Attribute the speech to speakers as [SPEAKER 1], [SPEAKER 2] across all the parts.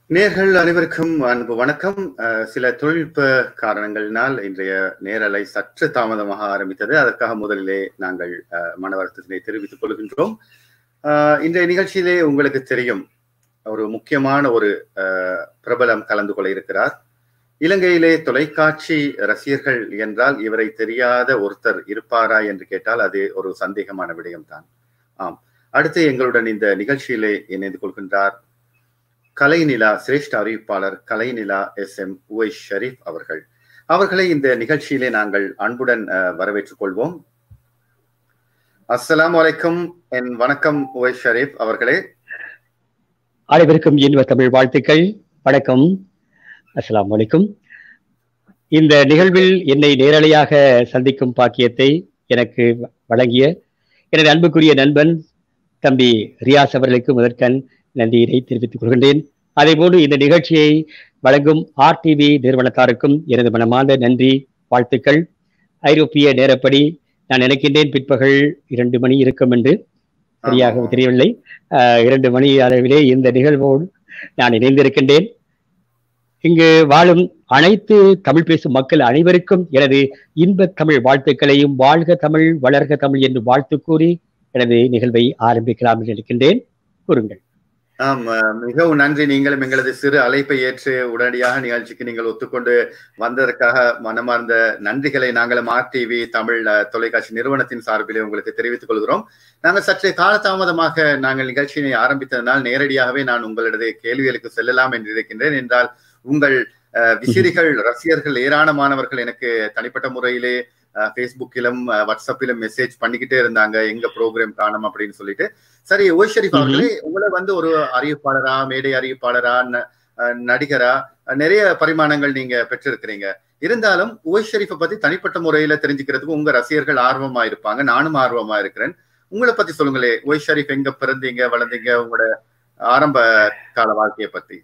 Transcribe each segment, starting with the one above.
[SPEAKER 1] நேர்கள் அனைவருக்கும் அன்பு வணக்கம் அஹ், சில தொழில்நுட்ப காரணங்களினால் இன்றைய நேரலை சற்று தாமதமாக ஆரம்பித்தது அதற்காக முதலிலே நாங்கள் அஹ், மன வருத்தத்தினை தெரிவித்துக் கொள்கின்றோம் அஹ், இன்றைய நிகழ்ச்சியிலே உங்களுக்கு தெரியும் ஒரு முக்கியமான ஒரு அஹ், பிரபலம் கலந்து கொள்ள இருக்கிறார் இலங்கையிலே தொலைக்காட்சி ரசிகர்கள் என்றால் இவரை தெரியாத ஒருத்தர் இருப்பாரா என்று கேட்டால் அது ஒரு சந்தேகமான விடயம்தான் ஆம் அடுத்து எங்களுடன் இந்த நிகழ்ச்சியிலே இணைந்து கொள்கின்றார் கலைநிலா சிரேஷ்ட அறிவிப்பாளர் Kalainila S M U Sharif அவர்கள் அவர்களை இந்த நிகழ்ச்சியிலே நாங்கள் அன்புடன் அஹ், வரவேற்றுக் கொள்வோம் அஸ்ஸலாமு அலைக்கும் என் வணக்கம் உவை ஷரீப் அவர்களே
[SPEAKER 2] அனைவருக்கும் இன்ப தமிழ் வாழ்த்துக்கள் வணக்கம் அஸ்ஸலாமு அலைக்கும் இந்த நிகழ்வில் என்னை நேரலையாக சந்திக்கும் பாக்கியத்தை எனக்கு வழங்கிய எனது அன்புக்குரிய நண்பன் தம்பி ரியாஸ் அவர்களுக்கு முதற்கண் நன்றியினை தெரிவித்துக் கொள்கின்றேன் அதேபோன்று இந்த நிகழ்ச்சியை வழங்கும் ஆர்டிவி நிறுவனத்தாருக்கும் எனது மனமார்ந்த நன்றி வாழ்த்துக்கள் ஐரோப்பிய நேரப்படி நான் நினைக்கின்றேன் பிற்பகல் இரண்டு மணி இருக்கும் என்று சரியாக தெரியவில்லை ஆஹ் இரண்டு மணி அளவிலே இந்த நிகழ்வோடு நான் இணைந்திருக்கின்றேன் இங்கு வாழும் அனைத்து தமிழ் பேசும் மக்கள் அனைவருக்கும் எனது இன்ப தமிழ் வாழ்த்துக்களையும் வாழ்க தமிழ் வளர்க தமிழ் என்று வாழ்த்து கூறி எனது நிகழ்வை ஆரம்பிக்கலாம் என்று நினைக்கின்றேன் கூறுங்கள்
[SPEAKER 1] ஆம் அஹ், மிகவும் நன்றி நீங்களும் எங்களது சிறு அழைப்பை ஏற்று உடனடியாக நிகழ்ச்சிக்கு நீங்கள் ஒத்துக்கொண்டு வந்ததற்காக மனமார்ந்த நன்றிகளை நாங்களும் ஆர் டிவி தமிழ் அஹ், தொலைக்காட்சி நிறுவனத்தின் சார்பிலே உங்களுக்கு தெரிவித்துக் கொள்கிறோம் நாங்கள் சற்றே காலதாமதமாக நாங்கள் நிகழ்ச்சியினை ஆரம்பித்ததனால் நேரடியாகவே நான் உங்களது கேள்விகளுக்கு செல்லலாம் என்று இருக்கின்றேன் என்றால் உங்கள் அஹ், விசிறிகள் ரசிகர்கள் ஏராளமானவர்கள் எனக்கு தனிப்பட்ட முறையிலே அஹ், ஃபேஸ்புக்கிலும் அஹ், வாட்ஸ்அப்பிலும் மெசேஜ் பண்ணிக்கிட்டே இருந்தாங்க எங்க ப்ரோக்ராம் காணும் அப்படின்னு சொல்லிட்டு சரி ஓய் ஷரீப்
[SPEAKER 2] ம்ஹும்.
[SPEAKER 1] அவர்களே உங்களை வந்து ஒரு அறிவிப்பாளரா மேடை அறிவிப்பாளரா ந- அஹ், நடிகரா அஹ், நிறைய பரிமாணங்கள் நீங்க பெற்றிருக்கிறீங்க இருந்தாலும் ஓய் ஷரீஃபை பத்தி தனிப்பட்ட முறையில தெரிஞ்சுக்கிறதுக்கு உங்க ரசிகர்கள் ஆர்வமா இருப்பாங்க நானும் ஆர்வமா இருக்கிறேன் உங்களை பத்தி சொல்லுங்களே ஓய் ஷரீஃப் எங்க பிறந்தீங்க வளர்ந்தீங்க உங்களோட ஆரம்ப கால வாழ்க்கையை பத்தி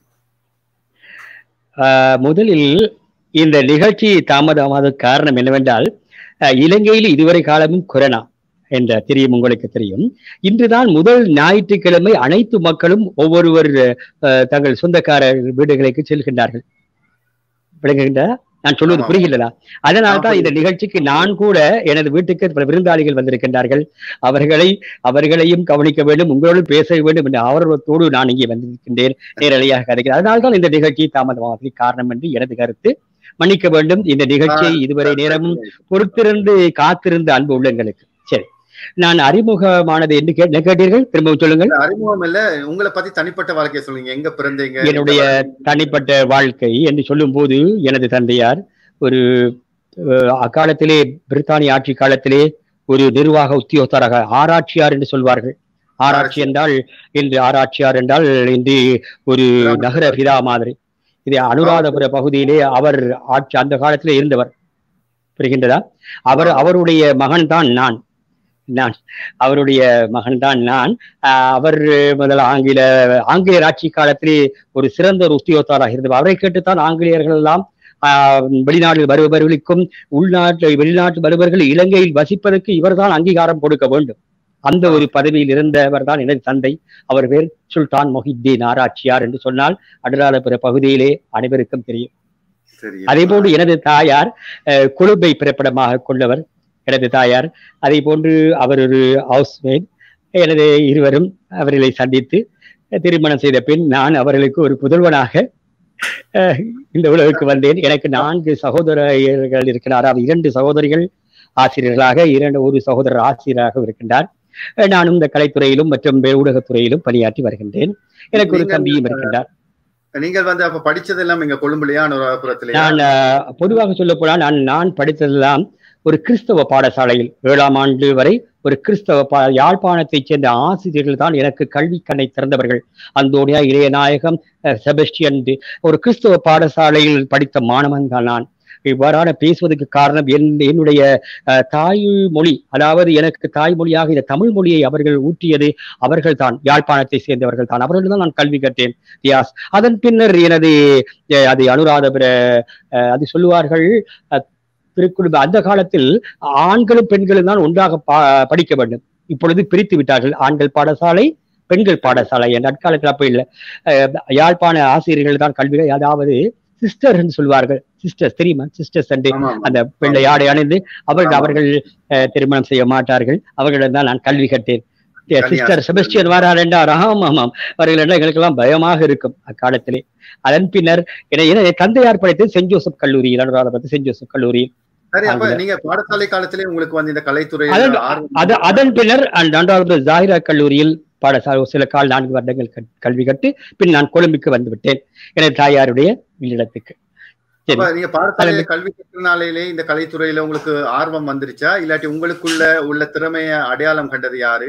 [SPEAKER 2] ஆஹ் முதலில் இந்த நிகழ்ச்சி தாமதமாத காரணம் என்னவென்றால் ஆஹ் இலங்கையில் இதுவரை காலமும் கொரோனா என்ற தெரியும் உங்களுக்கு தெரியும் இன்றுதான் முதல் ஞாயிற்றுக்கிழமை அனைத்து மக்களும் ஒவ்வொருவர் ஆஹ் தங்கள் சொந்தக்கார வீடுகளுக்கு செல்கின்றார்கள் விளங்குகின்ற நான் சொல்வது
[SPEAKER 1] ஆமாம்.
[SPEAKER 2] புரிகிறதா அதனால் தான்
[SPEAKER 1] ஆ,
[SPEAKER 2] இந்த நிகழ்ச்சிக்கு நான் கூட எனது வீட்டுக்கு பல விருந்தாளிகள் வந்திருக்கின்றார்கள் அவர்களை அவர்களையும் கவனிக்க வேண்டும் உங்களோடு பேச வேண்டும் என்ற ஆர்வத்தோடு நான் இங்கே வந்திருக்கின்றேன் நேரலையாக கதைக்கிறேன் அதனால் தான் இந்த நிகழ்ச்சி தாமதமாவதற்கு காரணம் என்று எனது கருத்து மன்னிக்க வேண்டும் இந்த நிகழ்ச்சியை இதுவரை நேரமும் பொறுத்திருந்து காத்திருந்த அன்பு உள்ளங்களுக்கு சரி நான் அறிமுகமானது என்று கே- என்ன கேட்டீர்கள் திரும்பவும் சொல்லுங்கள்
[SPEAKER 1] இல்ல, அறிமுகம் இல்ல உங்களை பத்தி தனிப்பட்ட வாழ்க்கையை சொல்லுங்க எங்க பிறந்தீங்க
[SPEAKER 2] என்னுடைய தனிப்பட்ட வாழ்க்கை என்று சொல்லும்போது எனது தந்தையார் ஒரு அஹ், அக்காலத்திலே பிரித்தானிய ஆட்சி காலத்திலே ஒரு நிர்வாக உத்தியோகத்தராக ஆராய்ச்சியார் என்று சொல்வார்கள் ஆராய்ச்சி என்றால் இன்று ஆராய்ச்சியார் என்றால் இன்று ஒரு நகர பிதா மாதிரி இது அனுராதபுர பகுதியிலே அவர் ஆட்சி அந்த காலத்திலே இருந்தவர் புரிகின்றதா அவர் அவருடைய மகன் தான் நான் நான் அவருடைய மகன் தான் நான் ஆஹ் அவர் முதல் ஆங்கில ஆங்கிலேயர் ஆட்சி காலத்திலே ஒரு சிறந்த ஒரு உத்தியோகத்தாராக இருந்தவர் அவரை கேட்டுத்தான் ஆங்கிலேயர்கள் எல்லாம் ஆஹ் வெளிநாடு வருபவர்களுக்கும் உள்நாட்டு வெளிநாட்டு வருபவர்கள் இலங்கையில் வசிப்பதற்கு இவர்தான் அங்கீகாரம் கொடுக்க வேண்டும் அந்த ஒரு பதவியில் இருந்தவர் தான் எனது தந்தை அவர் பேர் சுல்தான் மொஹித்தீன் ஆராய்ச்சியார் என்று சொன்னால் அனுராதபுர பகுதியிலே அனைவருக்கும் தெரியும்
[SPEAKER 1] சரி
[SPEAKER 2] அதே போன்று எனது தாயார் அஹ், கொழும்பை பிறப்பிடமாக கொண்டவர் எனது தாயார் அதே போன்று அவர் ஒரு ஹவுஸ்மேட் எனது இருவரும் அவர்களை சந்தித்து அஹ், திருமணம் செய்த பின் நான் அவர்களுக்கு ஒரு புதல்வனாக அஹ், இந்த உலகுக்கு வந்தேன் எனக்கு நான்கு சகோதரர்கள் இருக்கிறார் அவர் இரண்டு சகோதரிகள் ஆசிரியர்களாக இரண்டு ஒரு சகோதரர் ஆசிரியராக இருக்கின்றார் அஹ், நானும் இந்த கலைத்துறையிலும் மற்றும் ஊடகத்துறையிலும் பணியாற்றி வருகின்றேன் எனக்கு ஒரு
[SPEAKER 1] நீங்கள்,
[SPEAKER 2] தம்பியும் இருக்கின்றார்
[SPEAKER 1] நீங்கள் வந்து அப்ப படிச்சதெல்லாம் இங்க கொழும்புலையா அனுராதபுரத்திலேயா
[SPEAKER 2] நான் அஹ், பொதுவாக சொல்ல போனால் நான் நான் படித்ததெல்லாம் ஒரு கிறிஸ்தவ பாடசாலையில் ஏழாம் ஆண்டு வரை ஒரு கிறிஸ்தவ பா யாழ்ப்பாணத்தைச் சேர்ந்த ஆசிரியர்கள் தான் எனக்கு கல்வி கண்ணை திறந்தவர்கள் அந்தோனியா இளையநாயகம் அஹ், செபஸ்டியன் டி- ஒரு கிறிஸ்தவ பாடசாலையில் படித்த மாணவன் தான் நான் இவ்வாறான பேசுவதற்கு காரணம் என் என்னுடைய அஹ், தாய்மொழி அதாவது எனக்கு தாய்மொழியாக இந்த தமிழ் மொழியை அவர்கள் ஊற்றியது அவர்கள் தான் யாழ்ப்பாணத்தை சேர்ந்தவர்கள் தான் அவர்கள் தான் நான் கல்வி கற்றேன் யாஸ் அதன் பின்னர் எனது அஹ், அது அனுராதபுர அஹ், அது சொல்லுவார்கள் அஹ், திருக்குடும்ப அந்த காலத்தில் ஆண்களும் பெண்களும் தான் ஒன்றாக பா- படிக்க வேண்டும் இப்பொழுது பிரித்து விட்டார்கள் ஆண்கள் பாடசாலை பெண்கள் பாடசாலை என் அற்காலத்தில் அப்ப இல்லை யாழ்ப்பாண ஆசிரியர்கள் தான் கல்வி அதாவது சிஸ்டர் என்று சொல்வார்கள் சிஸ்டர்ஸ் தெரியுமா சிஸ்டர்ஸ் என்று அந்த வெள்ளை ஆடை அணிந்து அவர்கள் அவர்கள் திருமணம் செய்ய மாட்டார்கள் அவர்களிடம் தான் நான் கல்வி கட்டேன் சிஸ்டர் செபஸ்டியன் வாரார் என்றார் ஆமாம் ஆமாம் அவர்கள் என்ற எங்களுக்கெல்லாம் பயமாக இருக்கும் அக்காலத்திலே அதன் பின்னர் என தந்தையார் படித்தது சென்ட் ஜோசப் கல்லூரியில் அனுராதபத்து சென்ட் ஜோசப் கல்லூரியில்
[SPEAKER 1] சரி அப்ப நீங்க பாடசாலை காலத்திலே உங்களுக்கு வந்து இந்த கலைத்துறை
[SPEAKER 2] அதன் பின்னர் அன்றாவது ஜாகிரா கல்லூரியில் பாடசாலை சில கால் நான்கு வருடங்கள் கல்வி கட்டு பின் நான் கொழும்புக்கு வந்து விட்டேன் எனது தாயாருடைய இல்லிடத்துக்கு
[SPEAKER 1] நீங்க பாடசாலையில கல்வி கற்றனாலே இந்த கலைத்துறையில உங்களுக்கு ஆர்வம் வந்துருச்சா இல்லாட்டி உங்களுக்குள்ள உள்ள திறமைய அடையாளம் கண்டது யாரு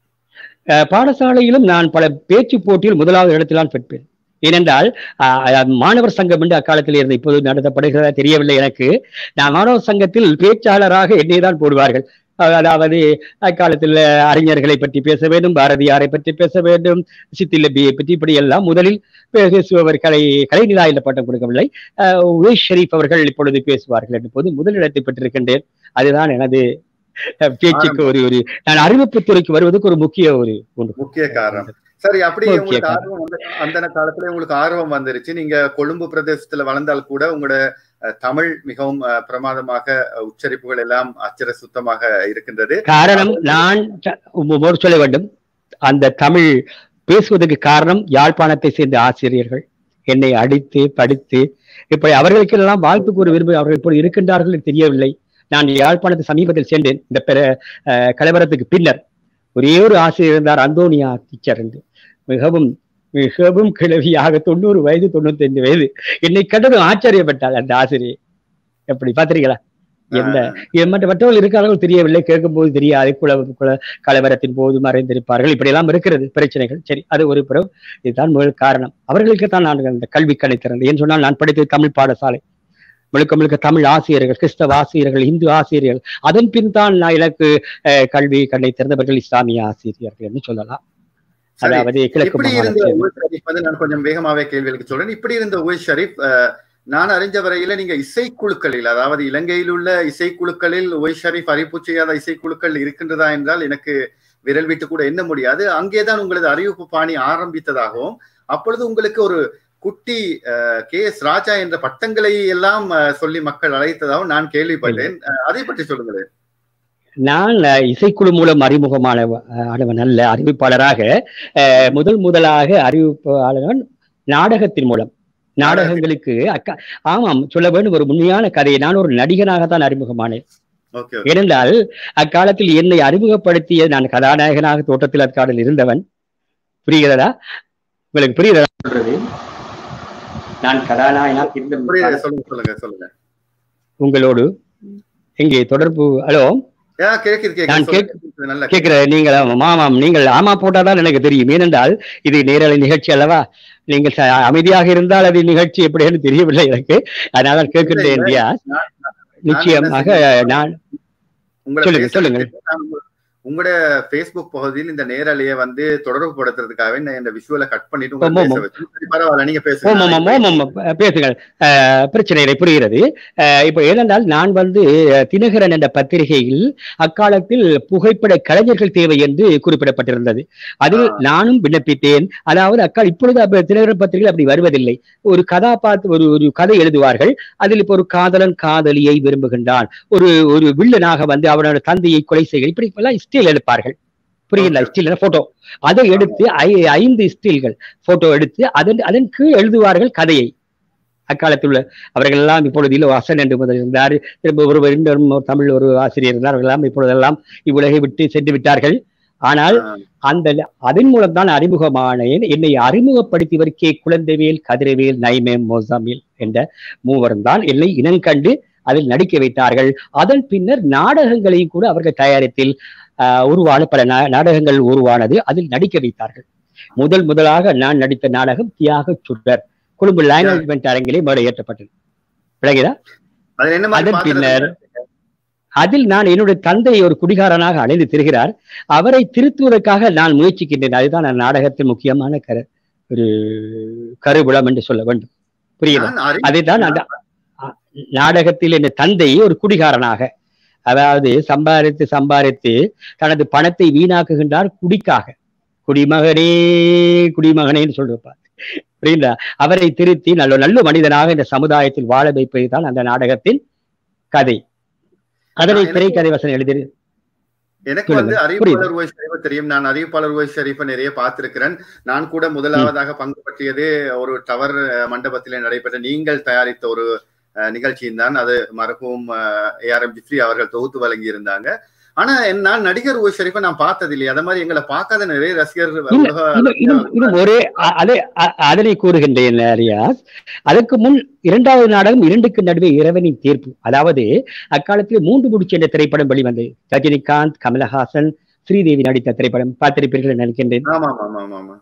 [SPEAKER 2] பாடசாலையிலும் நான் பல பேச்சு போட்டியில் முதலாவது இடத்தில்தான் பெற்றேன் ஏனென்றால் மாணவர் சங்கம் என்று அக்காலத்தில் இருந்து இப்போது நடத்தப்படுகிறதா தெரியவில்லை எனக்கு நான் மாணவர் சங்கத்தில் பேச்சாளராக என்னை தான் போடுவார்கள் அதாவது அக்காலத்தில் அறிஞர்களை பற்றி பேச வேண்டும் பாரதியாரை பற்றி பேச வேண்டும் சித்திலபியை பற்றி இப்படி எல்லாம் முதலில் பேசுபவர் கலை கலைநிலாயில் பட்டம் கொடுக்கவில்லை உவேஷ் ஷெரீப் அவர்கள் இப்பொழுது பேசுவார்கள் என்று போது முதலிடத்தை பெற்றிருக்கின்றேன் அதுதான் எனது பேச்சுக்கு ஒரு ஒரு நான் அறிவிப்பு துறைக்கு வருவதற்கு ஒரு முக்கிய ஒரு
[SPEAKER 1] முக்கிய காரணம் சரி அப்படி உங்களுக்கு ஆர்வம் வந்து அந்த காலத்துல உங்களுக்கு ஆர்வம் வந்துருச்சு நீங்க கொழும்பு பிரதேசத்துல வளர்ந்தால் கூட உங்களோட தமிழ் மிகவும் பிரமாதமாக உச்சரிப்புகள் எல்லாம் அச்சர சுத்தமாக இருக்கின்றது
[SPEAKER 2] காரணம் நான் சொல்ல வேண்டும் அந்த தமிழ் பேசுவதற்கு காரணம் யாழ்ப்பாணத்தை சேர்ந்த ஆசிரியர்கள் என்னை அடித்து படித்து இப்படி அவர்களுக்கு எல்லாம் வாழ்த்து கூற விரும்பி அவர்கள் இப்படி இருக்கின்றார்கள் தெரியவில்லை நான் யாழ்ப்பாணத்தை சமீபத்தில் சென்றேன் இந்த பிற கலவரத்துக்கு பின்னர் ஒரே ஒரு ஆசிரியர் இருந்தார் அந்தோனியா டீச்சர் என்று மிகவும் மிகவும் கிழவியாக தொண்ணூறு வயது தொண்ணூத்தி ஐந்து வயது என்னை கண்டதும் ஆச்சரியப்பட்டாள் அந்த ஆசிரியர் எப்படி பாத்திருக்கீங்களா எந்த மற்ற மற்றவர்கள் இருக்கிறார்கள் தெரியவில்லை கேட்கும் போது தெரியாது குல குல கலவரத்தின் போது மறைந்திருப்பார்கள் இப்படி எல்லாம் இருக்கிறது பிரச்சனைகள் சரி அது ஒரு புறம் இதுதான் முதல் காரணம் அவர்களுக்கு தான் நான் அந்த கல்வி கணித்திறந்தேன் ஏன் சொன்னால் நான் படித்தது தமிழ் பாடசாலை முழுக்க முழுக்க தமிழ் ஆசிரியர்கள் கிறிஸ்தவ ஆசிரியர்கள் இந்து ஆசிரியர்கள் அதன் பின் தான் நான் எனக்கு கல்வி கண்ணை திறந்தவர்கள் இஸ்லாமிய ஆசிரியர்கள் என்று சொல்லலாம்
[SPEAKER 1] அதாவது கிழக்கு நான் கொஞ்சம் வேகமாவே கேள்விகளுக்கு சொல்றேன் இப்படி இருந்த உய் ஷரீப் நான் அறிஞ்ச வரையில நீங்க இசைக்குழுக்களில் அதாவது இலங்கையில் உள்ள இசைக்குழுக்களில் ஒய் ஷரீப் அறிவிப்பு செய்யாத இசைக்குழுக்கள் இருக்கின்றதா என்றால் எனக்கு விரல் விட்டு கூட எண்ண முடியாது அங்கேதான் உங்களது அறிவிப்பு பாணி ஆரம்பித்ததாகவும் அப்பொழுது உங்களுக்கு ஒரு குட்டி கே எஸ் ராஜா என்ற பட்டங்களை எல்லாம் சொல்லி மக்கள் அழைத்ததாகவும் நான் கேள்விப்பட்டேன் அதை பற்றி சொல்லுங்களேன்
[SPEAKER 2] நான் இசைக்குழு மூலம் அறிமுகமான ஆனவன் அல்ல அறிவிப்பாளராக முதல் முதலாக அறிவிப்பாளர் நாடகத்தின் மூலம் நாடகங்களுக்கு அக்கா ஆமாம் சொல்ல வேண்டும் ஒரு உண்மையான கதையை நான் ஒரு நடிகனாகத்தான் அறிமுகமானேன் ஏனென்றால் அக்காலத்தில் என்னை அறிமுகப்படுத்திய நான் கதாநாயகனாக தோட்டத்தில் அக்காலில் இருந்தவன் புரிகிறதா உங்களுக்கு புரியுதா சொல்றது நான் கதாநாயகனாக இருந்த உங்களோடு எங்கே தொடர்பு ஹலோ நான் கேட்கிறேன் நீங்கள் ஆமாம் நீங்கள் ஆமா போட்டாதான் எனக்கு தெரியும் ஏனென்றால் இது நேரலை நிகழ்ச்சி அல்லவா நீங்கள் அமைதியாக இருந்தால் அது நிகழ்ச்சி எப்படின்னு தெரியவில்லை எனக்கு அதனால கேட்கின்றேன் இந்தியா நிச்சயமாக நான் சொல்லுங்க சொல்லுங்க
[SPEAKER 1] உங்களோட பேஸ்புக் பகுதியில் இந்த நேரலையை வந்து தொடர்பு படுத்துறதுக்காக இந்த விஷுவலை கட் பண்ணிட்டு பரவாயில்ல நீங்க
[SPEAKER 2] பேசுங்க பேசுங்கள் பிரச்சனை இல்லை புரிகிறது இப்ப ஏனென்றால் நான் வந்து தினகரன் என்ற பத்திரிகையில் அக்காலத்தில் புகைப்பட கலைஞர்கள் தேவை என்று குறிப்பிடப்பட்டிருந்தது அதில் நானும் விண்ணப்பித்தேன் அதாவது அக்கால் இப்பொழுது தினகரன் பத்திரிகை அப்படி வருவதில்லை ஒரு கதாபாத்திர ஒரு ஒரு கதை எழுதுவார்கள் அதில் இப்போ ஒரு காதலன் காதலியை விரும்புகின்றான் ஒரு ஒரு வில்லனாக வந்து அவனோட தந்தையை கொலை செய்ய இப்படி எல்லாம் ஸ்டில் எடுப்பார்கள் புரியுங்களா ஸ்டில் போட்டோ அதை எடுத்து ஐந்து ஸ்டில்கள் போட்டோ எடுத்து அதன் அதன் கீழ் எழுதுவார்கள் கதையை அக்காலத்தில் உள்ள அவர்கள் எல்லாம் இப்பொழுது இல்லை வாசன் என்று முதல் இருந்தார் திரும்ப ஒரு இன்னொரு தமிழ் ஒரு ஆசிரியர் இருந்தார் அவர்கள் எல்லாம் இப்பொழுதெல்லாம் இவ்வுலகை விட்டு சென்று விட்டார்கள் ஆனால் அந்த அதன் மூலம் தான் அறிமுகமானேன் என்னை அறிமுகப்படுத்தியவர் கே குழந்தைவேல் கதிரவேல் நைமேம் மோசாமில் என்ற மூவரும் தான் என்னை இனங்கண்டு அதில் நடிக்க வைத்தார்கள் அதன் பின்னர் நாடகங்களையும் கூட அவர்கள் தயாரித்தில் உருவான பல நாடகங்கள் உருவானது அதில் நடிக்க வைத்தார்கள் முதல் முதலாக நான் நடித்த நாடகம் தியாக சுடர் கொழும்பு லைன் அரங்கிலே மேடை ஏற்றப்பட்டது விளங்குதா அதன் பின்னர் அதில் நான் என்னுடைய தந்தை ஒரு குடிகாரனாக அழைந்து திரிகிறார் அவரை திருத்துவதற்காக நான் முயற்சிக்கின்றேன் அதுதான் நான் நாடகத்தின் முக்கியமான கரு ஒரு கருவிளம் என்று சொல்ல வேண்டும் புரியுதா அதைத்தான் நாடகத்தில் என் தந்தை ஒரு குடிகாரனாக அதாவது சம்பாதித்து சம்பாதித்து தனது பணத்தை வீணாக்குகின்றார் குடிக்காக குடிமகனே குடிமகனேன்னு சொல்லிருப்பார் புரியுதா அவரை திருத்தி நல்ல நல்ல மனிதனாக இந்த சமுதாயத்தில் வாழ வைப்பது தான் அந்த நாடகத்தின் கதை அதனை
[SPEAKER 1] எனக்கு-
[SPEAKER 2] திரைக்கதை வசனம் எழுதி
[SPEAKER 1] எனக்கு
[SPEAKER 2] சொல்லுங்க.
[SPEAKER 1] வந்து
[SPEAKER 2] புரியுது.
[SPEAKER 1] அறிவிப்பாளர் ஓய் ஷரீஃபை தெரியும் நான் அறிவிப்பாளர் ஓய் ஷரீஃபை நிறைய பார்த்திருக்கிறேன் நான் கூட முதலாவதாக பங்கு பற்றியது ஒரு டவர் அஹ், மண்டபத்திலே நடைபெற்ற நீங்கள் தயாரித்த ஒரு அஹ், நிகழ்ச்சியும் தான் அது மரபும் ஏஆர்எம் ஜிப்ரி அவர்கள் தொகுத்து வழங்கி இருந்தாங்க ஆனா என் நான் நடிகர் ஓய் ஷரீஃபை நான் பார்த்தது இல்லையே அதே மாதிரி எங்களை பார்க்காத நிறைய ரசிகர்கள்
[SPEAKER 2] இல்ல,
[SPEAKER 1] உலக
[SPEAKER 2] இன்னும் இன்னும் இன்னும் ஒரே அ- அதை அ- அதனை கூறுகின்றேன் ரியாஸ் அதற்கு முன் இரண்டாவது நாடகம் இரண்டுக்கு நடுவே இறைவனின் தீர்ப்பு அதாவது அக்காலத்தில் மூன்று முடிச்சு என்ற திரைப்படம் வெளிவந்தது ரஜினிகாந்த் கமலஹாசன் ஸ்ரீதேவி நடித்த திரைப்படம் பார்த்திருப்பீர்கள் என்று நினைக்கின்றேன்
[SPEAKER 1] ஆமா ஆமா ஆமா ஆமா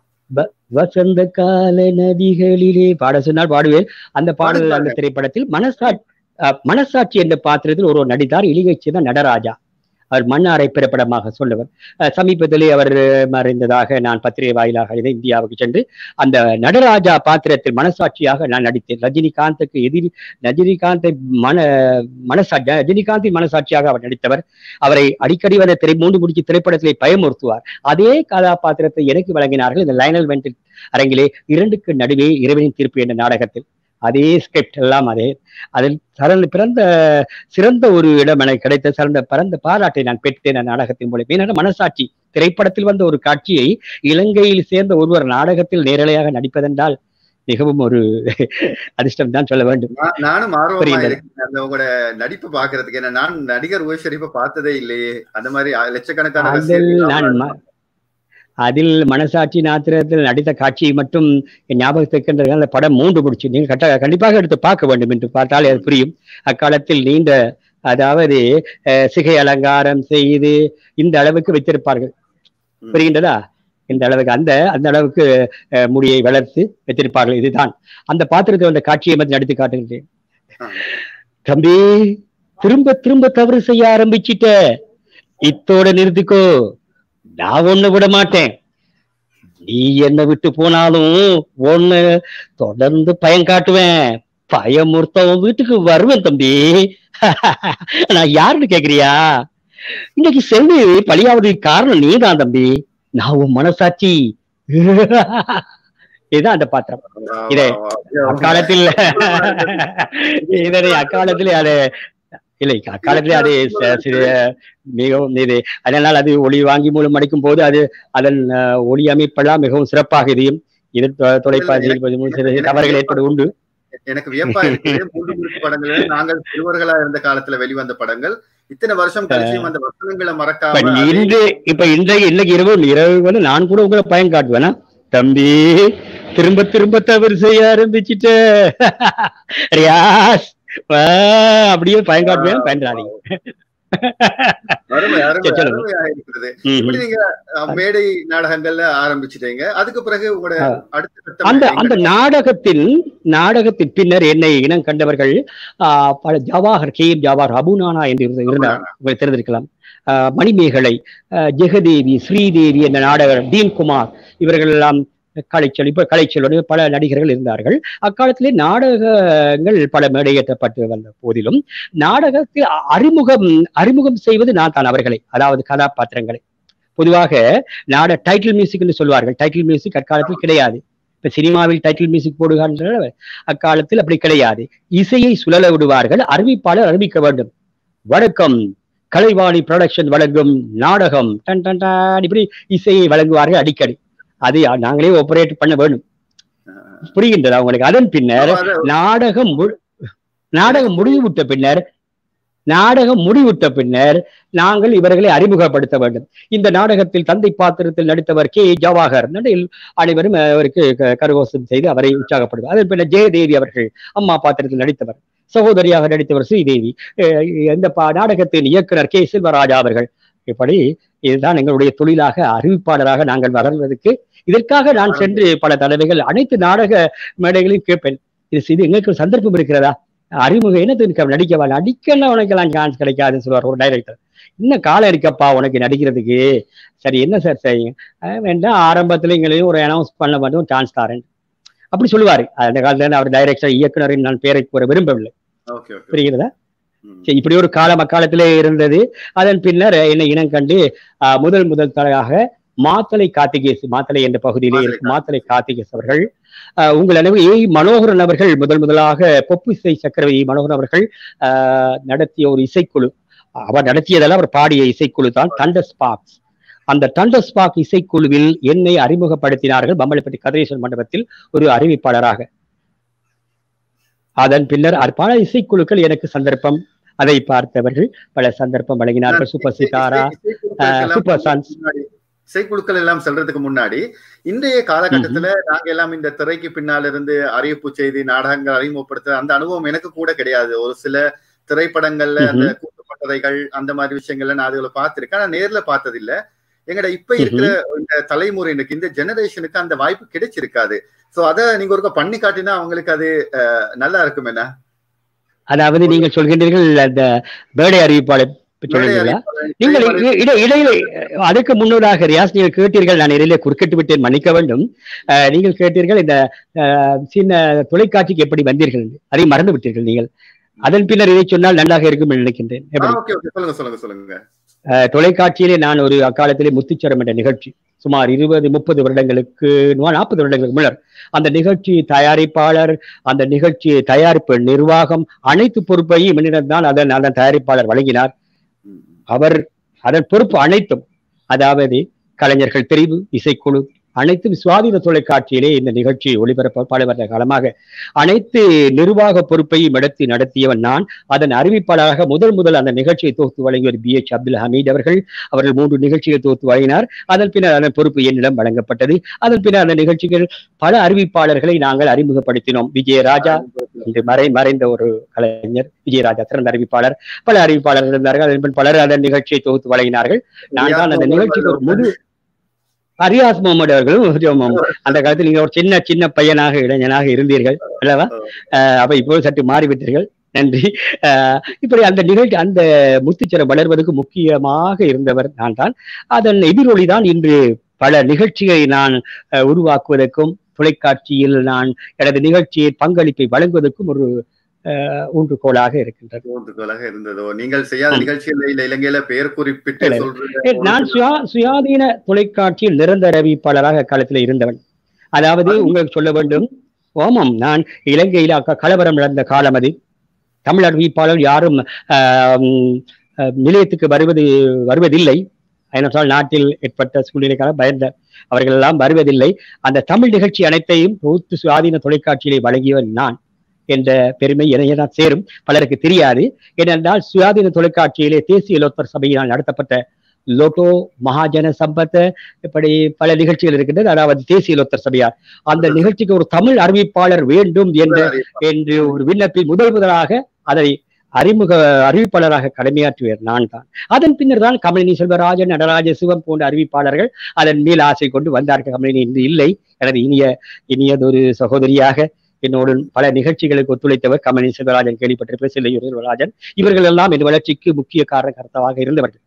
[SPEAKER 2] வசந்த கால நதிகளிலே பாட சொன்னால் பாடுவேன் அந்த பாடல்
[SPEAKER 1] பாடுங்க.
[SPEAKER 2] அந்த திரைப்படத்தில் மனசாட்சி மனசாட்சி என்ற பாத்திரத்தில் ஒருவர் நடித்தார் இலிகட்சி தான் நடராஜா அவர் மன்னாரை பிறப்படமாக சொல்லுவர் அஹ், சமீபத்திலே அவர் மறைந்ததாக நான் பத்திரிகை வாயிலாக அறிந்தேன். இந்தியாவுக்கு சென்று அந்த நடராஜா பாத்திரத்தில் மனசாட்சியாக நான் நடித்தேன் ரஜினிகாந்துக்கு எதிரி ரஜினிகாந்தை மன மனசாட்சி ரஜினிகாந்தின் மனசாட்சியாக அவர் நடித்தவர் அவரை அடிக்கடி வந்த திரை மூன்று முடிச்சு திரைப்படத்திலே பயமுறுத்துவார் அதே கதாபாத்திரத்தை எனக்கு வழங்கினார்கள் இந்த லைனல் வெண்டில் அரங்கிலே இரண்டுக்கு நடுவே இறைவனின் தீர்ப்பு என்ற நாடகத்தில் அதே ஸ்கிரிப்ட் எல்லாம் அதே அதில் சிறந்த பிறந்த சிறந்த ஒரு இடம் எனக்கு கிடைத்த சிறந்த பிறந்த பாராட்டை நான் பெற்றேன் அந்த நாடகத்தின் மூலம் ஏன்னா மனசாட்சி திரைப்படத்தில் வந்த ஒரு காட்சியை இலங்கையில் சேர்ந்த ஒருவர் நாடகத்தில் நேரலையாக நடிப்பதென்றால் மிகவும் ஒரு அதிர்ஷ்டம் தான் சொல்ல வேண்டும்
[SPEAKER 1] நான்- நானும் ஆர்வமா
[SPEAKER 2] புரியுது.
[SPEAKER 1] இருக்கேன் அந்த உங்களோட நடிப்பு பாக்குறதுக்கு ஏன்னா நான் நடிகர் ஓய் ஷரீஃபை பார்த்ததே இல்லையே அந்த மாதிரி அஹ், லட்சக்கணக்கான
[SPEAKER 2] அதில்
[SPEAKER 1] ரசிகர்கள்
[SPEAKER 2] நான் ம- அதில் மனசாட்சி நாத்திரத்தில் நடித்த காட்சியை மட்டும் என் ஞாபகத்துக்கு இருக்கின்றது. அந்த படம் மூன்று முடிச்சு நீங்கள் கட்ட கண்டிப்பாக எடுத்து பார்க்க வேண்டும் என்று பார்த்தால் அது புரியும் அக்காலத்தில் நீண்ட அதாவது அஹ், சிகை அலங்காரம் செய்து இந்த அளவுக்கு வைத்திருப்பார்கள்
[SPEAKER 1] ம்.
[SPEAKER 2] புரிகின்றதா இந்த அளவுக்கு அந்த அந்த அளவுக்கு அஹ், முடியை வளர்த்து வைத்திருப்பார்கள் இதுதான் அந்த பாத்திரத்தை அந்த காட்சியை மட்டும் நடித்து காட்டுகின்றேன்
[SPEAKER 1] ஆ.
[SPEAKER 2] தம்பி திரும்ப திரும்ப தவறு செய்ய ஆரம்பிச்சிட்ட இத்தோட நிறுத்திக்கோ நான் ஒண்ணு விட மாட்டேன் நீ என்ன விட்டு போனாலும் ஒண்ணு தொடர்ந்து பயம் காட்டுவேன் பயமுறுத்தவன் வீட்டுக்கு வருவேன் தம்பி நான் யாருன்னு கேக்குறியா இன்னைக்கு செல்வி பழியாவது காரணம் நீதான் தம்பி நான் உன் மனசாட்சி இதுதான் அந்த பாத்திரம்
[SPEAKER 1] வா,
[SPEAKER 2] இதே,
[SPEAKER 1] வா, வா.
[SPEAKER 2] அக்காலத்தில் இதனை அக்காலத்திலே அது இல்லை அக்காலத்திலே அது ச- சிறு மிகவும் இது அதனால் அது ஒளி வாங்கி மூலம் அடிக்கும் போது அது அதன் அஹ், ஒளி அமைப்பெல்லாம் மிகவும் சிறப்பாக இதையும் இது தொ- தொலைக்காட்சியில் பதிமூணு சில தவறுகள் ஏற்பட உண்டு
[SPEAKER 1] எனக்கு வியப்பா இருக்குது மூன்று முடிச்சு படங்கள் நாங்கள் சிறுவர்களா இருந்த காலத்துல வெளிவந்த படங்கள் இத்தனை வருஷம் கழிச்சும் அந்த வசனங்களை
[SPEAKER 2] இப்ப
[SPEAKER 1] மறக்காம
[SPEAKER 2] நீ
[SPEAKER 1] அதே-
[SPEAKER 2] இன்று இப்ப இன்றைக்கு இன்னைக்கு இரவு இரவு வந்து நான் கூட உங்களை பயம் காட்டுவேனா தம்பி திரும்ப திரும்ப தவறு செய்ய ஆரம்பிச்சிட்ட ரியாஸ் வா, அப்படியே பயம் காட்டுவேன் பயன்றாதீங்க
[SPEAKER 1] அருமை அருமை
[SPEAKER 2] சரி, சொல்லுங்க.
[SPEAKER 1] அருமையாக இருக்கிறது
[SPEAKER 2] ம்,
[SPEAKER 1] இப்படி
[SPEAKER 2] ம்.
[SPEAKER 1] நீங்க அஹ், மேடை நாடகங்கள்ல ஆரம்பிச்சிட்டீங்க அதுக்கு பிறகு உங்களோட
[SPEAKER 2] ஆ.
[SPEAKER 1] அடுத்த கட்டம்
[SPEAKER 2] அந்த
[SPEAKER 1] எங்க?
[SPEAKER 2] அந்த நாடகத்தின் நாடகத்தின் பின்னர் என்னை இனம் கண்டவர்கள் ஆஹ், பல ஜவாஹர் கே எம் ஜவாஹர் அபுநானா என்று இருந்த- இருந்தார் உங்களுக்கு தெரிந்திருக்கலாம் ஆஹ், மணிமேகலை ஆஹ், ஜெகதேவி ஸ்ரீதேவி என்ற நாடகர் தீன்குமார் இவர்கள் எல்லாம் கலைச்சல் இப்ப கலைச்சல் பல நடிகர்கள் இருந்தார்கள் அக்காலத்திலே நாடகங்கள் பல மேடையேற்றப்பட்டு வந்த போதிலும் நாடகத்தில் அ- அறிமுகம் அறிமுகம் செய்வது நான் தான் அவர்களை அதாவது கதாபாத்திரங்களை பொதுவாக நாட டைட்டில் மியூசிக் என்று சொல்வார்கள் டைட்டில் மியூசிக் அக்காலத்தில் கிடையாது இப்ப சினிமாவில் டைட்டில் மியூசிக் போடுகின்ற அக்காலத்தில் அப்படி கிடையாது இசையை சுழல விடுவார்கள் அறிவிப்பாளர் அறிவிக்க வேண்டும் வணக்கம் கலைவாணி ப்ரொடக்ஷன் வழங்கும் நாடகம் டன் டன் டன் இப்படி இசையை வழங்குவார்கள் அடிக்கடி அதை நாங்களே ஆபரேட் பண்ண வேண்டும் புரிகின்றதா உங்களுக்கு அதன் பின்னர்
[SPEAKER 1] அது-
[SPEAKER 2] நாடகம் மு- நாடகம் முடிவுவிட்ட பின்னர் நாடகம் முடிவுற்ற பின்னர் நாங்கள் இவர்களை அறிமுகப்படுத்த வேண்டும் இந்த நாடகத்தில் தந்தை பாத்திரத்தில் நடித்தவர் கே ஜவாகர் நடையில் அனைவரும் அவருக்கு க- கரகோஷம் செய்து அவரை உற்சாகப்படுவார் அதன் பின்னர் ஜெயதேவி அவர்கள் அம்மா பாத்திரத்தில் நடித்தவர் சகோதரியாக நடித்தவர் ஸ்ரீதேவி அஹ் இந்த பா- நாடகத்தின் இயக்குனர் கே செல்வராஜா அவர்கள் இப்படி இதுதான் எங்களுடைய தொழிலாக அறிவிப்பாளராக நாங்கள் வளர்வதற்கு இதற்காக நான் சென்று பல தடவைகள் அனைத்து நாடக மேடைகளையும் கேட்பேன் இது இது எங்களுக்கு ஒரு சந்தர்ப்பம் இருக்கிறதா அறிமுகம் என்ன நடிக்கவா நடிக்கலாம் உனக்கெல்லாம் சான்ஸ் கிடைக்காதுன்னு சொல்லுவார் ஒரு டைரக்டர் இன்னும் காலம் இருக்கப்பா உனக்கு நடிக்கிறதுக்கு சரி என்ன சார் செய்யுங்க அஹ் வேண்டாம் ஆரம்பத்துல எங்களையும் ஒரு அனௌன்ஸ் பண்ண மட்டும் சான்ஸ் தாரேன் அப்படி சொல்லுவாரு அந்த காலத்துல அவர் டைரக்டர் இயக்குனரின் நான் பேரை கூற விரும்பவில்லை
[SPEAKER 1] ஓகே ஓகே
[SPEAKER 2] புரிகிறதா
[SPEAKER 1] ம்.
[SPEAKER 2] சரி, இப்படி ஒரு காலம் அக்காலத்திலே இருந்தது அதன் பின்னர் என்னை இனம் கண்டு ஆஹ், முதல் முதல் தலையாக மாத்தலை கார்த்திகேஸ் மாத்தலை என்ற பகுதியிலே
[SPEAKER 1] மாத்தலை
[SPEAKER 2] இருக்கும் மாத்தலை கார்த்திகேஸ் அவர்கள் அஹ், உங்கள் நினைவு ஏ மனோகரன் அவர்கள் முதல் முதலாக பொப்பு இசை சக்கரவர்த்தி மனோகரன் அவர்கள் அஹ், நடத்திய ஒரு இசைக்குழு அவர் நடத்தியதெல்லாம் அவர் பாடிய இசைக்குழு தான் தண்டர் ஸ்பாக்ஸ் அந்த தண்டர் ஸ்பாக் இசைக்குழுவில் என்னை அறிமுகப்படுத்தினார்கள் பம்பளப்பட்டி கதிரேசன் மண்டபத்தில் ஒரு அறிவிப்பாளராக அதன் பின்னர் அ- பல இசைக்குழுக்கள் எனக்கு சந்தர்ப்பம் அதை பார்த்தவர்கள் பல சந்தர்ப்பம் வழங்கினார்கள் சூப்பர் சிதாரா
[SPEAKER 1] இசைக்குழுக்களுக்கெல்லாம்
[SPEAKER 2] சூப்பர் சன்ஸ்
[SPEAKER 1] முன்னாடி, இசைக்குழுக்கள் எல்லாம் செல்றதுக்கு முன்னாடி இன்றைய காலகட்டத்துல நாங்க எல்லாம் இந்த திரைக்கு பின்னால இருந்து அறிவிப்பு செய்தி நாடகங்கள் அறிமுகப்படுத்த அந்த அனுபவம் எனக்கு கூட கிடையாது ஒரு சில திரைப்படங்கள்ல அந்த கூட்டுப்பட்டதைகள் அந்த மாதிரி விஷயங்கள்ல நான் அதுகளை பார்த்திருக்கேன் ஆனா நேர்ல பார்த்தது இல்ல எங்கட இப்ப இருக்கிற இந்த தலைமுறையினருக்கு இந்த ஜெனரேஷனுக்கு அந்த வாய்ப்பு கிடைச்சிருக்காது சோ அத நீங்க ஒருக்க பண்ணி காட்டினா அவங்களுக்கு அது அஹ், நல்லா இருக்கும் என்ன
[SPEAKER 2] அதாவது நீங்கள் சொல்கின்றீர்கள் அந்த பேடை அறிவிப்பாளர் சொல்லுங்களா நீங்கள் இ- இட- இடையில அதுக்கு முன்னதாக ரியாஸ் நீங்கள் கேட்டீர்கள் நான் இடையில குறுக்கிட்டு விட்டேன் மன்னிக்க வேண்டும் அஹ், நீங்கள் கேட்டீர்கள் இந்த அஹ், சின்ன தொலைக்காட்சிக்கு எப்படி வந்தீர்கள் என்று. அதை மறந்து விட்டீர்கள் நீங்கள் அதன் பின்னர் இதை சொன்னால் நன்றாக இருக்கும் என்று நினைக்கின்றேன் எப்படி
[SPEAKER 1] ஓகே ஓகே சொல்லுங்க சொல்லுங்க சொல்லுங்க
[SPEAKER 2] அஹ், தொலைக்காட்சியிலே நான் ஒரு அக்காலத்திலே முத்துச்சரம் என்ற நிகழ்ச்சி சுமார் இருபது முப்பது வருடங்களுக்கு நாற்பது வருடங்களுக்கு முன்னர் அந்த நிகழ்ச்சி தயாரிப்பாளர் அந்த நிகழ்ச்சி தயாரிப்பு நிர்வாகம் அனைத்து பொறுப்பையும் என்னிடம் தான் அதன் அதன் தயாரிப்பாளர் வழங்கினார்
[SPEAKER 1] ம்.
[SPEAKER 2] அவர் அதன் பொறுப்பு அனைத்தும் அதாவது கலைஞர்கள் தெரிவு இசைக்குழு அனைத்தும் சுவாதீன தொலைக்காட்சியிலே இந்த நிகழ்ச்சி ஒளிபரப்ப பல வருட காலமாக அனைத்து நிர்வாக பொறுப்பையும் எடுத்து நடத்தியவன் நான் அதன் அறிவிப்பாளராக முதல் முதல் அந்த நிகழ்ச்சியை தொகுத்து வழங்கியவர் பி எச் அப்துல் ஹமீத் அவர்கள் அவர்கள் மூன்று நிகழ்ச்சிகளை தொகுத்து வழங்கினார் அதன் பின்னர் அதன் பொறுப்பு என்னிடம் வழங்கப்பட்டது அதன் பின்னர் அந்த நிகழ்ச்சிகள் பல அறிவிப்பாளர்களை நாங்கள் அறிமுகப்படுத்தினோம் விஜயராஜா இன்று மறை மறைந்த ஒரு கலைஞர் விஜயராஜா சிறந்த அறிவிப்பாளர் பல அறிவிப்பாளர்கள் இருந்தார்கள் அதன் பின் பலர் அதன் நிகழ்ச்சியை தொகுத்து வழங்கினார்கள் நான் தான் அந்த நிகழ்ச்சிக்கு ஒரு முழு அரியாஸ் முகமது அவர்களும் கொஞ்சம் அந்த காலத்தில் நீங்க ஒரு சின்ன சின்ன பையனாக இளைஞனாக இருந்தீர்கள் அல்லவா அஹ் அப்ப இப்போது சற்று மாறிவிட்டீர்கள் நன்றி அஹ் இப்படி அந்த நிகழ்ச்சி அந்த முத்துச்சரம் வளர்வதற்கு முக்கியமாக இருந்தவர் நான் தான் அதன் எதிரொலி தான் இன்று பல நிகழ்ச்சிகளை நான் அஹ், உருவாக்குவதற்கும் தொலைக்காட்சியில் நான் எனது நிகழ்ச்சியை பங்களிப்பை வழங்குவதற்கும் ஒரு அஹ், ஊன்றுகோலாக இருக்கின்றது
[SPEAKER 1] தூண்டுகோலாக இருந்ததோ நீங்கள் செய்யாத
[SPEAKER 2] ஆம்.
[SPEAKER 1] நிகழ்ச்சியில் இல்ல இலங்கையில பெயர் குறிப்பிட்டு
[SPEAKER 2] இல்லை.
[SPEAKER 1] சொல்றது
[SPEAKER 2] நான் சுயா சுயாதீன தொலைக்காட்சியில் நிரந்தர அறிவிப்பாளராக காலத்தில் இருந்தவன் அதாவது உங்களுக்கு சொல்ல வேண்டும் ஓமம் நான் இலங்கையில் அக்க- கலவரம் நடந்த காலம் அது தமிழ் அறிவிப்பாளர் யாரும் ஆம், அஹ், நிலையத்துக்கு வருவது வருவதில்லை ஏனென்றால் நாட்டில் ஏற்பட்ட சூழ்நிலைக்காக பயந்த அவர்கள் எல்லாம் வருவதில்லை அந்த தமிழ் நிகழ்ச்சி அனைத்தையும் தொகுத்து சுயாதீன தொலைக்காட்சியிலே வழங்கியவன் நான் என்ற பெருமை இணையதான் சேரும் பலருக்கு தெரியாது ஏனென்றால் சுயாதீன தொலைக்காட்சியிலே தேசிய லோத்தர் சபையினால் நடத்தப்பட்ட லோட்டோ மகாஜன சம்பத் இப்படி பல நிகழ்ச்சிகள் இருக்கின்றது அதாவது தேசிய லோத்தர் சபையார் அந்த நிகழ்ச்சிக்கு ஒரு தமிழ் அறிவிப்பாளர் வேண்டும் என்ற என்று ஒரு விண்ணப்பில் முதல் முதலாக அதை அறிமுக அறிவிப்பாளராக கடமையாற்றுவார் நான் தான் அதன் பின்னர் தான் கமலினி செல்வராஜன் நடராஜ சிவம் போன்ற அறிவிப்பாளர்கள் அதன் மேல் ஆசை கொண்டு வந்தார்கள் கமலினி இன்று இல்லை எனது இனிய இனியதொரு சகோதரியாக என்னோடு பல நிகழ்ச்சிகளுக்கு ஒத்துழைத்தவர் கமலினி செல்வராஜன் கேள்விப்பட்டிருப்ப செல்லையூர் செல்வராஜன் இவர்கள் எல்லாம் என் வளர்ச்சிக்கு முக்கிய காரணகர்த்தாவாக இருந்தவர்கள்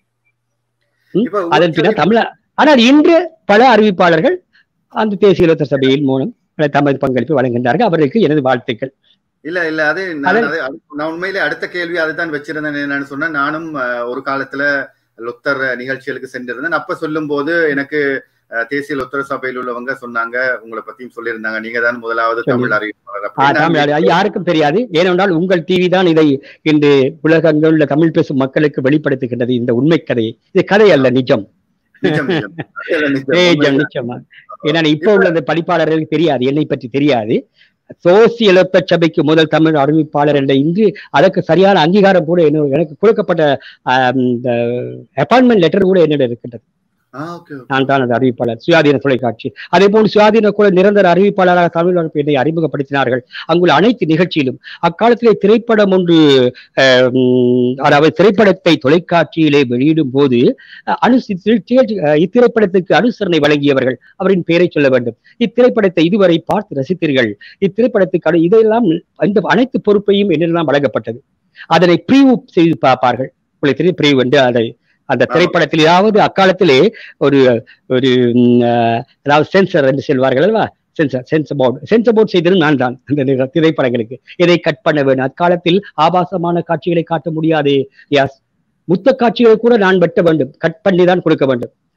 [SPEAKER 2] ம்?
[SPEAKER 1] இப்ப
[SPEAKER 2] அதன் பின்னர் தமிழ ஆனால் இன்று பல அறிவிப்பாளர்கள் அந்த தேசிய இலத்தர் சபையின் மூலம் பல தமிழ் பங்களிப்பு வழங்குகின்றார்கள் அவருக்கு எனது வாழ்த்துக்கள்
[SPEAKER 1] இல்ல இல்ல அது நான்
[SPEAKER 2] அதன்-
[SPEAKER 1] அது- அது- நான் உண்மையிலே அடுத்த கேள்வி அதுதான் வச்சிருந்தேன் என்னன்னு சொன்னா நானும் அஹ், ஒரு காலத்துல லொத்தர் நிகழ்ச்சிகளுக்கு சென்றிருந்தேன் அப்ப சொல்லும் போது எனக்கு அஹ், தேசிய லொத்தர் சபையில் உள்ளவங்க சொன்னாங்க உங்களை பத்தியும் சொல்லியிருந்தாங்க நீங்க தான் முதலாவது
[SPEAKER 2] சொல்லி.
[SPEAKER 1] தமிழ் அறிவிப்பாளர்
[SPEAKER 2] ஆ,
[SPEAKER 1] அப்படின்னு
[SPEAKER 2] தமிழ்
[SPEAKER 1] நான்
[SPEAKER 2] அது யாருக்கும் தெரியாது ஏனென்றால் உங்கள் டிவி தான் இதை இன்று உலகங்கள் உள்ள தமிழ் பேசும் மக்களுக்கு வெளிப்படுத்துகின்றது இந்த உண்மை கதையை இது கதை அல்ல நிஜம்
[SPEAKER 1] நிஜம், நிஜம். நிஜம்,
[SPEAKER 2] நிஜம்
[SPEAKER 1] உண்மைதான்.
[SPEAKER 2] நிச்சயமா ஏன்னா இப்ப உள்ள அந்த படிப்பாளர்களுக்கு தெரியாது என்னை பற்றி தெரியாது சோசிய எழுத்த சபைக்கு முதல் தமிழ் அறிவிப்பாளர் என்ற இன்று அதற்கு சரியான அங்கீகாரம் கூட என்னோட எனக்கு கொடுக்கப்பட்ட அப்பாயின்மெண்ட் லெட்டர் கூட என்னிடம் இருக்கின்றது
[SPEAKER 1] ஆ, okay, okay.
[SPEAKER 2] நான் தான் அந்த அறிவிப்பாளர் சுயாதீன தொலைக்காட்சி அதே போன்று சுயாதீன கூட நிரந்தர அறிவிப்பாளராக தமிழ் வளர்ப்பு என்னை அறிமுகப்படுத்தினார்கள் அங்குள்ள அனைத்து நிகழ்ச்சியிலும் அக்காலத்திலே திரைப்படம் ஒன்று அஹ், உம், அதாவது திரைப்படத்தை தொலைக்காட்சியிலே வெளியிடும் போது அஹ், அனு தி- தி- அஹ், இத்திரைப்படத்துக்கு அனுசரணை வழங்கியவர்கள் அவரின் பெயரை சொல்ல வேண்டும் இத்திரைப்படத்தை இதுவரை பார்த்து ரசித்தீர்கள் இத்திரைப்படத்துக்கு அனு- இதெல்லாம் இந்த அனைத்து பொறுப்பையும் என்னெல்லாம் வழங்கப்பட்டது அதனை ப்ரீவ் செய்து பார்ப்பார்கள் உங்களுக்கு தெரியும் ப்ரீவ் என்று அதை அந்த திரைப்படத்தில் ஏதாவது அக்காலத்திலே ஒரு ஒரு ம், அஹ், அதாவது சென்சர் என்று சொல்வார்கள் அல்லவா censor censor board censor board செய்தது நான் தான் அந்த நிக- திரைப்படங்களுக்கு இதை கட் பண்ண வேண்டும் அக்காலத்தில் ஆபாசமான காட்சிகளை காட்ட முடியாது யாஸ் முத்த காட்சிகளை கூட நான் வெட்ட வேண்டும் கட் பண்ணி தான் கொடுக்க வேண்டும்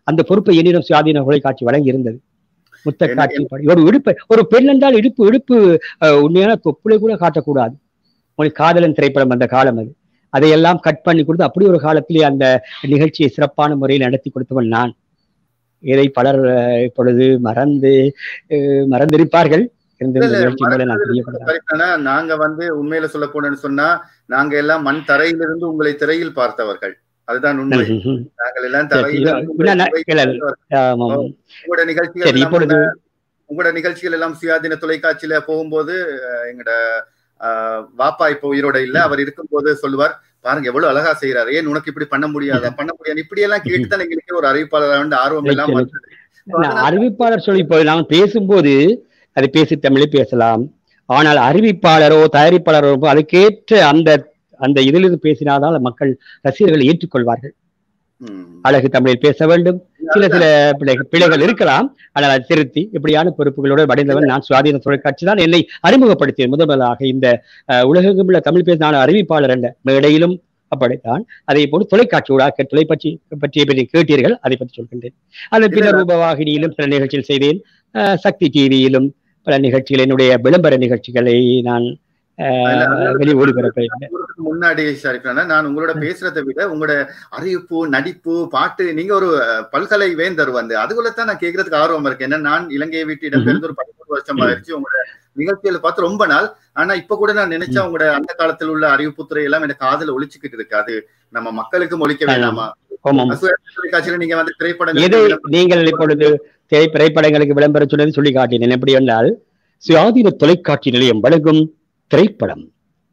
[SPEAKER 2] அந்த பொறுப்பை என்னிடம் சுயாதீன தொலைக்காட்சி வழங்கி இருந்தது முத்த
[SPEAKER 1] என்ன-
[SPEAKER 2] காட்சி படி- ஒரு இடுப்பு ஒரு பெண் என்றால் இடுப்பு இடுப்பு அஹ், உண்மையான தொப்புளை கூட காட்டக்கூடாது உங்களுக்கு காதலன் திரைப்படம் அந்த காலம் அது அதையெல்லாம் கட் பண்ணி கொடுத்து அப்படி ஒரு காலத்திலே அந்த நிகழ்ச்சியை சிறப்பான முறையில் நடத்தி கொடுத்தவன் நான் இதை பலர் அஹ், இப்பொழுது மறந்து அஹ், மறந்திருப்பார்கள் இருந்து இந்த
[SPEAKER 1] இல்ல, இல்ல,
[SPEAKER 2] நிகழ்ச்சி மூலம் நான் தெரியப்படுறேன்
[SPEAKER 1] கரெக்டானா நாங்க வந்து உண்மையில சொல்ல போனேன்னு சொன்னா நாங்க எல்லாம் மண் தரையிலிருந்து உங்களை திரையில் பார்த்தவர்கள் அதுதான் உண்மை நாங்கள் எல்லாம் தரையில்
[SPEAKER 2] சரி,
[SPEAKER 1] இருந்து
[SPEAKER 2] இல்ல,
[SPEAKER 1] உங்களை
[SPEAKER 2] நான்
[SPEAKER 1] திரையில்
[SPEAKER 2] இல்ல,
[SPEAKER 1] பார்த்தவர்கள்.
[SPEAKER 2] ஆமாம்.
[SPEAKER 1] உங்களோட நிகழ்ச்சிகள்
[SPEAKER 2] சரி
[SPEAKER 1] எல்லாம்
[SPEAKER 2] இப்பொழுது
[SPEAKER 1] உங்களோட நிகழ்ச்சிகள் எல்லாம் சுயாதீன தொலைக்காட்சியில போகும்போது அஹ், எங்கட அஹ், வாப்பா இப்ப உயிரோட இல்ல அவர் இருக்கும்போது சொல்லுவார் பாருங்க எவ்வளவு அழகா செய்யறாரு ஏன் உனக்கு இப்படி பண்ண முடியாதா பண்ண முடியாது இப்படி எல்லாம் கேட்டுதான் எங்களுக்கு ஒரு அறிவிப்பாளர் வந்து ஆர்வம் எல்லாம்
[SPEAKER 2] சரி.
[SPEAKER 1] வந்தது
[SPEAKER 2] நான் அறிவிப்பாளர் சொல்லி இப்போ நாம் பேசும்போது அது பேசி தமிழில் பேசலாம் ஆனால் அறிவிப்பாளரோ தயாரிப்பாளரோ அதுக்கேற்ற அந்த அந்த இதிலிருந்து பேசினாதான் மக்கள் ரசிகர்களை ஏற்றுக்கொள்வார்கள்
[SPEAKER 1] ம்.
[SPEAKER 2] அழகு தமிழில் பேச வேண்டும் சில சில பிழை- பிழைகள் இருக்கலாம் ஆனால் அதை திருத்தி இப்படியான பொறுப்புகளோடு வடைந்தவன் நான் சுவாதீன தொலைக்காட்சி தான் என்னை அறிமுகப்படுத்தியது முதல் முதலாக இந்த அஹ், உலகெங்கும் உள்ள தமிழ் பேச நான் அறிவிப்பாளர் என்ற மேடையிலும் அப்படித்தான் அதே போல தொலைக்காட்சி ஊடாக தொலைக்காட்சி பற்றிய பற்றி கேட்டீர்கள் அதை பற்றி சொல்கின்றேன் அதன் பின்னர் ரூபவாகினியிலும் சில நிகழ்ச்சிகள் செய்தேன் அஹ், சக்தி டிவியிலும் பல நிகழ்ச்சிகள் என்னுடைய விளம்பர நிகழ்ச்சிகளை நான் அஹ்,
[SPEAKER 1] இல்ல, அதனால
[SPEAKER 2] வெளி ஒளிபரப்பேன்
[SPEAKER 1] போறதுக்கு முன்னாடி ஷரீஃபானா நான் உங்களோட பேசுறதை விட உங்களோட அறிவிப்பு நடிப்பு பாட்டு நீங்க ஒரு அஹ், பல்கலை வேந்தர் வந்து அதுக்குள்ளதான் நான் கேட்கறதுக்கு ஆர்வம் இருக்கு ஏன்னா நான் இலங்கையை விட்டு இடம்பெயர்ந்து ஒரு பதிமூணு வருஷம் ஆயிருச்சு உங்களோட நிகழ்ச்சிகளை பார்த்து ரொம்ப நாள் ஆனா இப்ப கூட நான் நினைச்சா உங்களோட அந்த காலத்தில் உள்ள அறிவிப்புத்துறை எல்லாம் எனக்கு காதுல ஒழிச்சுக்கிட்டு இருக்கு அது நம்ம மக்களுக்கும் ஒழிக்க வேண்டாமா
[SPEAKER 2] ஆமாம்
[SPEAKER 1] தொலைக்காட்சியில நீங்க வந்து
[SPEAKER 2] எதை
[SPEAKER 1] திரைப்படங்கள்
[SPEAKER 2] நீங்கள் இப்பொழுது திரை திரைப்படங்களுக்கு விளம்பரம் சொன்னது சொல்லி காட்டினேன் எப்படி என்றால் சுயாதீன தொலைக்காட்சி நிலையம் வழங்கும் திரைப்படம்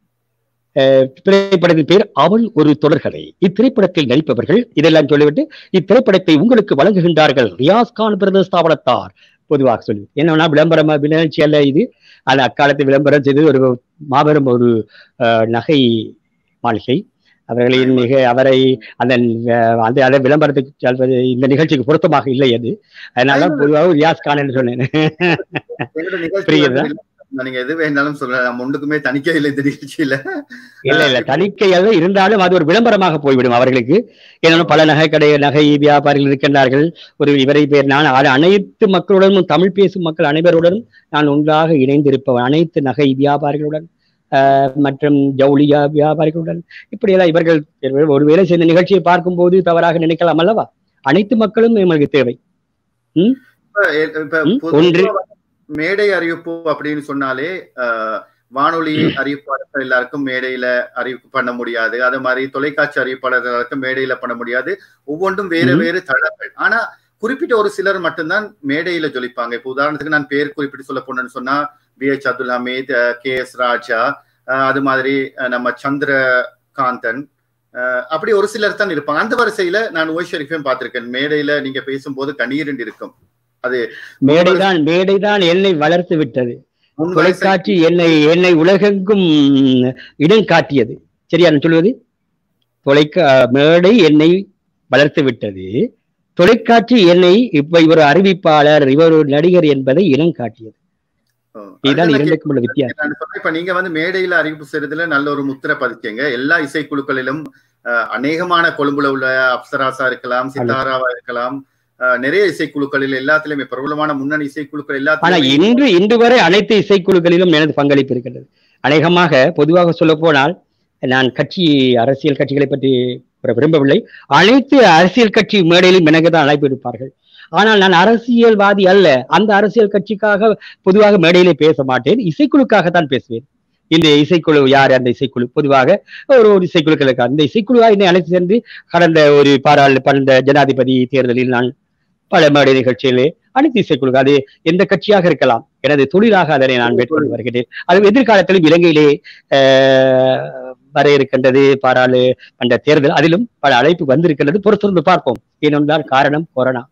[SPEAKER 2] அஹ், திரைப்படத்தின் பேர் அவள் ஒரு தொடர்கதை இத்திரைப்படத்தில் நடிப்பவர்கள் இதெல்லாம் சொல்லிவிட்டு இத்திரைப்படத்தை உங்களுக்கு வழங்குகின்றார்கள் ரியாஸ் கான் பிரதேச ஸ்தாபனத்தார் பொதுவாக சொல்லி என்னன்னா விளம்பரம் நிகழ்ச்சி அல்ல இது அது அக்காலத்து விளம்பரம் செய்து ஒரு மாபெரும் ஒரு அஹ், நகை மாளிகை அவர்களின் மிக அவரை அந்த அஹ், அந்த அதை விளம்பரத்துக்கு சொல்வது இந்த நிகழ்ச்சிக்கு பொருத்தமாக இல்லை அது அதனால பொதுவாக ரியாஸ் கான் என்று சொன்னேன்
[SPEAKER 1] எங்களோட நிகழ்ச்சி
[SPEAKER 2] புரியுதா?
[SPEAKER 1] வந்து நீங்க எது வேணாலும் சொல்லலாம் நம்ம ஒன்றுக்குமே தணிக்கை இல்லை இந்த நிகழ்ச்சியில
[SPEAKER 2] இல்ல இல்ல தணிக்கை அல்ல இருந்தாலும் அது ஒரு விளம்பரமாக போய்விடும் அவர்களுக்கு ஏன்னா பல நகை கடை நகை வியாபாரிகள் இருக்கின்றார்கள் ஒரு இவரை பேர் நான் அ- அனைத்து மக்களுடனும் தமிழ் பேசும் மக்கள் அனைவருடனும் நான் ஒன்றாக இணைந்திருப்பவன் அனைத்து நகை வியாபாரிகளுடன் ஆஹ், மற்றும் ஜவுளி வியா- வியாபாரிகளுடன் இப்படியெல்லாம் இவர்கள் இவர்கள் ஒரு வேலை செய்த நிகழ்ச்சியை பார்க்கும்போது தவறாக நினைக்கலாம் அல்லவா அனைத்து மக்களும் எங்களுக்கு தேவை
[SPEAKER 1] இப்ப இப்ப
[SPEAKER 2] ம்,
[SPEAKER 1] பொதுவா
[SPEAKER 2] ஒன்று.
[SPEAKER 1] வந்து மேடை அறிவிப்பு அப்படின்னு சொன்னாலே ஆஹ், வானொலி அறிவிப்பாளர்கள் எல்லாருக்கும் மேடையில அறிவிப்பு பண்ண முடியாது அது மாதிரி தொலைக்காட்சி அறிவிப்பாளர்களுக்கும் மேடையில பண்ண முடியாது ஒவ்வொன்றும் வேறு
[SPEAKER 2] ம்.
[SPEAKER 1] வேறு தளங்கள் ஆனா குறிப்பிட்ட ஒரு சிலர் மட்டும்தான் மேடையில ஜொலிப்பாங்க இப்ப உதாரணத்துக்கு நான் பேர் குறிப்பிட்டு சொல்ல போனேன்னு சொன்னா P H Abdul Hameed K S Raja ஆஹ், அது மாதிரி அஹ், நம்ம சந்திரகாந்தன் ஆஹ், அப்படி ஒரு சிலர் தான் இருப்பாங்க அந்த வரிசையில நான் ஓய் ஷெரீஃபையும் பார்த்திருக்கேன் மேடையில நீங்க பேசும்போது கண்ணீர் இருக்கும்
[SPEAKER 2] மேடைதான் மேடைதான் என்னை வளர்த்து விட்டது
[SPEAKER 1] முன் வரிசை-
[SPEAKER 2] தொலைக்காட்சி என்னை என்னை உலகெங்கும் இடம் காட்டியது சரியா நான் சொல்வது தொலைக்கா மேடை என்னை வளர்த்து விட்டது தொலைக்காட்சி என்னை இப்ப இவர் அறிவிப்பாளர் இவர் ஒரு நடிகர் என்பதை இனம் காட்டியது
[SPEAKER 1] ஓ,
[SPEAKER 2] இதுதான்
[SPEAKER 1] அதுதான்
[SPEAKER 2] இரண்டுக்கும் உள்ள வித்தியாசம்
[SPEAKER 1] நான் சொல்றேன், இப்ப நீங்க வந்து மேடையில அறிவிப்பு செய்யறதுல நல்ல ஒரு முத்திரை பதிச்சீங்க எல்லா இசைக்குழுக்களிலும் அஹ், அநேகமான கொழும்புல உள்ள அப்சராசா இருக்கலாம் சித்தாராவா இருக்கலாம் அஹ், நிறைய இசைக்குழுக்களில் எல்லாத்திலுமே பிரபலமான முன்னணி இசைக்குழுக்கள்
[SPEAKER 2] ஆனா
[SPEAKER 1] எல்லாத்திலுமே
[SPEAKER 2] இன்று இன்று வரை அனைத்து இசைக்குழுக்களிலும் எனது பங்களிப்பு இருக்கிறது அநேகமாக பொதுவாக சொல்ல போனால் நான் கட்சி அரசியல் கட்சிகளை பற்றி கூற விரும்பவில்லை அனைத்து அரசியல் கட்சி மேடையிலும் எனக்கு தான் அழைப்பு இருப்பார்கள் ஆனால் நான் அரசியல்வாதி அல்ல அந்த அரசியல் கட்சிக்காக பொதுவாக மேடையிலே பேச மாட்டேன் இசைக்குழுக்காகத்தான் பேசுவேன் இந்த இசைக்குழு யார் அந்த இசைக்குழு பொதுவாக ஒரு ஒரு இசைக்குழுக்களுக்கு அந்த இசைக்குழுவா என்னை அழைத்து சென்று கடந்த ஒரு பாராளு கடந்த ஜனாதிபதி தேர்தலில் நான் பல மேடை நிகழ்ச்சியிலே அனைத்து இசைக்குழு அது எந்த கட்சியாக இருக்கலாம் எனது தொழிலாக அதனை நான் மேற்கொண்டு வருகிறேன் அது எதிர்காலத்திலும் இலங்கையிலே ஆஹ், வர இருக்கின்றது பாராளு அந்த தேர்தல் அதிலும் பல அழைப்பு வந்திருக்கின்றது பொறுத்திருந்து பார்ப்போம் ஏனென்றால் காரணம் கொரோனா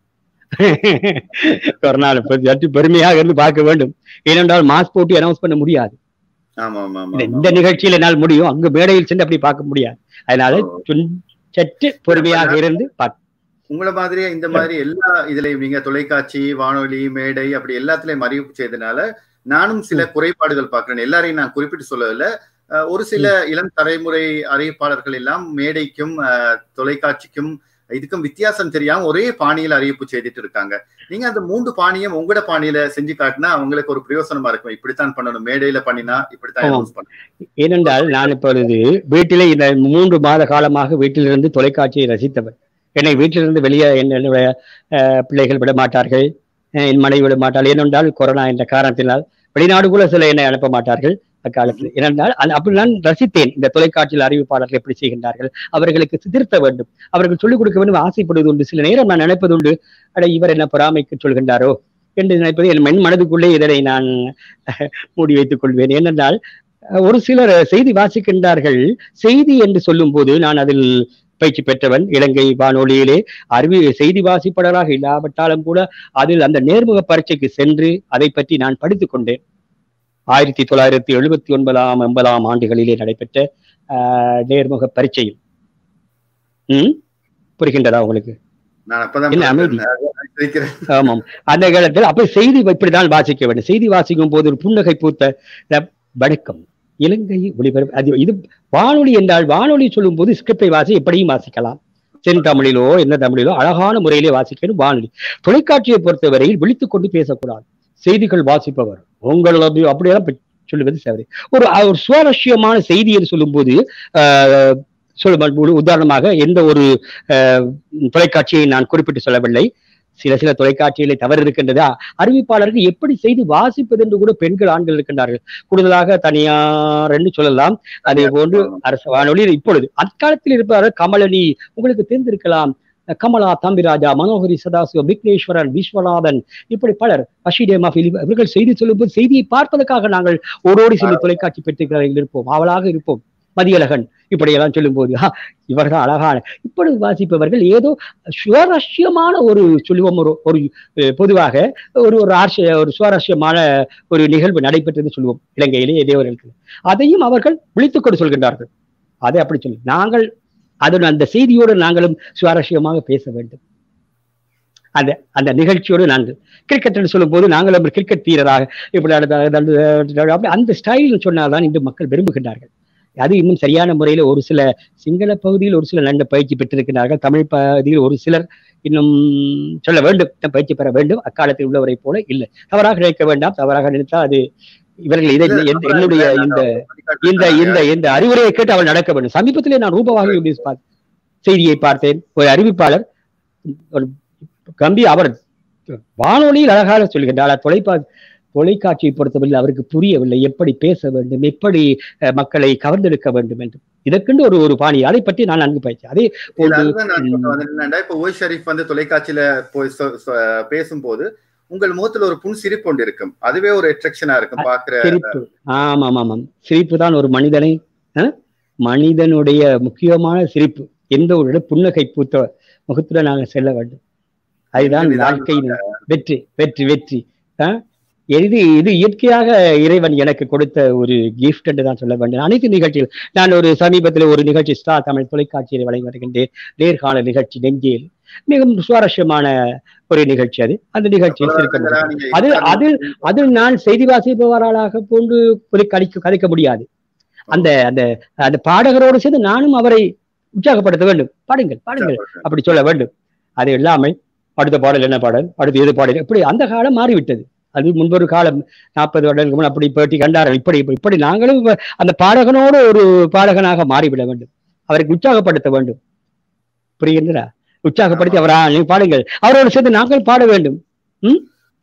[SPEAKER 2] கொரோனா பற்றி பெருமையாக இருந்து பார்க்க வேண்டும் ஏனென்றால் மாஸ்க் போட்டு அனௌன்ஸ் பண்ண முடியாது
[SPEAKER 1] ஆமா ஆமா ஆமா
[SPEAKER 2] இந்த- இந்த நிகழ்ச்சியில் என்னால் முடியும் அங்கு மேடையில் சென்று அப்படி பார்க்க முடியாது அதனால
[SPEAKER 1] ஓ.
[SPEAKER 2] சுன்- சற்று பொறுமையாக இருந்து பார்க்க
[SPEAKER 1] உங்களை மாதிரியே இந்த மாதிரி எல்லா இதுலயும் நீங்க தொலைக்காட்சி வானொலி மேடை அப்படி எல்லாத்துலயும் அறிவிப்பு செய்தனால நானும் சில குறைபாடுகள் பார்க்கிறேன் எல்லாரையும் நான் குறிப்பிட்டு சொல்லல அஹ், ஒரு சில இளம் தலைமுறை அறிவிப்பாளர்கள் எல்லாம் மேடைக்கும் அஹ், தொலைக்காட்சிக்கும் இதுக்கும் வித்தியாசம் தெரியாம ஒரே பாணியில அறிவிப்பு செய்துட்டு இருக்காங்க நீங்க அந்த மூன்று பாணியும் உங்களோட பாணியில செஞ்சு காட்டினா அவங்களுக்கு ஒரு பிரயோசனமா இருக்கும் இப்படித்தான் பண்ணணும் மேடையில பண்ணினா இப்படித்தான்
[SPEAKER 2] ஆமாம்.
[SPEAKER 1] யூஸ் பண்ணணும்
[SPEAKER 2] ஏனென்றால் நான் இப்பொழுது வீட்டிலே இந்த மூன்று மாத காலமாக வீட்டிலிருந்து தொலைக்காட்சியை ரசித்தவன் என்னை வீட்டிலிருந்து வெளியே என்ன- என்னுடைய அஹ், பிள்ளைகள் விட மாட்டார்கள் அஹ், என் மனைவி விட மாட்டாள் ஏனென்றால் கொரோனா என்ற காரணத்தினால் வெளிநாடுக்குள்ள சில என்னை அனுப்ப மாட்டார்கள் அக்காலத்தில் ஏனென்றால் அந்த- அப்படி நான் ரசித்தேன் இந்த தொலைக்காட்சியில் அறிவிப்பாளர்கள் எப்படி செய்கின்றார்கள் அவர்களுக்கு திருத்த வேண்டும் அவர்கள் சொல்லிக் கொடுக்க வேண்டும் ஆசைப்படுவது உண்டு சில நேரம் நான் நினைப்பது உண்டு அட இவர் என்ன பொறாமைக்கு சொல்கின்றாரோ என்று நினைப்பது என் மண் மனதுக்குள்ளே இதனை நான் அஹ், மூடி வைத்துக் கொள்வேன் ஏனென்றால் அஹ், ஒரு சிலர் செய்தி வாசிக்கின்றார்கள் செய்தி என்று சொல்லும் போது நான் அதில் பயிற்சி பெற்றவன் இலங்கை வானொலியிலே அறிவி செய்தி வாசிப்பாளராக இல்லாவிட்டாலும் கூட அதில் அந்த நேர்முக பரீட்சைக்கு சென்று அதை பற்றி நான் படித்துக் கொண்டேன் ஆயிரத்தி தொள்ளாயிரத்தி எழுபத்தி ஒன்பதாம் எண்பதாம் ஆண்டுகளிலே நடைபெற்ற ஆஹ், நேர்முக பரீட்சையில் ம் புரிகின்றதா உங்களுக்கு
[SPEAKER 1] நான் அப்பதான்
[SPEAKER 2] என்ன அமைதி?
[SPEAKER 1] சிரிக்கிறேன்.
[SPEAKER 2] ஆமாம் அந்த காலத்தில் அப்ப செய்தி இப்படிதான் வாசிக்க வேண்டும் செய்தி வாசிக்கும் போது ஒரு புன்னகை பூத்த அஹ், வணக்கம் இலங்கை ஒளிபரப்பு அது இது வானொலி என்றால் வானொலி சொல்லும் போது ஸ்கிரிப்டை வாசி எப்படியும் வாசிக்கலாம் சென் தமிழிலோ என்ன தமிழிலோ அழகான முறையிலே வாசிக்கணும் வானொலி தொலைக்காட்சியை பொறுத்தவரையில் விழித்துக் கொண்டு பேசக்கூடாது செய்திகள் வாசிப்பவர் உங்கள் அப்படி அப்படியெல்லாம் பி- சொல்லுவது சரி ஒரு அஹ், ஒரு சுவாரஸ்யமான செய்தி என்று சொல்லும்போது ஆஹ், சொல்ல உதாரணமாக எந்த ஒரு ஆஹ், தொலைக்காட்சியை நான் குறிப்பிட்டு சொல்லவில்லை சில சில தொலைக்காட்சிகளை தவறு இருக்கின்றதா அறிவிப்பாளருக்கு எப்படி செய்து வாசிப்பது என்று கூட பெண்கள் ஆண்கள் இருக்கின்றார்கள் கூடுதலாக தனியார் என்று சொல்லலாம் அதே போன்று அரசு வானொலியில் இப்பொழுது அக்காலத்தில் இருப்பார்கள் கமலனி உங்களுக்கு தெரிந்திருக்கலாம் கமலா தம்பிராஜா மனோகரி சதாசிவம் விக்னேஸ்வரன் விஸ்வநாதன் இப்படி பலர் அஷிடேமா பிலிப் இவர்கள் செய்தி சொல்லும்போது செய்தியை பார்ப்பதற்காக நாங்கள் ஓடோடி சென்று தொலைக்காட்சி பெற்றுக்கிறார்கள் இருப்போம் அவளாக இருப்போம் மதியழகன் இப்படியெல்லாம் சொல்லும்போது "ஆ, இவர்கள் அழகான இப்பொழுது வாசிப்பவர்கள் ஏதோ சுவாரஸ்யமான ஒரு சொல்லுவோம் ஒரு ஒரு அஹ், பொதுவாக ஒரு ஒரு ஆர்ஷ ஒரு சுவாரஸ்யமான ஒரு நிகழ்வு நடைபெற்றது சொல்லுவோம் இலங்கையிலே இடையவர்களுக்கு அதையும் அவர்கள் விழித்துக் கொண்டு சொல்கின்றார்கள் அதை அப்படி சொல்லி நாங்கள் அதன் அந்த செய்தியோடு நாங்களும் சுவாரஸ்யமாக பேச வேண்டும் அந்த அந்த நிகழ்ச்சியோடு நாங்கள் கிரிக்கெட் என்று சொல்லும் போது நாங்களும் ஒரு கிரிக்கெட் வீரராக இப்படி அடுத்த- அடுத்த- அப்படி அந்த ஸ்டைல் சொன்னால்தான் இன்று மக்கள் விரும்புகின்றார்கள் அது இன்னும் சரியான முறையில் ஒரு சில சிங்கள பகுதியில் ஒரு சில நல்ல பயிற்சி பெற்றிருக்கிறார்கள் தமிழ் பகுதியில் ஒரு சிலர் இன்னும் சொல்ல வேண்டும் இன்னும் பயிற்சி பெற வேண்டும் அக்காலத்தில் உள்ளவரை போல இல்லை தவறாக நினைக்க வேண்டாம் தவறாக நினைத்தால் அது இவர்கள் இதை எந்த- என்னுடைய இந்த இந்த இந்த இந்த அறிவுரையை கேட்டு அவள் நடக்க வேண்டும் சமீபத்திலே நான் ரூபவாக நியூஸ் பார்த்து செய்தியை பார்த்தேன் ஒரு அறிவிப்பாளர் ஒரு கம்பி அவர் வானொலியில் அழகாக சொல்கின்றார் தொலைப்பா தொலைக்காட்சியை பொறுத்தவரையில் அவருக்கு புரியவில்லை எப்படி பேச வேண்டும் எப்படி அஹ், மக்களை கவர்ந்தெடுக்க வேண்டும் என்று இதற்கென்று ஒரு ஒரு பாணி அதை பற்றி நான் நன்கு பயிற்சி அதே
[SPEAKER 1] இல்ல,
[SPEAKER 2] போன்று
[SPEAKER 1] அதுதான் நான் சொல்ல வந்தேன். என்னன்னா, இப்ப ஓய் ஷரீஃப் வந்து தொலைக்காட்சியில போய் சொ- சொ- பேசும்போது உங்கள் முகத்துல ஒரு புன் சிரிப்பு கொண்டு இருக்கும் அதுவே ஒரு அட்ராக்ஷனா இருக்கும் பாக்குற
[SPEAKER 2] சிரிப்பு ஆமாம் ஆமாம் சிரிப்பு தான் ஒரு மனிதனை அஹ், மனிதனுடைய முக்கியமான சிரிப்பு எந்த ஒரு இடம் புன்னகை பூத்த முகத்துல நாங்கள் செல்ல வேண்டும் அதுதான்
[SPEAKER 1] இதுதான்
[SPEAKER 2] வாழ்க்கையின் வெற்றி வெற்றி வெற்றி அஹ், இது இது இயற்கையாக இறைவன் எனக்கு கொடுத்த ஒரு கிஃப்ட் என்று தான் சொல்ல வேண்டும் அனைத்து நிகழ்ச்சிகள் நான் ஒரு சமீபத்தில் ஒரு நிகழ்ச்சி ஸ்டார் தமிழ் தொலைக்காட்சியில் வழங்கி வருகின்றேன் நேர்காணல் நிகழ்ச்சி நெஞ்சில் மிகவும் சுவாரஸ்யமான ஒரு நிகழ்ச்சி அது அந்த நிகழ்ச்சியில் சிரிக்க முடியும்.
[SPEAKER 1] நீங்க
[SPEAKER 2] அது அதில் அதில் நான் செய்தி வாசிப்பவராளாக போன்று ஒரு கடிக்க கதைக்க முடியாது அந்த அந்த அந்த பாடகரோடு சேர்ந்து நானும் அவரை உற்சாகப்படுத்த வேண்டும் பாடுங்கள் பாடுங்கள் அப்படி சொல்ல வேண்டும் அது இல்லாமல் அடுத்த பாடல் என்ன பாடல் அடுத்து எது பாடல் இப்படி அந்த காலம் மாறிவிட்டது அது முன்பொரு காலம் நாற்பது வருடங்களுக்கு முன் அப்படி பேட்டி கண்டார்கள் இப்படி இப்படி- இப்படி நாங்களும் இப்ப அந்த பாடகனோடு ஒரு பாடகனாக மாறிவிட வேண்டும் அவருக்கு உற்சாகப்படுத்த வேண்டும் புரிகின்றதா உற்சாகப்படுத்தி அவரா நீ பாடுங்கள் அவரோடு சேர்ந்து நாங்கள் பாட வேண்டும்
[SPEAKER 1] ம்.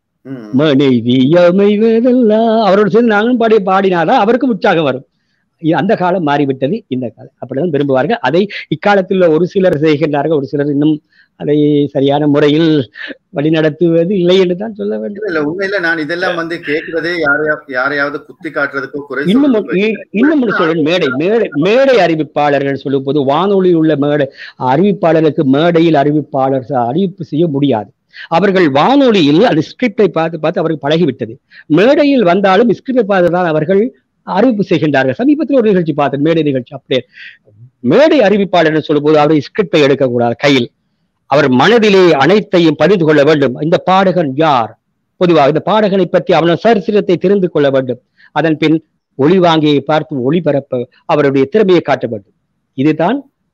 [SPEAKER 2] மனைவி அமைவதெல்லாம் அவரோடு சேர்ந்து நாங்களும் பாடி பாடினாதான் அவருக்கும் உற்சாகம் வரும் இ- அந்த காலம் மாறிவிட்டது இந்த காலம் அப்படிதான் விரும்புவார்கள் அதை இக்காலத்தில் உள்ள ஒரு சிலர் செய்கின்றார்கள் ஒரு சிலர் இன்னும் அதை சரியான முறையில் வழிநடத்துவது இல்லை என்று தான் சொல்ல வேண்டும்
[SPEAKER 1] இல்ல உண்மையில நான் இதெல்லாம் வந்து கேட்கிறதே யாரையா யாரையாவது குத்தி காட்டுறதுக்கோ குறை
[SPEAKER 2] இன்னும்
[SPEAKER 1] சொல்றதுக்கோ
[SPEAKER 2] ஒன்று- இ- இன்னும் ஒன்று சொல்றேன் மேடை மேடை மேடை அறிவிப்பாளர்கள் சொல்லும் போது வானொலி உள்ள மேடை அறிவிப்பாளருக்கு மேடையில் அறிவிப்பாளர் ச- அறிவிப்பு செய்ய முடியாது அவர்கள் வானொலியில் அந்த ஸ்கிரிப்டை பார்த்து பார்த்து அவர்கள் பழகிவிட்டது மேடையில் வந்தாலும் ஸ்கிரிப்டை பார்த்து தான் அவர்கள் அறிவிப்பு செய்கின்றார்கள் சமீபத்தில் ஒரு நிகழ்ச்சி பார்த்தேன் மேடை நிகழ்ச்சி அப்படியே மேடை அறிவிப்பாளர் சொல்லும்போது அவரை ஸ்கிரிப்டை எடுக்கக்கூடாது கையில் அவர் மனதிலே அனைத்தையும் பதிந்து கொள்ள வேண்டும் இந்த பாடகன் யார் பொதுவாக இந்த பாடகனை பற்றி அவன சரித்திரத்தை தெரிந்து கொள்ள வேண்டும் அதன் பின் ஒளிவாங்கியை பார்த்து ஒளிபரப்ப அவருடைய திறமையை காட்ட வேண்டும் இதுதான்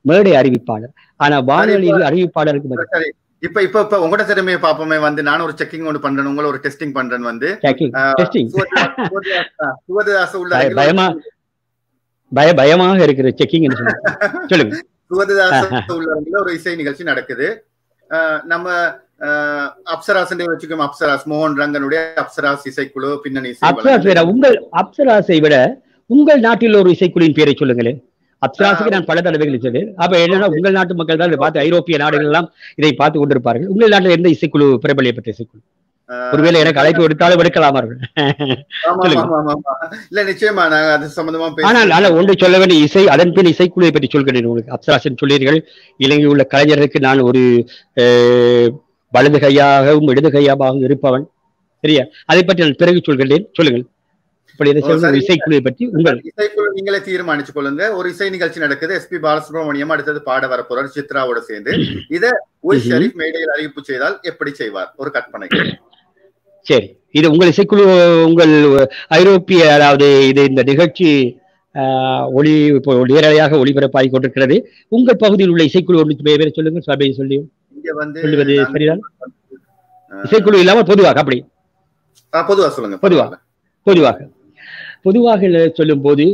[SPEAKER 2] மேடை அறிவிப்பாளர் ஆனா வானொலி அறிவிப்பாளருக்கு பதில்
[SPEAKER 1] சரி இப்ப இப்ப இப்ப உங்களோட திறமையை பாப்போமே வந்து நான் ஒரு செக்கிங் ஒன்று பண்றேன் உங்களை ஒரு டெஸ்டிங் பண்றேன் வந்து
[SPEAKER 2] checking,
[SPEAKER 1] ஆஹ்,
[SPEAKER 2] testing.
[SPEAKER 1] சுவதா- சுவதா- ஆஹ், சுவததாச உள்ள
[SPEAKER 2] பய- பயமா பய பயமாக இருக்கிற செக்கிங் சொல்லுங்க
[SPEAKER 1] சுவததாச உள்ளவங்கள ஒரு இசை நிகழ்ச்சி நடக்குது ஆஹ், நம்ம ஆஹ், அப்சராசன் வச்சுக்கோம் அப்சராஸ் மோகன் ரங்கனுடைய அப்சராஸ் இசைக்குழு பின்னணி இசை
[SPEAKER 2] அப்சராஸ் வேற உங்கள் அப்சராஸை விட உங்கள் நாட்டில் ஒரு இசைக்குழுவின் பேரை சொல்லுங்களேன் அப்சராஸுக்கு நான் பல தடவைகள் சொல்லி அப்ப என்னன்னா உங்கள் நாட்டு மக்கள் தான் இதை பார்த்து ஐரோப்பிய நாடுகள் எல்லாம் இதை பார்த்து கொண்டிருப்பார்கள் உங்கள் நாட்டில் எந்த இசைக்குழு பிரபலிய பெற்ற இசைக்குழு
[SPEAKER 1] ஆஹ்,
[SPEAKER 2] ஒருவேளை எனக்கு அழைப்பு எடுத்தாலும் எடுக்கலாமார்கள்
[SPEAKER 1] ஆமா,
[SPEAKER 2] சொல்லுங்க.
[SPEAKER 1] ஆமா, ஆமா, ஆமா. இல்ல நிச்சயமா நாங்க அது சம்பந்தமா
[SPEAKER 2] ஆனால்
[SPEAKER 1] பேசி
[SPEAKER 2] ஆனால் ஒன்று சொல்ல வேண்டிய இசை அதன் பின் இசைக்குழுவை பற்றி சொல்கிறேன் உங்களுக்கு அப்சராசன் சொல்லீர்கள் இலங்கை உள்ள கலைஞருக்கு நான் ஒரு அஹ், வலது கையாகவும் இடது கையாகவும் இருப்பவன் சரியா அதை பற்றி நான் பிறகு சொல்கிறேன் சொல்லுங்கள் இப்படி இதை
[SPEAKER 1] ஓ,
[SPEAKER 2] சொல்லுங்க
[SPEAKER 1] சரி.
[SPEAKER 2] இசைக்குழுவை பற்றி உங்கள்
[SPEAKER 1] இசைக்குழு நீங்களே தீர்மானிச்சு கொள்ளுங்க ஒரு இசை நிகழ்ச்சி நடக்குது எஸ்பி பாலசுப்ரமணியம் அடுத்தது பாட வரப்போறார் சித்ராவோட சேர்ந்து இத உய்
[SPEAKER 2] ம்ஹும்.
[SPEAKER 1] ஷரீப் மேடையில் அறிவிப்பு செய்தால் எப்படி செய்வார் ஒரு கற்பனை
[SPEAKER 2] சரி இது உங்கள் இசைக்குழு உங்கள் ஐரோப்பிய அதாவது இது இந்த நிகழ்ச்சி ஆஹ், ஒளி இப்போ நேரடியாக ஒளிபரப்பாகி கொண்டிருக்கிறது உங்கள் பகுதியில் உள்ள இசைக்குழு ஒன்று பேரை சொல்லுங்கள் சபையை சொல்லி
[SPEAKER 1] இங்க வந்து
[SPEAKER 2] சொல்லுவது
[SPEAKER 1] நாங்க-
[SPEAKER 2] சரிதான்
[SPEAKER 1] ஆஹ்,
[SPEAKER 2] இசைக்குழு இல்லாமல் பொதுவாக அப்படி
[SPEAKER 1] ஆஹ், பொதுவா சொல்லுங்க
[SPEAKER 2] பொதுவா. பொதுவாக பொதுவாக சொல்லும் போது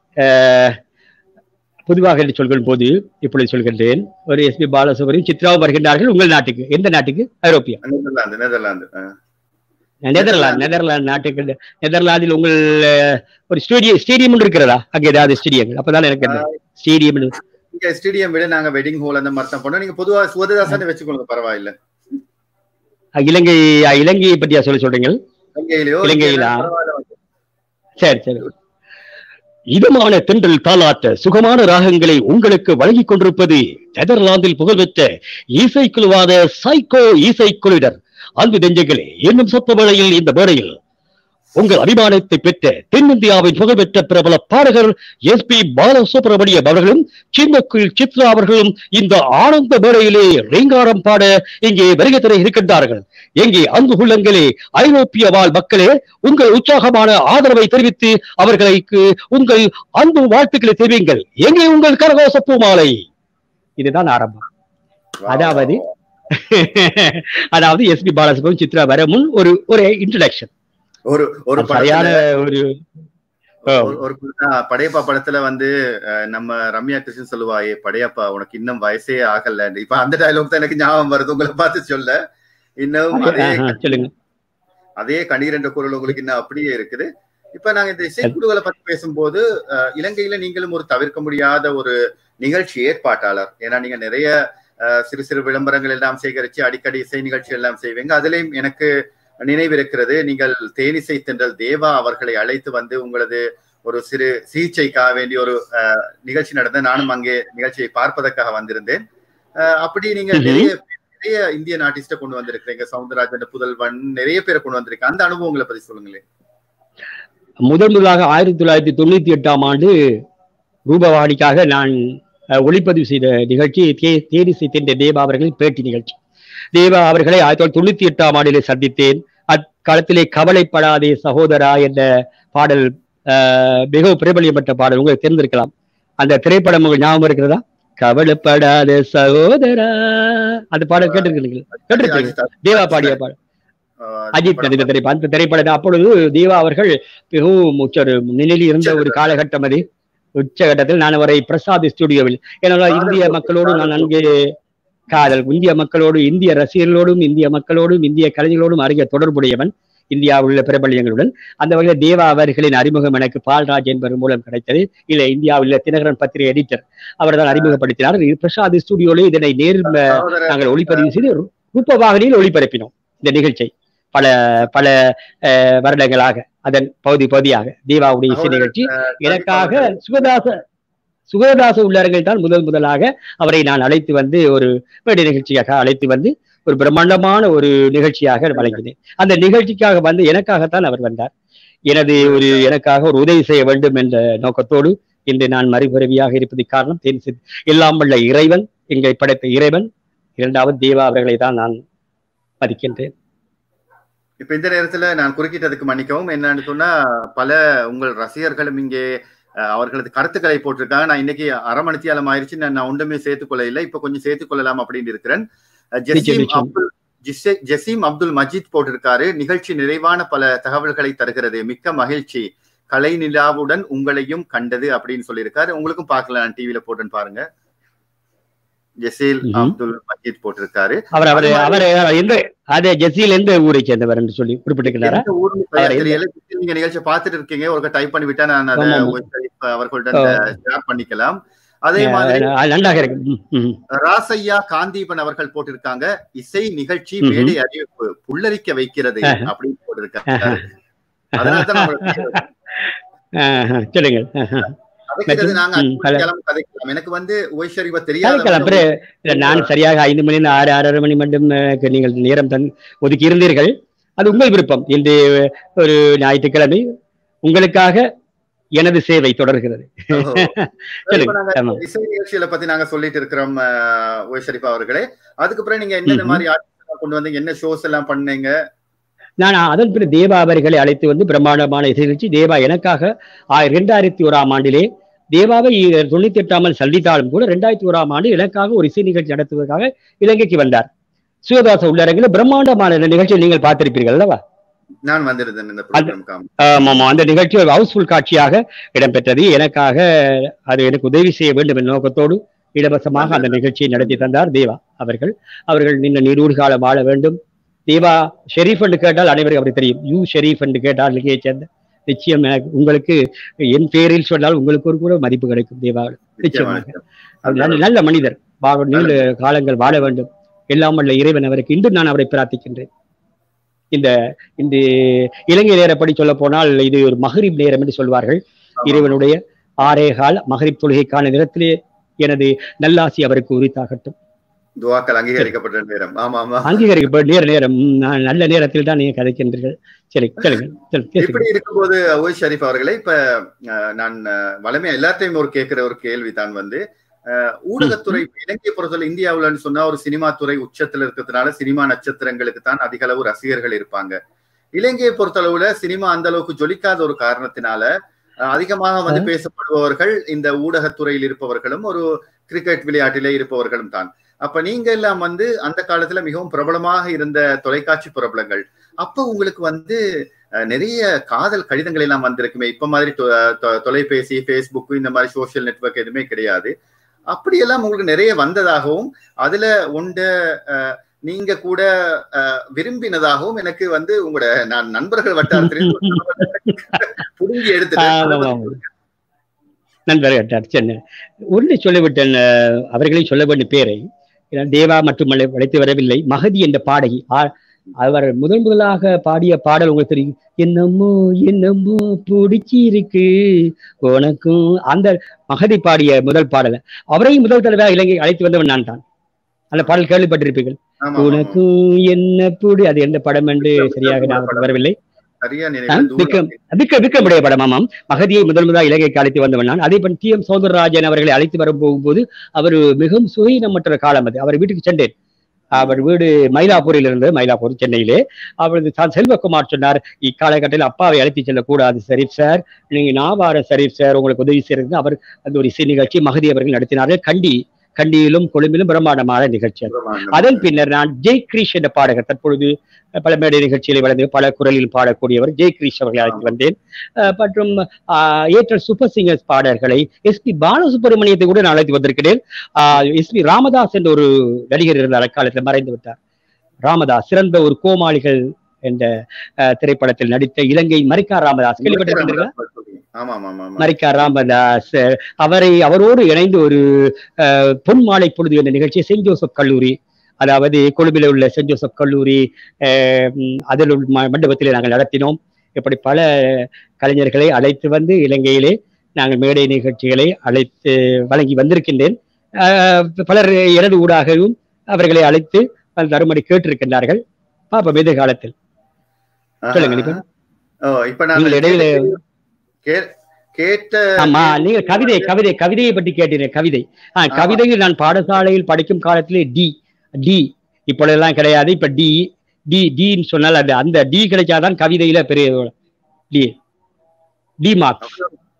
[SPEAKER 2] பொதுவாக என்று சொல்லும் போது இப்பொழுது சொல்கின்றேன் ஒரு எஸ்பி பாலசுப்ரமணியம் சித்ராவும் வருகின்றார்கள் உங்கள் நாட்டுக்கு எந்த நாட்டுக்கு ஐரோப்பியா
[SPEAKER 1] நெதர்லாந்து நெதர்லாந்து ஆஹ்.
[SPEAKER 2] நெதர்லாந்து நெதர்லாந்து நாட்டுக்கு நெதர்லாந்தில் உங்கள் அஹ், ஒரு ஸ்டேடியம் ஸ்டேடியம் ஒன்று இருக்கிறதா அங்கே ஏதாவது ஸ்டேடியங்கள் அப்பதான் எனக்கு அந்த ஸ்டேடியம்
[SPEAKER 1] இங்க ஸ்டேடியம் விட நாங்க வெட்டிங் ஹால் அந்த மாதிரி தான் பண்ணோம் நீங்க பொதுவா சுவததாசன் வச்சுக்கொள்ளுங்க பரவாயில்ல
[SPEAKER 2] இலங்கை அஹ், இலங்கையை பற்றியா சொல்ல சொல்றீங்க
[SPEAKER 1] இலங்கையிலயோ
[SPEAKER 2] இலங்கையிலா?
[SPEAKER 1] பரவாயில்ல.
[SPEAKER 2] சரி சரி இதமான தென்றல் தாளாட்ட சுகமான ராகங்களை உங்களுக்கு வழங்கிக் கொண்டிருப்பது நெதர்லாந்தில் புகழ்பெற்ற இசைக்குழுவாத சைக்கோ இசைக்குழுவினர் அன்பு நெஞ்சங்களே என்னும் சொத்த வேளையில் இந்த வேளையில் உங்கள் அபிமானத்தை பெற்ற தென்னிந்தியாவின் புகழ்பெற்ற பிரபல பாடகர் எஸ் பி பாலசுப்ரமணியம் அவர்களும் சின்னக்குள் சித்ரா அவர்களும் இந்த ஆனந்த மேடையிலே ரீங்காரம் பாட இங்கே வருகை தர இருக்கின்றார்கள் எங்கே அன்பு உள்ளங்களே ஐரோப்பிய வாழ் மக்களே உங்கள் உற்சாகமான ஆதரவை தெரிவித்து அவர்களுக்கு உங்கள் அன்பு வாழ்த்துக்களை தெரிவிங்கள் எங்கே உங்கள் கரகோச பூமாலை இதுதான் ஆரம்பம் அதாவது அதாவது எஸ் பி பாலசுப்ரமணியம் சித்ரா வர முன் ஒரு ஒரு இன்ட்ரடக்ஷன்
[SPEAKER 1] ஒரு ஒரு
[SPEAKER 2] சரியான
[SPEAKER 1] படத்துல
[SPEAKER 2] ஒரு
[SPEAKER 1] ஒரு- ஒரு ஆஹ், படையப்பா படத்துல வந்து அஹ், நம்ம ரம்யா கிருஷ்ணன் சொல்லுவாயே படையப்பா உனக்கு இன்னும் வயசே ஆகல இப்ப அந்த டயலாக் தான் எனக்கு ஞாபகம் வருது உங்களை பார்த்து சொல்ல இன்னும் அதே
[SPEAKER 2] ஆஹா, சொல்லுங்க
[SPEAKER 1] அதே கண்ணீர் என்ற குரல் உங்களுக்கு இன்னும் அப்படியே இருக்குது இப்ப நாங்க இந்த இசைக்குழுக்களை பத்தி பேசும்போது அஹ், இலங்கையில நீங்களும் ஒரு தவிர்க்க முடியாத ஒரு நிகழ்ச்சி ஏற்பாட்டாளர் ஏன்னா நீங்க நிறைய அஹ், சிறு சிறு விளம்பரங்கள் எல்லாம் சேகரிச்சு அடிக்கடி இசை நிகழ்ச்சி எல்லாம் செய்வீங்க அதுலயும் எனக்கு நினைவிருக்கிறது நீங்கள் தேனிசை தென்றல் தேவா அவர்களை அழைத்து வந்து உங்களது ஒரு சிறு சிகிச்சைக்காக வேண்டிய ஒரு அஹ், நிகழ்ச்சி நடந்த நானும் அங்கே நிகழ்ச்சியை பார்ப்பதற்காக வந்திருந்தேன் அஹ், அப்படி நீங்க
[SPEAKER 2] ம்ஹும்.
[SPEAKER 1] நிறைய நிறைய இந்தியன் ஆர்டிஸ்ட கொண்டு வந்திருக்கிறீங்க சவுந்தரராஜன் புதல்வன் நிறைய பேரை கொண்டு வந்திருக்கீங்க அந்த அனுபவங்களை பத்தி சொல்லுங்களேன்
[SPEAKER 2] முதன் முதலாக ஆயிரத்தி தொள்ளாயிரத்தி தொண்ணூத்தி எட்டாம் ஆண்டு ரூபவாணிக்காக நான் அஹ், ஒளிப்பதிவு செய்த நிகழ்ச்சி தே தேனிசை தென்ற தேவா அவர்களின் பேட்டி நிகழ்ச்சி தேவா அவர்களை ஆயிரத்தி தொள்ளாயிரத்தி தொண்ணூத்தி எட்டாம் ஆண்டிலே சந்தித்தேன் அக்காலத்திலே கவலைப்படாதே சகோதரா என்ற பாடல் அஹ், மிகவும் பிரபலியம் பெற்ற பாடல் உங்களுக்கு தெரிந்திருக்கலாம் அந்த திரைப்படம் உங்களுக்கு ஞாபகம் இருக்கிறதா கவலைப்படாத சகோதரா அந்த பாடல் கேட்டிருக்கீங்களா கேட்டிருக்கீங்க தேவா பாடிய பாடல்
[SPEAKER 1] அஹ்,
[SPEAKER 2] அஜித் நடித்த திரைப்படம் அந்த திரைப்படம் அப்பொழுது தேவா அவர்கள் மிகவும் உச்ச ஒரு நிலையில் இருந்த ஒரு காலகட்டம் அது உச்சகட்டத்தில் நான் அவரை பிரசாத் ஸ்டுடியோவில் ஏன்னா இந்திய மக்களோடு நான் நன்கு காதல் இந்திய மக்களோடு இந்திய ரசிகர்களோடும் இந்திய மக்களோடும் இந்திய கலைஞர்களோடும் அருகிய தொடர்புடையவன் இந்தியாவில் உள்ள பிரபல்யங்களுடன் அந்த வகையில் தேவா அவர்களின் அறிமுகம் எனக்கு பால்ராஜ் என்பவர் மூலம் கிடைத்தது இல்லை இந்தியாவில் உள்ள தினகரன் பத்திரிகை எடிட்டர் அவர் தான் அறிமுகப்படுத்தினார் இது பிரசாத் ஸ்டுடியோவில் இதனை நேர்
[SPEAKER 1] சகோதரர்
[SPEAKER 2] நாங்கள் ஒளிப்பதிவு செய்து ரு- ரூபவாகினியில் ஒளிபரப்பினோம் இந்த நிகழ்ச்சியை பல பல அஹ், வருடங்களாக அதன் பகுதி பகுதியாக தீபாவுடைய இசை நிகழ்ச்சி எனக்காக சுகதாச சுகதாச உள்ளவர்கள் தான் முதல் முதலாக அவரை நான் அழைத்து வந்து ஒரு மேடை நிகழ்ச்சியாக அழைத்து வந்து ஒரு பிரம்மாண்டமான ஒரு நிகழ்ச்சியாக வழங்கினேன் அந்த நிகழ்ச்சிக்காக வந்து எனக்காகத்தான் அவர் வந்தார் எனது ஒரு எனக்காக ஒரு உதவி செய்ய வேண்டும் என்ற நோக்கத்தோடு இன்று நான் மறுபிறவியாக இருப்பதற்கு காரணம் தேன் சித்- எல்லாம் வல்ல இறைவன் எங்களை படைத்த இறைவன் இரண்டாவது தேவா அவர்களை தான் நான் மதிக்கின்றேன்
[SPEAKER 1] இப்ப இந்த நேரத்துல நான் குறுக்கிட்டதுக்கு மன்னிக்கவும் என்னன்னு சொன்னா பல உங்கள் ரசிகர்களும் இங்கே அஹ், அவர்களது கருத்துக்களை போட்டிருக்காங்க நான் இன்னைக்கு அரை மணித்தியாலம் ஆயிருச்சு நான் நான் ஒன்றுமே சேர்த்துக்கொள்ள இல்லை இப்ப கொஞ்சம் சேர்த்துக் கொள்ளலாம் அப்படின்னு இருக்கிறேன் அஹ், ஜெசீம்
[SPEAKER 2] நிச்சயம்.
[SPEAKER 1] அப்துல் ஜிசே- ஜெசீம் அப்துல் மஜீத் போட்டிருக்காரு நிகழ்ச்சி நிறைவான பல தகவல்களை தருகிறது மிக்க மகிழ்ச்சி கலை நிலாவுடன் உங்களையும் கண்டது அப்படின்னு சொல்லியிருக்காரு உங்களுக்கும் பார்க்கலாம் டிவில போட்டுன்னு பாருங்க ஜெசீல்
[SPEAKER 2] ம்ஹும்.
[SPEAKER 1] அப்துல் மஜீத் போட்டிருக்காரு
[SPEAKER 2] அவர் அவர்
[SPEAKER 1] அது மாதிரி-
[SPEAKER 2] அவர் எந்த அதே ஜெசியில் எந்த ஊரை சேர்ந்தவர் என்று சொல்லி குறிப்பிட்டிருக்கிறாரா
[SPEAKER 1] எந்த ஊர்னு பெயர்
[SPEAKER 2] அவர்
[SPEAKER 1] தெரியல நீங்க நிகழ்ச்சியை பார்த்துட்டு இருக்கீங்க ஒரு டைப் பண்ணி விட்டா நான் அதை
[SPEAKER 2] ஆமா, ஆமா.
[SPEAKER 1] உங்க அவர்களுடன் ஷேர் பண்ணிக்கலாம் அதே மாதிரி
[SPEAKER 2] அஹ், நன்றாக இருக்கு ம், ம்.
[SPEAKER 1] ராசையா காந்தீபன் அவர்கள் போட்டிருக்காங்க இசை நிகழ்ச்சி
[SPEAKER 2] ம்ஹும்.
[SPEAKER 1] மேடை அறிவிப்பு புல்லரிக்க வைக்கிறது
[SPEAKER 2] ஆஹா.
[SPEAKER 1] அப்படின்னு போட்டிருக்காங்க அதனால தான் நம்மளுக்கு
[SPEAKER 2] ஆஹ், சொல்லுங்கள் ஆஹ்.
[SPEAKER 1] கதைக்கிறது நாங்க
[SPEAKER 2] ம், பல-
[SPEAKER 1] கிளம்பி கதைக்கலாம் எனக்கு வந்து ஓய்ஷரிவ
[SPEAKER 2] கதைக்கலாம்
[SPEAKER 1] தெரியாத
[SPEAKER 2] பிறகு இல்ல, நான் சரியாக ஐந்து மணி ஆறு ஆறரை மணி மட்டும் எனக்கு நீங்கள் நேரம் தன் ஒதுக்கி இருந்தீர்கள் அது உங்கள் விருப்பம் இன்று ஒரு ஞாயிற்றுக்கிழமை உங்களுக்காக எனது சேவை தொடர்கிறது சொல்லுங்க ஆமா.
[SPEAKER 1] இசை நிகழ்ச்சிகளை பத்தி நாங்க சொல்லிட்டு இருக்கிறோம் ஓய் ஷரீஃபா அவர்களே அதுக்கப்புறம் நீங்க என்னென்ன
[SPEAKER 2] ம்ஹும்.
[SPEAKER 1] மாதிரி ஆட்கள் கொண்டு வந்தீங்க என்ன ஷோஸ் எல்லாம் பண்ணீங்க
[SPEAKER 2] நான் அதன் பிறகு தேவா அவர்களை அழைத்து வந்து பிரம்மாண்டமான இசை நிகழ்ச்சி தேவா எனக்காக ஆ- இரண்டாயிரத்தி ஓராம் ஆண்டிலே தேவாவை தொண்ணூத்தி எட்டாமல் சந்தித்தாலும் கூட இரண்டாயிரத்தி ஓராம் ஆண்டு எனக்காக ஒரு இசை நிகழ்ச்சி நடத்துவதற்காக இலங்கைக்கு வந்தார் சிவதாச உள்ளரங்கில் பிரம்மாண்டமான இந்த நிகழ்ச்சியை நீங்கள் பார்த்திருப்பீர்கள் அல்லவா
[SPEAKER 1] நான் வந்திருந்தேன் இந்த ப்ரோக்ராம்
[SPEAKER 2] ஆமாம் அந்த நிகழ்ச்சி ஒரு ஹவுஸ்ஃபுல் காட்சியாக இடம்பெற்றது எனக்காக அது எனக்கு உதவி செய்ய வேண்டும் என்ற நோக்கத்தோடு இலவசமாக அந்த நிகழ்ச்சியை நடத்தி தந்தார் தேவா அவர்கள் அவர்கள் நின்று நீரூறு காலம் வாழ வேண்டும் தேவா ஷெரீஃப் என்று கேட்டால் அனைவருக்கும் அப்படி தெரியும் யூ ஷெரீஃப் என்று கேட்டால் நிலையை சேர்ந்த நிச்சயம் எனக்கு உங்களுக்கு என் பேரில் சொன்னால் உங்களுக்கு ஒரு கூட மதிப்பு கிடைக்கும் தேவா நிச்சயமாக அவர் நல்ல நல்ல மனிதர் வாழ நீண்ட காலங்கள் வாழ வேண்டும் எல்லாம் வல்ல இறைவன் அவருக்கு இன்று நான் அவரை பிரார்த்திக்கின்றேன் இந்த இந்த இலங்கை நேரப்படி சொல்ல போனால் இது ஒரு மகரிப் நேரம் என்று சொல்வார்கள் இறைவனுடைய ஆறே கால் மகரிப் தொழுகைக்கான நேரத்திலே எனது நல்லாசி அவருக்கு உரித்தாகட்டும்
[SPEAKER 1] துவாக்கள் அங்கீகரிக்கப்பட்ட நேரம் ஆமா ஆமா
[SPEAKER 2] அங்கீகரிக்கப்பட்ட நேர நேரம் ம், நான் நல்ல நேரத்தில் தான் நீங்க கதைக்கின்றீர்கள் சரி சொல்லுங்க சொல்லு, பேசுங்க.
[SPEAKER 1] இப்படி இருக்கும்போது ஓய் ஷரீஃப் அவர்களே இப்ப அஹ், நான் அஹ், வளமையா எல்லாத்தையும் ஒரு கேட்கிற ஒரு கேள்வி தான் வந்து அஹ், ஊடகத்துறை இலங்கையை பொறுத்தவரை இந்தியாவுலன்னு சொன்னா ஒரு சினிமா துறை உச்சத்துல இருக்கிறதுனால சினிமா நட்சத்திரங்களுக்கு தான் அதிக அளவு ரசிகர்கள் இருப்பாங்க இலங்கையை பொறுத்தளவுல சினிமா அந்த அளவுக்கு ஜொலிக்காத ஒரு காரணத்தினால அஹ், அதிகமாக வந்து பேசப்படுபவர்கள் இந்த ஊடகத்துறையில் இருப்பவர்களும் ஒரு கிரிக்கெட் விளையாட்டிலே இருப்பவர்களும் தான் அப்ப நீங்க எல்லாம் வந்து அந்த காலத்துல மிகவும் பிரபலமாக இருந்த தொலைக்காட்சி பிரபலங்கள் அப்ப உங்களுக்கு வந்து அஹ், நிறைய காதல் கடிதங்கள் எல்லாம் வந்திருக்குமே இப்ப மாதிரி தொ- தொ- தொலைபேசி ஃபேஸ்புக் இந்த மாதிரி சோஷியல் நெட்வொர்க் எதுவுமே கிடையாது அப்படியெல்லாம் உங்களுக்கு நிறைய வந்ததாகவும் அதுல உண்ட அஹ், நீங்க கூட அஹ், விரும்பினதாகவும் எனக்கு வந்து உங்களோட நான் நண்பர்கள் வட்டாரத்திலிருந்து புடுங்கி
[SPEAKER 2] ஆமாம்,
[SPEAKER 1] எடுத்துட்டேன்
[SPEAKER 2] ஆமாம். நண்பர் கேட்டார் சென்னை ஒன்றை சொல்லிவிட்டேன் அஹ், அவர்களே சொல்ல வேண்டிய பேரை ஏன்னா, தேவா மட்டுமல்ல அழைத்து வரவில்லை மகதி என்ற பாடகி ஆ- அவர் முதன் முதலாக பாடிய பாடல் உங்களுக்கு தெரியும் என்னமோ என்னமோ பிடிச்சி இருக்கு உனக்கும் அந்த மகதி பாடிய முதல் பாடல அவரையும் முதல் தடவை இலங்கை அழைத்து வந்தவன் நான் தான் அந்த பாடல் கேள்விப்பட்டிருப்பீர்கள்
[SPEAKER 1] ஆமா, ஆமா, ஆமா.
[SPEAKER 2] உனக்கும் என்ன புடி அது எந்த படம் என்று சரியாக ஞாபகம் வரவில்லை
[SPEAKER 1] சரியா
[SPEAKER 2] ஆ,
[SPEAKER 1] நினைவு
[SPEAKER 2] விக்ரம் விக்க விக்ரமுடைய படமாமாம் மகதியை முதல் முதலாக இலங்கைக்கு அழைத்து வந்தவன் நான் அதே போல் டி எம் சௌந்தரராஜன் அவர்களை அழைத்து வர போகும்போது அவர் மிகவும் சுயநமற்ற காலம் அது அவர் வீட்டுக்கு சென்றேன் அவர் வீடு மயிலாப்பூரில் இருந்தது மயிலாப்பூர் சென்னையிலே அவரது தான் செல்வகுமார் சொன்னார் இக்காலகட்டத்தில் அப்பாவை அழைத்து செல்லக்கூடாது ஷரீப் சார் நீங்க நாவார ஷரீப் சார் உங்களுக்கு உதவி செய்யறது அவர் அந்த ஒரு இசை நிகழ்ச்சி மகதி அவர்கள் நடத்தினார்கள் கண்டி கண்டியிலும் கொழும்பிலும் பிரம்மாண்டமான நிகழ்ச்சி அது. அதன் பின்னர் நான் ஜெய் கிரீஷ் என்ற பாடகர் தற்பொழுது பல மேடை நிகழ்ச்சிகளை வளர்ந்து பல குரலில் பாடக்கூடியவர் ஜெய் கிரீஷ் அவர்களை அழைத்து வந்தேன் அஹ் மற்றும் ஆஹ், ஏற்றல் சூப்பர் சிங்கர்ஸ் பாடல்களை எஸ் பி பாலசுப்ரமணியத்தை கூட நான் அழைத்து வந்திருக்கிறேன் எஸ் பி ராமதாஸ் என்ற ஒரு நடிகர் இருந்தார் அக்காலத்தில் மறைந்து விட்டார் ராமதாஸ் சிறந்த ஒரு கோமாளிகள் என்ற அஹ், திரைப்படத்தில் நடித்த இலங்கை மரிக்கா ராமதாஸ் கேள்விப்பட்டிருக்கிறீர்களா
[SPEAKER 1] ஆமா ஆமா ஆமா ஆமா
[SPEAKER 2] மரிக்கா ராமதாஸ் அஹ், அவரை அவரோடு இணைந்து ஒரு அஹ், பொன் மாலை பொழுது என்ற நிகழ்ச்சியை செயின்ட் ஜோசப் கல்லூரி அதாவது கொழும்பில் உள்ள செயின்ட் ஜோசப் கல்லூரி அஹ், ம், அதில் உள்ள ம- மண்டபத்திலே நாங்கள் நடத்தினோம் இப்படி பல கலைஞர்களை அழைத்து வந்து இலங்கையிலே நாங்கள் மேடை நிகழ்ச்சிகளை அழைத்து வழங்கி வந்திருக்கின்றேன் அஹ், பலர் எனது ஊடாகவும் அவர்களை அழைத்து தருமடி கேட்டிருக்கின்றார்கள் பார்ப்போம் எதிர்காலத்தில் சொல்லுங்க நிபுண்.
[SPEAKER 1] ஓ, இப்ப நான்
[SPEAKER 2] நீங்கள் இடையில
[SPEAKER 1] கே- கேட்ட
[SPEAKER 2] ஆமா நீங்க கவிதை கவிதை கவிதையை பற்றி கேட்டீங்க கவிதை ஆ கவிதையில் நான் பாடசாலையில் படிக்கும் காலத்திலே டி டி இப்பொழுதெல்லாம் கிடையாது இப்ப டி டி டின்னு சொன்னால் அது அந்த டி கிடைச்சாதான் கவிதையில பெரிய டி டி மார்க்ஸ்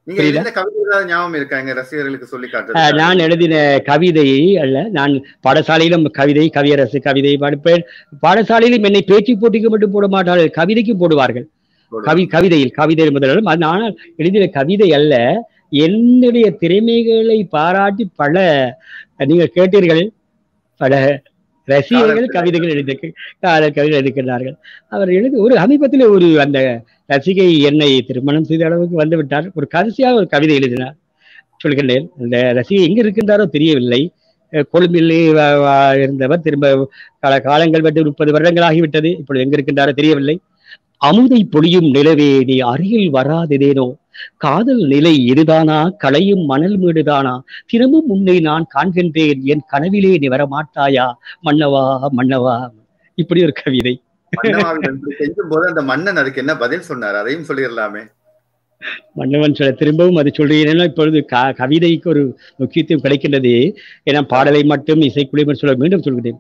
[SPEAKER 1] நீங்க
[SPEAKER 2] புரியுதா?
[SPEAKER 1] எழுதின கவிதை ஏதாவது ஞாபகம் இருக்கா எங்க ரசிகர்களுக்கு சொல்லி
[SPEAKER 2] அஹ்,
[SPEAKER 1] காட்டுறது
[SPEAKER 2] நான் எழுதின கவிதை அல்ல நான் பாடசாலையிலும் கவிதை கவியரசு கவிதை படிப்பேன் பாடசாலையிலும் என்னை பேச்சு போட்டிக்கு மட்டும் போட மாட்டார்கள் கவிதைக்கும் போடுவார்கள் கவி கவிதையில் கவிதை முதலும் அது நான் எழுதின கவிதை அல்ல என்னுடைய திறமைகளை பாராட்டி பல நீங்கள் கேட்டீர்கள் பல ரசிகர்கள்
[SPEAKER 1] காதல்
[SPEAKER 2] கவிதைகள் எழுதி காதல் கவிதை எழுதிக்கிறார்கள் அவர் எழுதி ஒரு சமீபத்தில் ஒரு அந்த ரசிகை என்னை திருமணம் செய்த அளவுக்கு வந்து விட்டார் ஒரு கடைசியாக ஒரு கவிதை எழுதினார் சொல்கின்றேன் அந்த ரசிகை எங்க இருக்கின்றாரோ தெரியவில்லை அஹ் கொழும்பிலே வ- வ- இருந்தவர் திரும்ப பல காலங்கள் வந்து முப்பது வருடங்கள் ஆகிவிட்டது இப்பொழுது எங்க இருக்கின்றாரோ தெரியவில்லை அமுதை பொழியும் நிலவே நீ அருகில் வராததேனோ காதல் நிலை இதுதானா களையும் மணல் மீடுதானா தினமும் உன்னை நான் காண்கின்றேன் என் கனவிலே நீ வர மாட்டாயா மன்னவா மன்னவா இப்படி ஒரு கவிதை
[SPEAKER 1] மன்னவாவில் என்று செஞ்சும் போது அந்த மன்னன் அதுக்கு என்ன பதில் சொன்னார் அதையும் சொல்லிடலாமே
[SPEAKER 2] மன்னவன் சொல்ல திரும்பவும் அது சொல்றேன் ஏன்னா இப்பொழுது க கவிதைக்கு ஒரு முக்கியத்துவம் கிடைக்கின்றது ஏன்னா பாடலை மட்டும் இசைக்குழுமன் சொல்ல மீண்டும் சொல்கிறேன்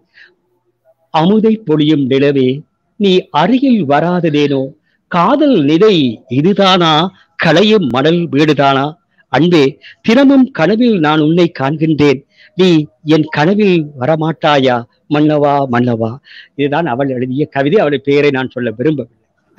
[SPEAKER 2] அமுதை பொழியும் நிலவே நீ அருகில் வராததேனோ காதல் நிலை இதுதானா களையும் மணல் வீடுதானா அன்பே தினமும் கனவில் நான் உன்னை காண்கின்றேன் நீ என் கனவில் வரமாட்டாயா மன்னவா மன்னவா இதுதான் அவள் எழுதிய கவிதை அவளுடைய பெயரை நான் சொல்ல விரும்பவில்லை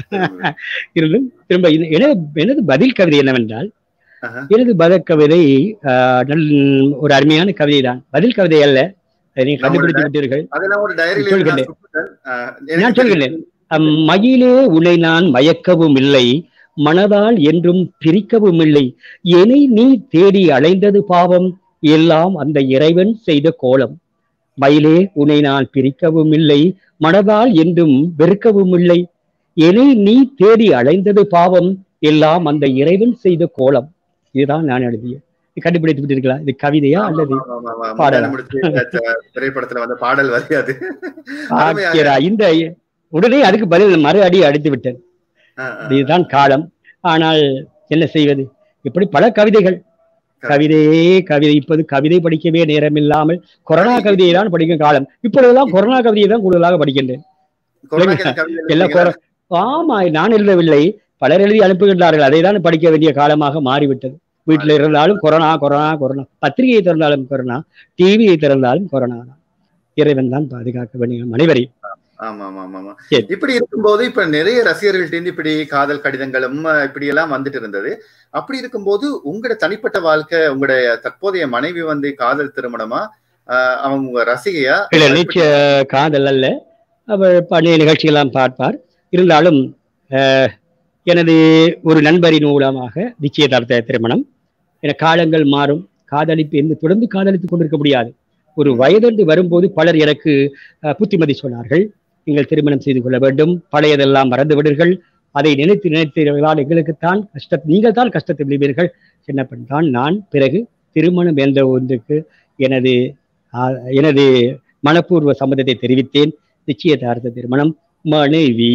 [SPEAKER 2] இருந்தும் திரும்ப இது- எனது எனது பதில் கவிதை என்னவென்றால்
[SPEAKER 1] ஆஹா.
[SPEAKER 2] எனது பதில் கவிதை ஆஹ், நல் ஒரு அருமையான கவிதை தான் பதில் கவிதை அல்ல அதை நீங்கள் கண்டுபிடித்து விட்டீர்கள்
[SPEAKER 1] அதெல்லாம் ஒரு டைரியில
[SPEAKER 2] சொல்கிறேன்.
[SPEAKER 1] நான் சுட்டுட்டேன். ஆஹ்,
[SPEAKER 2] நான்
[SPEAKER 1] எனக்கு
[SPEAKER 2] சொல்கிறேன். அம், மயிலே உன்னை நான் மயக்கவும் இல்லை மனதால் என்றும் பிரிக்கவும் இல்லை என்னை நீ தேடி அலைந்தது பாவம் எல்லாம் அந்த இறைவன் செய்த கோலம் மயிலே உன்னை நான் பிரிக்கவும் இல்லை மனதால் என்றும் வெறுக்கவும் இல்லை என்னை நீ தேடி அலைந்தது பாவம் எல்லாம் அந்த இறைவன் செய்த கோலம் இதுதான் நான் எழுதிய இது கண்டுபிடித்து விட்டீர்களா இது கவிதையா
[SPEAKER 1] ஆமா,
[SPEAKER 2] அல்லது
[SPEAKER 1] ஆமா, ஆமா, ஆமா.
[SPEAKER 2] பாடலா?
[SPEAKER 1] முதல்ல முடிச்சு இந்த திரைப்படத்துல வந்த பாடல் வரையாது அருமையாக.
[SPEAKER 2] ஆக்கியரா இந்த உடனே அதுக்கு பதில் மறு அடி அடித்து விட்டேன்
[SPEAKER 1] ஆஹ், ஆஹ்.
[SPEAKER 2] இதுதான் காலம் ஆனால் என்ன செய்வது இப்படி பல கவிதைகள் கவிதையே கவிதை இப்போது கவிதை படிக்கவே நேரம் இல்லாமல் கொரோனா கவிதையை தான் படிக்கும் காலம் இப்பொழுதெல்லாம் கொரோனா கவிதையை தான் கூடுதலாக படிக்கின்றேன்
[SPEAKER 1] கொரோனாக்கு அந்த கவிதை
[SPEAKER 2] எல்லா
[SPEAKER 1] எழுதுனீங்களா?
[SPEAKER 2] கொர- ஆமா நான் எழுதவில்லை பலர் எழுதி அனுப்புகின்றார்கள் அதை தான் படிக்க வேண்டிய காலமாக மாறிவிட்டது வீட்டில் இருந்தாலும் கொரோனா கொரோனா கொரோனா பத்திரிகையை திறந்தாலும் கொரோனா டிவியை திறந்தாலும் கொரோனா தான் இறைவன் தான் பாதுகாக்க வேண்டிய அனைவரையும்
[SPEAKER 1] ஆமா ஆமா ஆமா, ஆமா
[SPEAKER 2] சரி.
[SPEAKER 1] இப்படி இருக்கும்போது இப்ப நிறைய ரசிகர்கள்ட்ட இருந்து இப்படி காதல் கடிதங்களும் அஹ், இப்படி எல்லாம் வந்துட்டு இருந்தது அப்படி இருக்கும்போது உங்களோட தனிப்பட்ட வாழ்க்கை உங்களுடைய தற்போதைய மனைவி வந்து காதல் திருமணமா அஹ், அவங்க உங்க ரசிகையா
[SPEAKER 2] இல்ல நிச்சய காதல் அல்ல அவர் பழைய நிகழ்ச்சியெல்லாம் பார்ப்பார் இருந்தாலும் அஹ், எனது ஒரு நண்பரின் மூலமாக நிச்சயதார்த்த திருமணம் என காலங்கள் மாறும் காதலிப்பு என்று தொடர்ந்து காதலித்துக் கொண்டிருக்க முடியாது ஒரு வயதென்று வரும்போது பலர் எனக்கு அஹ், புத்திமதி சொன்னார்கள் நீங்கள் திருமணம் செய்து கொள்ள வேண்டும் பழையதெல்லாம் மறந்து விடுங்கள் அதை நினைத்து நினைத்தீர்களால் எங்களுக்குத்தான் கஷ்ட நீங்கள் தான் கஷ்டத்தை விடுவீர்கள் சின்ன பெண் தான் நான் பிறகு திருமணம் என்ற ஒன்றுக்கு எனது ஆஹ், எனது மனப்பூர்வ சம்மதத்தை தெரிவித்தேன் நிச்சயதார்த்த திருமணம் மனைவி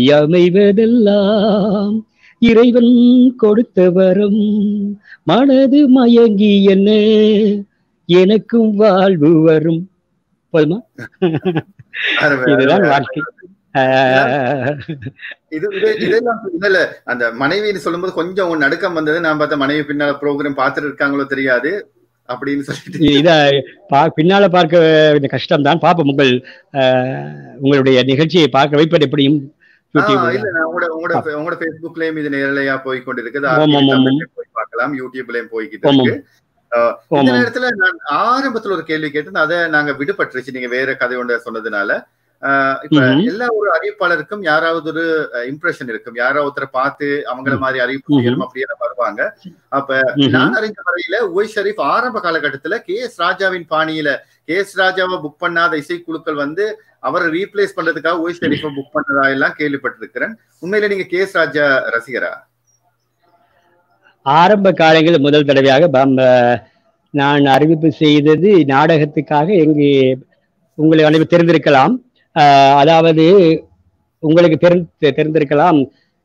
[SPEAKER 2] அமைவதெல்லாம் இறைவன் கொடுத்த வரம் மனது மயங்கி என்ன எனக்கும் வாழ்வு வரும் போதுமா
[SPEAKER 1] அருமை,
[SPEAKER 2] இதுதான்
[SPEAKER 1] அருமை.
[SPEAKER 2] வாழ்க்கை ஆஹ்,
[SPEAKER 1] இது இது இதெல்லாம் இல்ல அந்த மனைவின்னு சொல்லும்போது கொஞ்சம் ஒரு நடுக்கம் வந்தது நான் பார்த்த மனைவி பின்னால ப்ரோக்ராம் பார்த்துட்டு இருக்காங்களோ தெரியாது அப்படின்னு சொல்லிட்டு
[SPEAKER 2] இத பா பின்னால பார்க்க இந்த கஷ்டம் தான் பாப்போம் உங்கள் ஆஹ், உங்களுடைய நிகழ்ச்சியை பார்க்க வைப்பது எப்படியும்
[SPEAKER 1] ஆ,
[SPEAKER 2] யூடியூப்ல
[SPEAKER 1] இல்ல நான் உங்களோட உங்களோட உங்களோட Facebookலயும் இது நேரலையா போய் கொண்டிருக்குது
[SPEAKER 2] ஆமாம்,
[SPEAKER 1] ஆர்டிவி
[SPEAKER 2] ஆமாம்,
[SPEAKER 1] தமிழ்லயும் போய் பார்க்கலாம் யூடியூப்லயும் போய்கிட்டு
[SPEAKER 2] ஆமாம்.
[SPEAKER 1] இருக்கு இந்த
[SPEAKER 2] ஆமாம்
[SPEAKER 1] நேரத்துல நான் ஆரம்பத்துல ஒரு கேள்வி கேட்டேன் அதை நாங்க விடுபட்டுருச்சு நீங்க வேற கதை ஒன்று சொன்னதுனால ஆஹ் இப்ப
[SPEAKER 2] ம்ஹும்.
[SPEAKER 1] எல்லா ஒரு அறிவிப்பாளருக்கும் யாராவது ஒரு இம்ப்ரெஷன் இருக்கும் யாராவது ஒருத்தரை பார்த்து அவங்கள மாதிரி அறிவிப்பு
[SPEAKER 2] ம்ஹும்.
[SPEAKER 1] செய்யணும் அப்படியே வருவாங்க அப்ப
[SPEAKER 2] ம்ஹும்.
[SPEAKER 1] நான் அறிஞ்ச வரையில உவை ஷரீப் ஆரம்ப காலகட்டத்துல கே எஸ் ராஜாவின் பாணியில கே எஸ் ராஜாவை புக் பண்ணாத இசைக்குழுக்கள் வந்து அவரை ரீப்ளேஸ் பண்றதுக்காக உவை ஷரீஃபை புக் பண்ணதா எல்லாம் கேள்விப்பட்டிருக்கிறேன் உண்மையில நீங்க கே எஸ் ராஜா ரசிகரா
[SPEAKER 2] ஆரம்ப காலங்களில் முதல் தடவையாக பம்ப நான் அறிவிப்பு செய்தது நாடகத்துக்காக எங்கு உங்களை அனைவரும் தெரிந்திருக்கலாம் ஆஹ் அதாவது உங்களுக்கு தெரிந்து தெரிந்திருக்கலாம்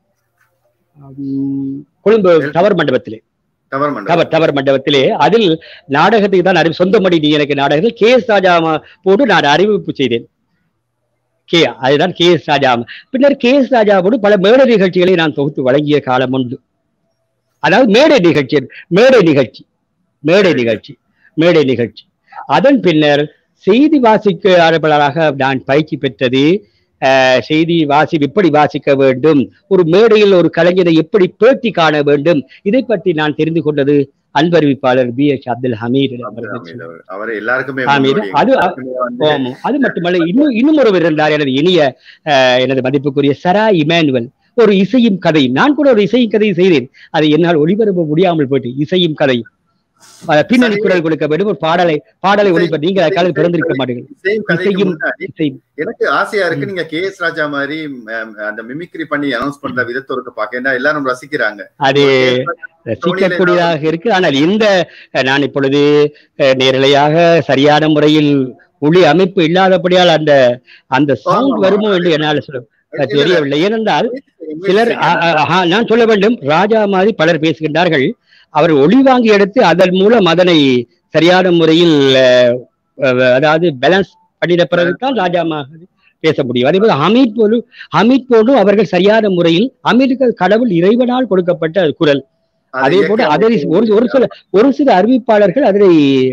[SPEAKER 2] உம், கொழும்பு டவர் மண்டபத்திலே
[SPEAKER 1] டவர் மண்டபம்
[SPEAKER 2] டவர் டவர் மண்டபத்திலே அதில் நாடகத்துக்கு தான் அறிவு சொந்தமடி நீ எனக்கு நாடகத்தில் கே எஸ் ராஜா போட்டு நான் அறிவிப்பு செய்தேன் கே அதுதான் கே எஸ் ராஜா பின்னர் கே எஸ் ராஜாவோடு பல மேடை நிகழ்ச்சிகளை நான் தொகுத்து வழங்கிய காலம் உண்டு அதாவது மேடை நிகழ்ச்சி மேடை நிகழ்ச்சி மேடை நிகழ்ச்சி மேடை நிகழ்ச்சி அதன் பின்னர் செய்தி வாசிக்கையாளர்களாக நான் பயிற்சி பெற்றது அஹ், செய்தி வாசி எப்படி வாசிக்க வேண்டும் ஒரு மேடையில் ஒரு கலைஞரை எப்படி பேட்டி காண வேண்டும் இதை பற்றி நான் தெரிந்து கொண்டது அன்பறிவிப்பாளர் பி எச் அப்துல் ஹமீத்
[SPEAKER 1] அவர் எல்லாருக்குமே
[SPEAKER 2] ஹமீது,
[SPEAKER 1] முன்னோடி.
[SPEAKER 2] அது-
[SPEAKER 1] எல்லாருக்குமே வந்து
[SPEAKER 2] ஆமாம். அது மட்டுமல்ல இன்னும் இன்னும் ஒருவர் இருந்தார் எனது இனிய அஹ், எனது மதிப்புக்குரிய சரா இமானுவல் ஒரு இசையும் கதையும் நான் கூட ஒரு இசையும் கதையும் செய்தேன் அதை என்னால் ஒளிபரப்ப முடியாமல் போயிட்டு இசையும் கதையும் அஹ், பின்னணி குரல் கொடுக்க வேண்டும் ஒரு பாடலை பாடலை ஒளிபரப்ப நீங்க காலம் பிறந்திருக்க மாட்டீர்கள்
[SPEAKER 1] இசையும் கதைக்கு
[SPEAKER 2] இசையும்
[SPEAKER 1] முன்னாடி
[SPEAKER 2] இசை
[SPEAKER 1] எனக்கு ஆசையா இருக்கு நீங்க கே எஸ் ராஜா மாதிரி ம், அந்த மிமிக்ரி பண்ணி அனௌன்ஸ் பண்ற விதத்தொருக்கு பாக்க ஏன்னா எல்லாரும் ரசிக்கிறாங்க
[SPEAKER 2] அது ரசிக்கக்கூடியதாக இருக்கு ஆனால் இந்த அஹ், நான் இப்பொழுது அஹ், நேரலையாக சரியான முறையில் ஒளி அமைப்பு இல்லாதபடியால் அந்த அந்த சவுண்ட்
[SPEAKER 1] ஆமா.
[SPEAKER 2] வருமோ என்று என்னால் சொல்ல
[SPEAKER 1] இல்ல,
[SPEAKER 2] தெரியவில்லை ஏனென்றால் சிலர் அ- அ- ஆ, நான் சொல்ல வேண்டும் ராஜா மாதிரி பலர் பேசுகின்றார்கள் அவர் ஒளி வாங்கி எடுத்து அதன் மூலம் அதனை சரியான முறையில் அஹ், அஹ், அதாவது பேலன்ஸ் பண்ணின பிறகுதான் ராஜா மாதிரி பேச முடியும் அதே போல ஹமீத் போலும் ஹமீத் போலும் அவர்கள் சரியான முறையில் அமெரிக்க கடவுள் இறைவனால் கொடுக்கப்பட்ட குரல் அதே போல அதை ஒரு ஒரு சில ஒரு சில அறிவிப்பாளர்கள் அதனை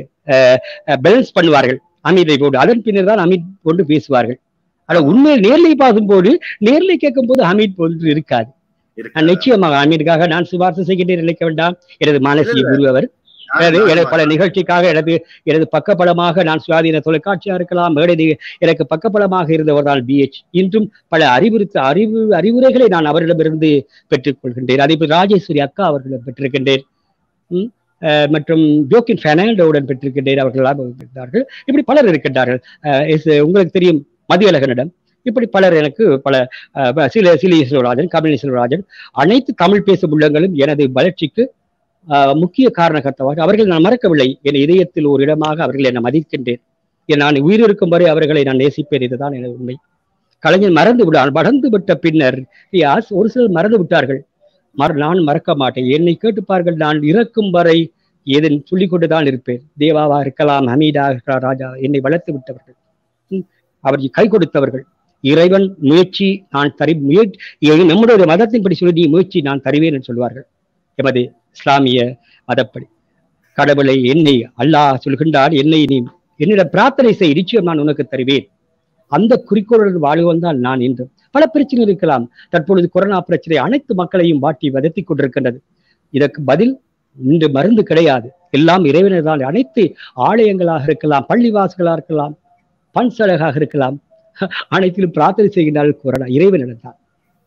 [SPEAKER 2] பேலன்ஸ் பண்ணுவார்கள் அமீதை போட்டு அதன் பின்னர் தான் அமித் கொண்டு பேசுவார்கள் ஆனா உண்மையில் நேர்லை பார்க்கும்போது நேர்லை கேட்கும் போது அமித் போன்று இருக்காது நான் நிச்சயமாக அமீருக்காக நான் சிபார்சு செய்கின்றேன் நினைக்க வேண்டாம் எனது மானசீக குரு அவர் எனது எனது பல நிகழ்ச்சிக்காக எனது எனது பக்கபலமாக நான் சுயாதீன தொலைக்காட்சியா இருக்கலாம் மேடை நி- எனக்கு பக்கபலமாக இருந்தவர் தான் பிஹெச் இன்றும் பல அறிவுறுத்த அறிவு அறிவுரைகளை நான் அவரிடமிருந்து பெற்றுக் கொள்கின்றேன் அதே போல் ராஜேஸ்வரி அக்கா அவர்களிடம் பெற்றிருக்கின்றேன் ம், அஹ், மற்றும் ஜோக்கின் பெர்னாண்டோவுடன் பெற்றிருக்கின்றேன் அவர்கள் எல்லாம் இருக்கிறார்கள் இப்படி பலர் இருக்கின்றார்கள் அஹ், எஸ், உங்களுக்கு தெரியும் மதியழகனிடம் இப்படி பலர் எனக்கு பல அஹ், சில சிலிய செல்வராஜன் கபிலி செல்வராஜன் அனைத்து தமிழ் பேசும் உள்ளங்களும் எனது வளர்ச்சிக்கு ஆஹ் முக்கிய காரணகர்த்தவாக அவர்கள் நான் மறக்கவில்லை என் இதயத்தில் ஒரு இடமாக அவர்கள் என்னை மதிக்கின்றேன் என் நான் உயிர் இருக்கும் வரை அவர்களை நான் நேசிப்பேன் இதுதான் எனது உண்மை கலைஞர் மறந்து விடான் மறந்து விட்ட பின்னர் யாஸ் ஒரு சிலர் மறந்து விட்டார்கள் மற நான் மறக்க மாட்டேன் என்னை கேட்டுப்பார்கள் நான் இறக்கும் வரை எதன் சொல்லிக் கொண்டுதான் இருப்பேன் தேவாவா இருக்கலாம் ஹமீதா இருக்கலாம், ராஜா என்னை வளர்த்து விட்டவர்கள் ம், அவர் கை கொடுத்தவர்கள் இறைவன் முயற்சி நான் தரி முயற்சி நம்முடைய மதத்தின்படி சொல்லி நீ முயற்சி நான் தருவேன் என்று சொல்வார்கள் எமது இஸ்லாமிய மதப்படி கடவுளை என்னை அல்லாஹ் சொல்கின்றார் என்னை நீ என்னிடம் பிரார்த்தனை செய் நிச்சயம் நான் உனக்கு தருவேன் அந்த குறிக்கோளுடன் வாழ்வன் தான் நான் இன்று பல பிரச்சனை இருக்கலாம் தற்பொழுது கொரோனா பிரச்சனை அனைத்து மக்களையும் வாட்டி வதத்திக் கொண்டிருக்கின்றது இதற்கு பதில் இன்று மருந்து கிடையாது எல்லாம் இறைவனர் தான் அனைத்து ஆலயங்களாக இருக்கலாம் பள்ளிவாசலாக இருக்கலாம் பன்சலகாக இருக்கலாம் அனைத்திலும் பிரார்த்தனை செய்கின்றார்கள் கொரோனா இறைவனிடம் தான்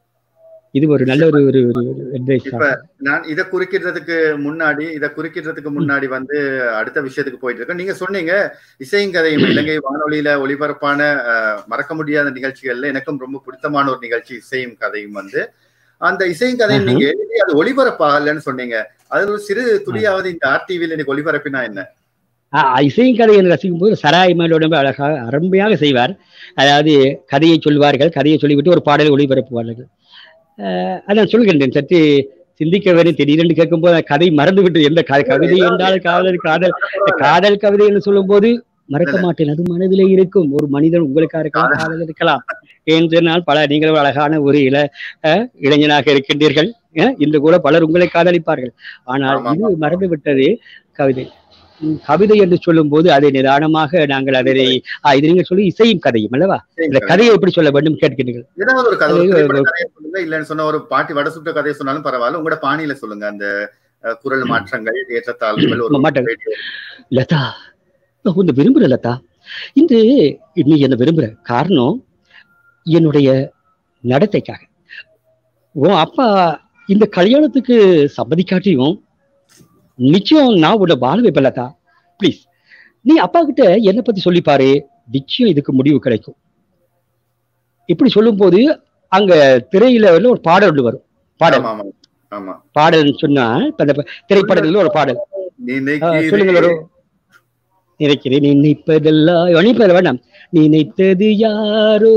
[SPEAKER 2] இது ஒரு நல்ல ஒரு ஒரு ஒரு advice
[SPEAKER 1] இப்ப
[SPEAKER 2] தான்.
[SPEAKER 1] நான் இத குறிக்கிறதுக்கு முன்னாடி இத குறிக்கிறதுக்கு முன்னாடி வந்து அடுத்த விஷயத்துக்கு போயிட்டு இருக்கேன் நீங்க சொன்னீங்க இசையும் கதையும் இலங்கை வானொலியில ஒளிபரப்பான அஹ், மறக்க முடியாத நிகழ்ச்சிகள்ல எனக்கும் ரொம்ப பிடித்தமான ஒரு நிகழ்ச்சி இசையும் கதையும் வந்து அந்த இசையும் கதையும் நீங்க எழுதி அது ஒளிபரப்பாகலன்னு சொன்னீங்க அது ஒரு சிறு துளியாவது இந்த ஆர்டிவில எனக்கு ஒளிபரப்பினா என்ன
[SPEAKER 2] ஆஹ் இசையும் கதையை ரசிக்கும் போது சராய் மேலோட அழகாக அருமையாக செய்வார் அதாவது கதையை சொல்வார்கள் கதையை சொல்லிவிட்டு ஒரு பாடலை ஒளிபரப்புவார்கள் ஆஹ் அதான் சொல்கின்றேன் சற்று சிந்திக்க வேணும் திடீரென்று கேட்கும்போது அந்த கதை மறந்துவிட்டு எந்த க- கவிதை என்றால் காதல் காதல் காதல் கவிதை என்று சொல்லும்போது மறக்க மாட்டேன் அது மனதிலே இருக்கும் ஒரு மனிதன் உங்களுக்காக இருக்கலாம் காதல் இருக்கலாம் என்றால் பல நீங்கள் ஒரு அழகான ஒரு இள அஹ், இளைஞனாக இருக்கின்றீர்கள் அஹ், இன்று கூட பலர் உங்களை காதலிப்பார்கள் ஆனால்
[SPEAKER 1] ஆமா,
[SPEAKER 2] இது மறந்து விட்டது கவிதை உம், கவிதை என்று சொல்லும் போது அதை நிதானமாக நாங்கள் அதனை ஆ, இது நீங்கள் சொல்லி இசையும் கதையும் அல்லவா இந்த கதையை எப்படி சொல்ல வேண்டும் கேட்கிறீர்கள்
[SPEAKER 1] ஏதாவது ஒரு கதை ஒரு
[SPEAKER 2] அது
[SPEAKER 1] திரைப்பட
[SPEAKER 2] ஒரு-
[SPEAKER 1] கதையை சொல்லுங்க இல்லன்னு சொன்னா ஒரு பாட்டி வட சுட்ட கதையை சொன்னாலும் பரவாயில்ல உங்களோட பாணியில சொல்லுங்க அந்த அஹ், குரல் மாற்றங்கள் ஏற்றத்தாழ்வுகள் ஒரு
[SPEAKER 2] மாட்டேன்.
[SPEAKER 1] radio
[SPEAKER 2] லதா நான் உன்னை விரும்புற லதா இன்று நீ என்ன விரும்புற காரணம் என்னுடைய நடத்தைக்காக உன் அப்பா இந்த கல்யாணத்துக்கு சம்மதிக்காட்டியும் நிச்சயம் நான் உன்னை வாழ வைப்பேன் லதா ப்ளீஸ் நீ அப்பா கிட்ட என்னை பத்தி சொல்லிப்பாரு நிச்சயம் இதுக்கு முடிவு கிடைக்கும் இப்படி சொல்லும்போது அங்க திரையில வந்து ஒரு பாடல் ஒன்று வரும் பாடல்
[SPEAKER 1] ஆமா ஆமா ஆமா
[SPEAKER 2] பாடல்னு சொன்னா இப்ப அந்த திரைப்படத்துல ஒரு பாடல் ஆ, சொல்லுங்கள் ஒரு நினைக்கிறேன் நினைப்பதெல்லாம் நினைப்பது வேண்டாம் நினைத்தது யாரோ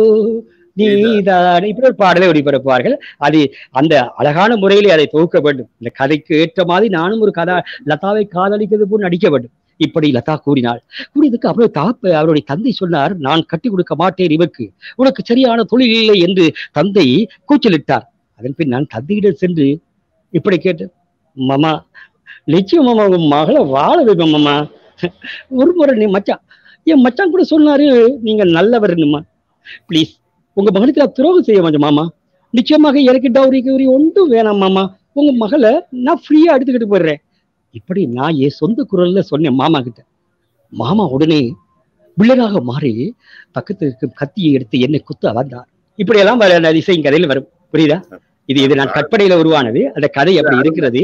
[SPEAKER 2] நீதான் இப்படி ஒரு பாடலை ஒளிபரப்புவார்கள் அது அந்த அழகான முறையிலே அதை தொகுக்க வேண்டும் இந்த கதைக்கு ஏற்ற மாதிரி நானும் ஒரு கதா லதாவை காதலிக்கிறது போல் நடிக்க வேண்டும் இப்படி லதா கூறினாள் கூறியதுக்கு அப்புறம் தாப்ப அவருடைய தந்தை சொன்னார் நான் கட்டி கொடுக்க மாட்டேன் இவருக்கு உனக்கு சரியான தொழில் இல்லை என்று தந்தை கூச்சலிட்டார் அதன் பின் நான் தந்தையிடம் சென்று இப்படி கேட்டேன் மாமா நிச்சயம் மாமா உங்க மகளை வாழ வைப்பேன் மாமா ஒரு முறை நீ மச்சான் என் மச்சான் கூட சொன்னாரு நீங்க நல்லவர்னுமா ப்ளீஸ் உங்க மகளுக்கு நான் துரோகம் செய்ய மாட்டேன் மாமா நிச்சயமாக எனக்கு டவுரி கவுரி ஒன்றும் வேணாம் மாமா உங்க மகளை நான் ஃப்ரீயா எடுத்துக்கிட்டு போயிடுறேன் இப்படி நான் என் சொந்த குரல்ல சொன்னேன் மாமா கிட்ட மாமா உடனே வில்லனாக மாறி பக்கத்துல இருக்கும் கத்தியை எடுத்து என்னை குத்த வந்தார் இப்படியெல்லாம் வர அந்த இசையின் கதையில வரும் புரியுதா இது இது நான் கற்பனையில உருவானது அந்த கதை அப்படி இருக்கிறது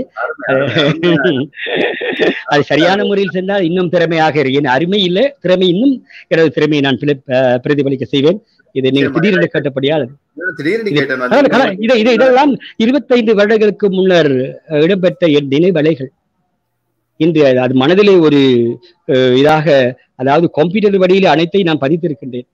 [SPEAKER 2] அது சரியான முறையில் சென்றால் இன்னும் திறமையாக இருக்கு என் அருமை இல்ல திறமை இன்னும் எனது திறமையை நான் பிள- அஹ் பிரதிபலிக்க செய்வேன் இது நீங்க
[SPEAKER 1] நிச்சயமா.
[SPEAKER 2] திடீரென கேட்டபடியால்
[SPEAKER 1] திடீர்னு கேட்டேன்
[SPEAKER 2] அதாவது கலா-
[SPEAKER 1] வந்து
[SPEAKER 2] இதை இதை இதெல்லாம் இருபத்தைந்து வருடங்களுக்கு முன்னர் அஹ், இடம்பெற்ற என் நினைவலைகள் இன்று அது- அது மனதிலே ஒரு அஹ், இதாக அதாவது கம்ப்யூட்டர் வழியிலே அனைத்தையும் நான் பதித்திருக்கின்றேன்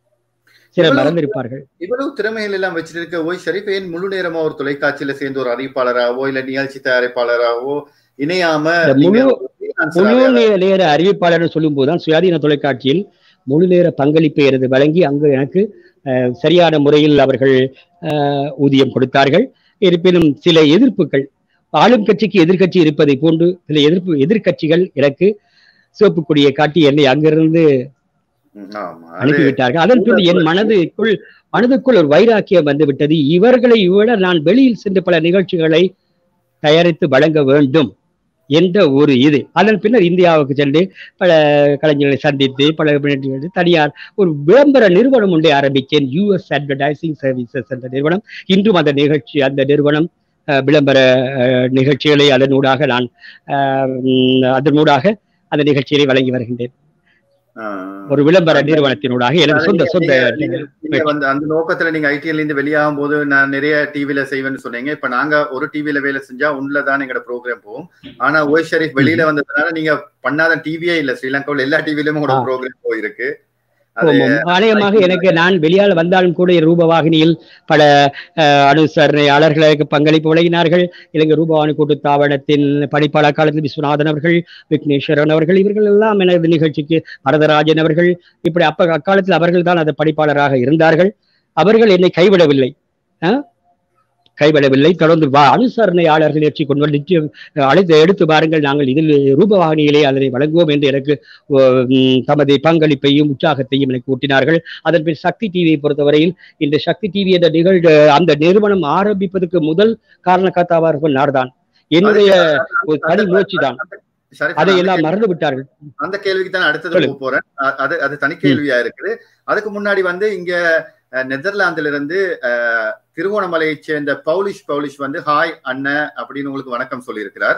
[SPEAKER 2] சிலர்
[SPEAKER 1] இவ்வளவு-
[SPEAKER 2] மறந்திருப்பார்கள்
[SPEAKER 1] இவ்வளவு திறமைகள் எல்லாம் வச்சிட்டு இருக்க ஓய் ஷரீப் ஏன் முழு நேரமா ஒரு தொலைக்காட்சியில சேர்ந்து ஒரு அறிவிப்பாளராகவோ இல்ல நிகழ்ச்சி தயாரிப்பாளராகவோ இணையாம
[SPEAKER 2] இந்த
[SPEAKER 1] நீங்க
[SPEAKER 2] முழு-
[SPEAKER 1] ஒரு freelancer
[SPEAKER 2] முழு
[SPEAKER 1] ஆவே-
[SPEAKER 2] நே- நேர அறிவிப்பாளர்னு சொல்லும் போதுதான் சுயாதீன தொலைக்காட்சியில் முழு நேர பங்களிப்பை எனது வழங்கி அங்கு எனக்கு அஹ், சரியான முறையில் அவர்கள் அஹ், ஊதியம் கொடுத்தார்கள் இருப்பினும் சில எதிர்ப்புகள் ஆளும் கட்சிக்கு எதிர்க்கட்சி இருப்பதை போன்று சில எதிர்ப்பு எதிர்க்கட்சிகள் எனக்கு சிவப்பு கொடியை காட்டி என்னை அங்கிருந்து
[SPEAKER 1] ம், ஆமா அது
[SPEAKER 2] அனுப்பிவிட்டார்கள் அதன் பிறகு என் மனதுக்குள் மனதுக்குள் ஒரு வைராக்கியம் வந்து விட்டது இவர்களை விட நான் வெளியில் சென்று பல நிகழ்ச்சிகளை தயாரித்து வழங்க வேண்டும் என்ற ஒரு இது அதன் பின்னர் இந்தியாவுக்கு சென்று பல கலைஞர்களை சந்தித்து பல நிகழ்ச்சிகளை தனியார் ஒரு விளம்பர நிறுவனம் ஒன்றை ஆரம்பித்தேன் யூஎஸ் அட்வர்டைசிங் சர்வீசஸ் என்ற நிறுவனம் இன்றும் அந்த நிகழ்ச்சி அந்த நிறுவனம் அஹ், விளம்பர அஹ், நிகழ்ச்சிகளை அதனூடாக நான் அஹ், உம், அதனூடாக அந்த நிகழ்ச்சிகளை வழங்கி வருகின்றேன்
[SPEAKER 1] ஆ.
[SPEAKER 2] ஒரு விளம்பர நிறுவனத்தினூடாக எனது சொந்த சொந்த
[SPEAKER 1] நீங்க- நீங்க வந்து அந்த நோக்கத்துல நீங்க ஐடிஎல் இருந்து வெளியாகும் போது நான் நிறைய டிவில செய்வேன்னு சொன்னீங்க இப்ப நாங்க ஒரு டிவில வேலை செஞ்சா உள்ள தான் எங்களோட ப்ரோக்ராம் போகும் ஆனா ஓய் ஷரீப் வெளியில வந்ததுனால நீங்க பண்ணாத டிவியே இல்ல ஸ்ரீலங்காவில் எல்லா டிவிலயும் உங்களோட
[SPEAKER 2] ஆ.
[SPEAKER 1] ப்ரோக்ராம் போயிருக்கு அது
[SPEAKER 2] ஆமாம். அநேகமாக எனக்கு நான் வெளியால் வந்தாலும் கூட என் ரூபவாகினியில் பல அஹ், அனுசரணையாளர்களுக்கு பங்களிப்பு வழங்கினார்கள் இலங்கை ரூபவாணி கூட்டுத்தாபனத்தின் பணிப்பாளர் காலத்தில் விஸ்வநாதன் அவர்கள் விக்னேஸ்வரன் அவர்கள் இவர்கள் எல்லாம் எனது நிகழ்ச்சிக்கு வரதராஜன் அவர்கள் இப்படி அப்ப அக்காலத்தில் அவர்கள் தான் அந்த பணிப்பாளராக இருந்தார்கள் அவர்கள் என்னை கைவிடவில்லை அஹ், கைவிடவில்லை தொடர்ந்து வா அனுசரணையாளர்கள் ஏற்றி கொண்டு வந்து நிச்சயம் அழைத்து எடுத்து பாருங்கள் நாங்கள் இதில் ரூபவாகினியிலே அதனை வழங்குவோம் என்று எனக்கு உம், தமது பங்களிப்பையும் உற்சாகத்தையும் எனக்கு ஊட்டினார்கள் அதன் பின் சக்தி டிவியை பொறுத்தவரையில் இந்த சக்தி டிவி என்ற நிகழ்வு அந்த நிறுவனம் ஆரம்பிப்பதற்கு முதல் காரணக்கர்த்தாவார்கள் நார்தான் என்னுடைய ஒரு தனி முயற்சி தான்
[SPEAKER 1] ஷரீப்,
[SPEAKER 2] அதை
[SPEAKER 1] நான்
[SPEAKER 2] எல்லாம்
[SPEAKER 1] அந்த
[SPEAKER 2] மறந்து விட்டார்கள்
[SPEAKER 1] அந்த கேள்விக்கு தான் அடுத்தது
[SPEAKER 2] சொல்லுங்க.
[SPEAKER 1] போக போறேன் அ- அது அது தனி கேள்வியா இருக்குது அதுக்கு முன்னாடி வந்து இங்க அஹ், நெதர்லாந்துல இருந்து அஹ், திருகோணமலையை சேர்ந்த பவுலிஷ் பவுலிஷ் வந்து ஹாய் அண்ணன் அப்படின்னு உங்களுக்கு வணக்கம் சொல்லியிருக்கிறார்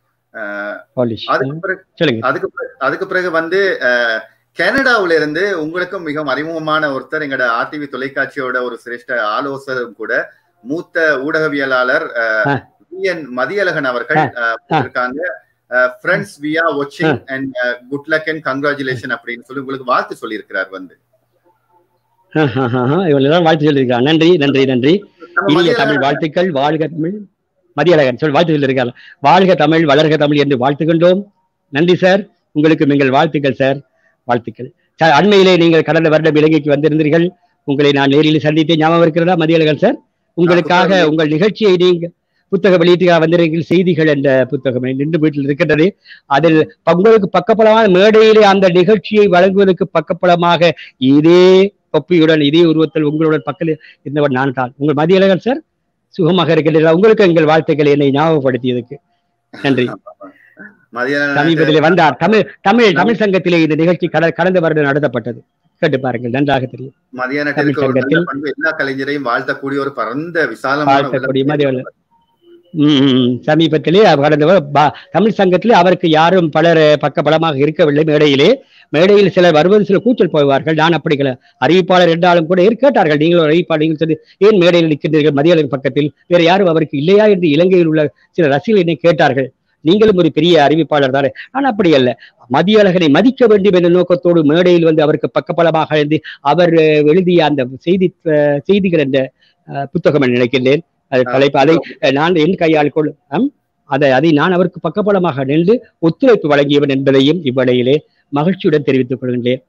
[SPEAKER 1] அஹ்,
[SPEAKER 2] பாலிஷ்
[SPEAKER 1] அதுக்கு பிறகு
[SPEAKER 2] சொல்லுங்க
[SPEAKER 1] அதுக்கு பிறகு- அதுக்கு பிறகு வந்து அஹ், கனடாவுல இருந்து உங்களுக்கும் மிகவும் அறிமுகமான ஒருத்தர் எங்களோட ஆர்டிவி தொலைக்காட்சியோட ஒரு சிரேஷ்ட ஆலோசகரும் கூட மூத்த ஊடகவியலாளர் அஹ்,
[SPEAKER 2] ஆ.
[SPEAKER 1] வி என் மதியழகன் அவர்கள் அஹ், இருக்காங்க ஃப்ரெண்ட்ஸ் வி ஆர் வாட்சிங் and good luck and congratulation அப்படின்னு சொல்லி உங்களுக்கு வாழ்த்து சொல்லியிருக்கிறார் வந்து
[SPEAKER 2] இவங்களெல்லாம் வாழ்த்து சொல்லியிருக்காங்க நன்றி நன்றி நன்றி
[SPEAKER 1] நம்ம
[SPEAKER 2] இனிய
[SPEAKER 1] மதியழகன்
[SPEAKER 2] தமிழ் வாழ்த்துக்கள் வாழ்க தமிழ் மதியழகன் சொல் வாழ்த்து சொல்லியிருக்காங்க வாழ்க தமிழ் வளர்க தமிழ் என்று வாழ்த்துகின்றோம் நன்றி சார் உங்களுக்கு எங்கள் வாழ்த்துக்கள் சார் வாழ்த்துக்கள் சார் அண்மையிலே நீங்கள் கடந்த வருடம் இலங்கைக்கு வந்திருந்தீர்கள் உங்களை நான் நேரில் சந்தித்தேன் ஞாபகம் இருக்கிறதா மதியழகன் சார் உங்களுக்காக
[SPEAKER 1] புத்தகம்
[SPEAKER 2] உங்கள் நிகழ்ச்சியை நீங்க புத்தக வெளியீட்டுக்காக வந்திருக்கீர்கள் செய்திகள் என்ற புத்தகம் நின்று வீட்டில் இருக்கின்றது அதில் உங்களுக்கு பக்கபலமான மேடையிலே அந்த நிகழ்ச்சியை வழங்குவதற்கு பக்கபலமாக இதே தொப்பியுடன் இதே உருவத்தில் உங்களுடன் பக்கத்தில் இருந்தவர் நான் தான் உங்கள் மதியழகன் சார் சுகமாக இருக்கின்றீர்களா உங்களுக்கு எங்கள் வாழ்த்துக்களை என்னை ஞாபகப்படுத்தியதுக்கு நன்றி
[SPEAKER 1] மதியழகன்
[SPEAKER 2] சமீபத்திலே வந்தார் தமிழ் தமிழ் தமிழ் சங்கத்திலே இந்த நிகழ்ச்சி கட- கடந்த வருடம் நடத்தப்பட்டது கேட்டு பாருங்கள் நன்றாக தெரியும்
[SPEAKER 1] மதியானத்தில்
[SPEAKER 2] தமிழ்
[SPEAKER 1] இருக்க ஒரு நல்ல
[SPEAKER 2] சங்கத்தில்
[SPEAKER 1] பண்பு எல்லா கலைஞரையும் வாழ்த்தக்கூடிய ஒரு பரந்த விசாலமான
[SPEAKER 2] வாழ்த்தக்கூடிய
[SPEAKER 1] உள்ளம்.
[SPEAKER 2] மதியழகன் ம், ம், ம். சமீபத்திலே அவர் கடந்த வ- ப- தமிழ் சங்கத்திலே அவருக்கு யாரும் பலர் பக்க பலமாக இருக்கவில்லை மேடையிலே மேடையில் சிலர் வருவது சில கூச்சல் போவார்கள் நான் அப்படி கிடையாது. அறிவிப்பாளர் என்றாலும் கூட ஏன் கேட்டார்கள் நீங்கள் ஒரு அறிவிப்பாளர் நீங்கள் சொல்லி ஏன் மேடையில் நிற்கின்றீர்கள் மதியழகன் பக்கத்தில் வேறு யாரும் அவருக்கு இல்லையா என்று இலங்கையில் உள்ள சில ரசிகர்கள் என்னை கேட்டார்கள் நீங்களும் ஒரு பெரிய அறிவிப்பாளர் தானே ஆனால் அப்படி அல்ல மதியழகனை மதிக்க வேண்டும் என்ற நோக்கத்தோடு மேடையில் வந்து அவருக்கு பக்கபலமாக இருந்து அவர் அஹ், எழுதிய அந்த செய்தி அஹ், செய்திகள் என்ற அஹ், புத்தகம் என்று நினைக்கின்றேன் அது தலைப்பு அதை அஹ், நான் என் கையால் கொள் ஆம், அதை அதை நான் அவருக்கு பக்கபலமாக நின்று ஒத்துழைப்பு வழங்கியவன் என்பதையும் இவ்வேளையிலே மகிழ்ச்சியுடன் தெரிவித்துக் கொள்கின்றேன்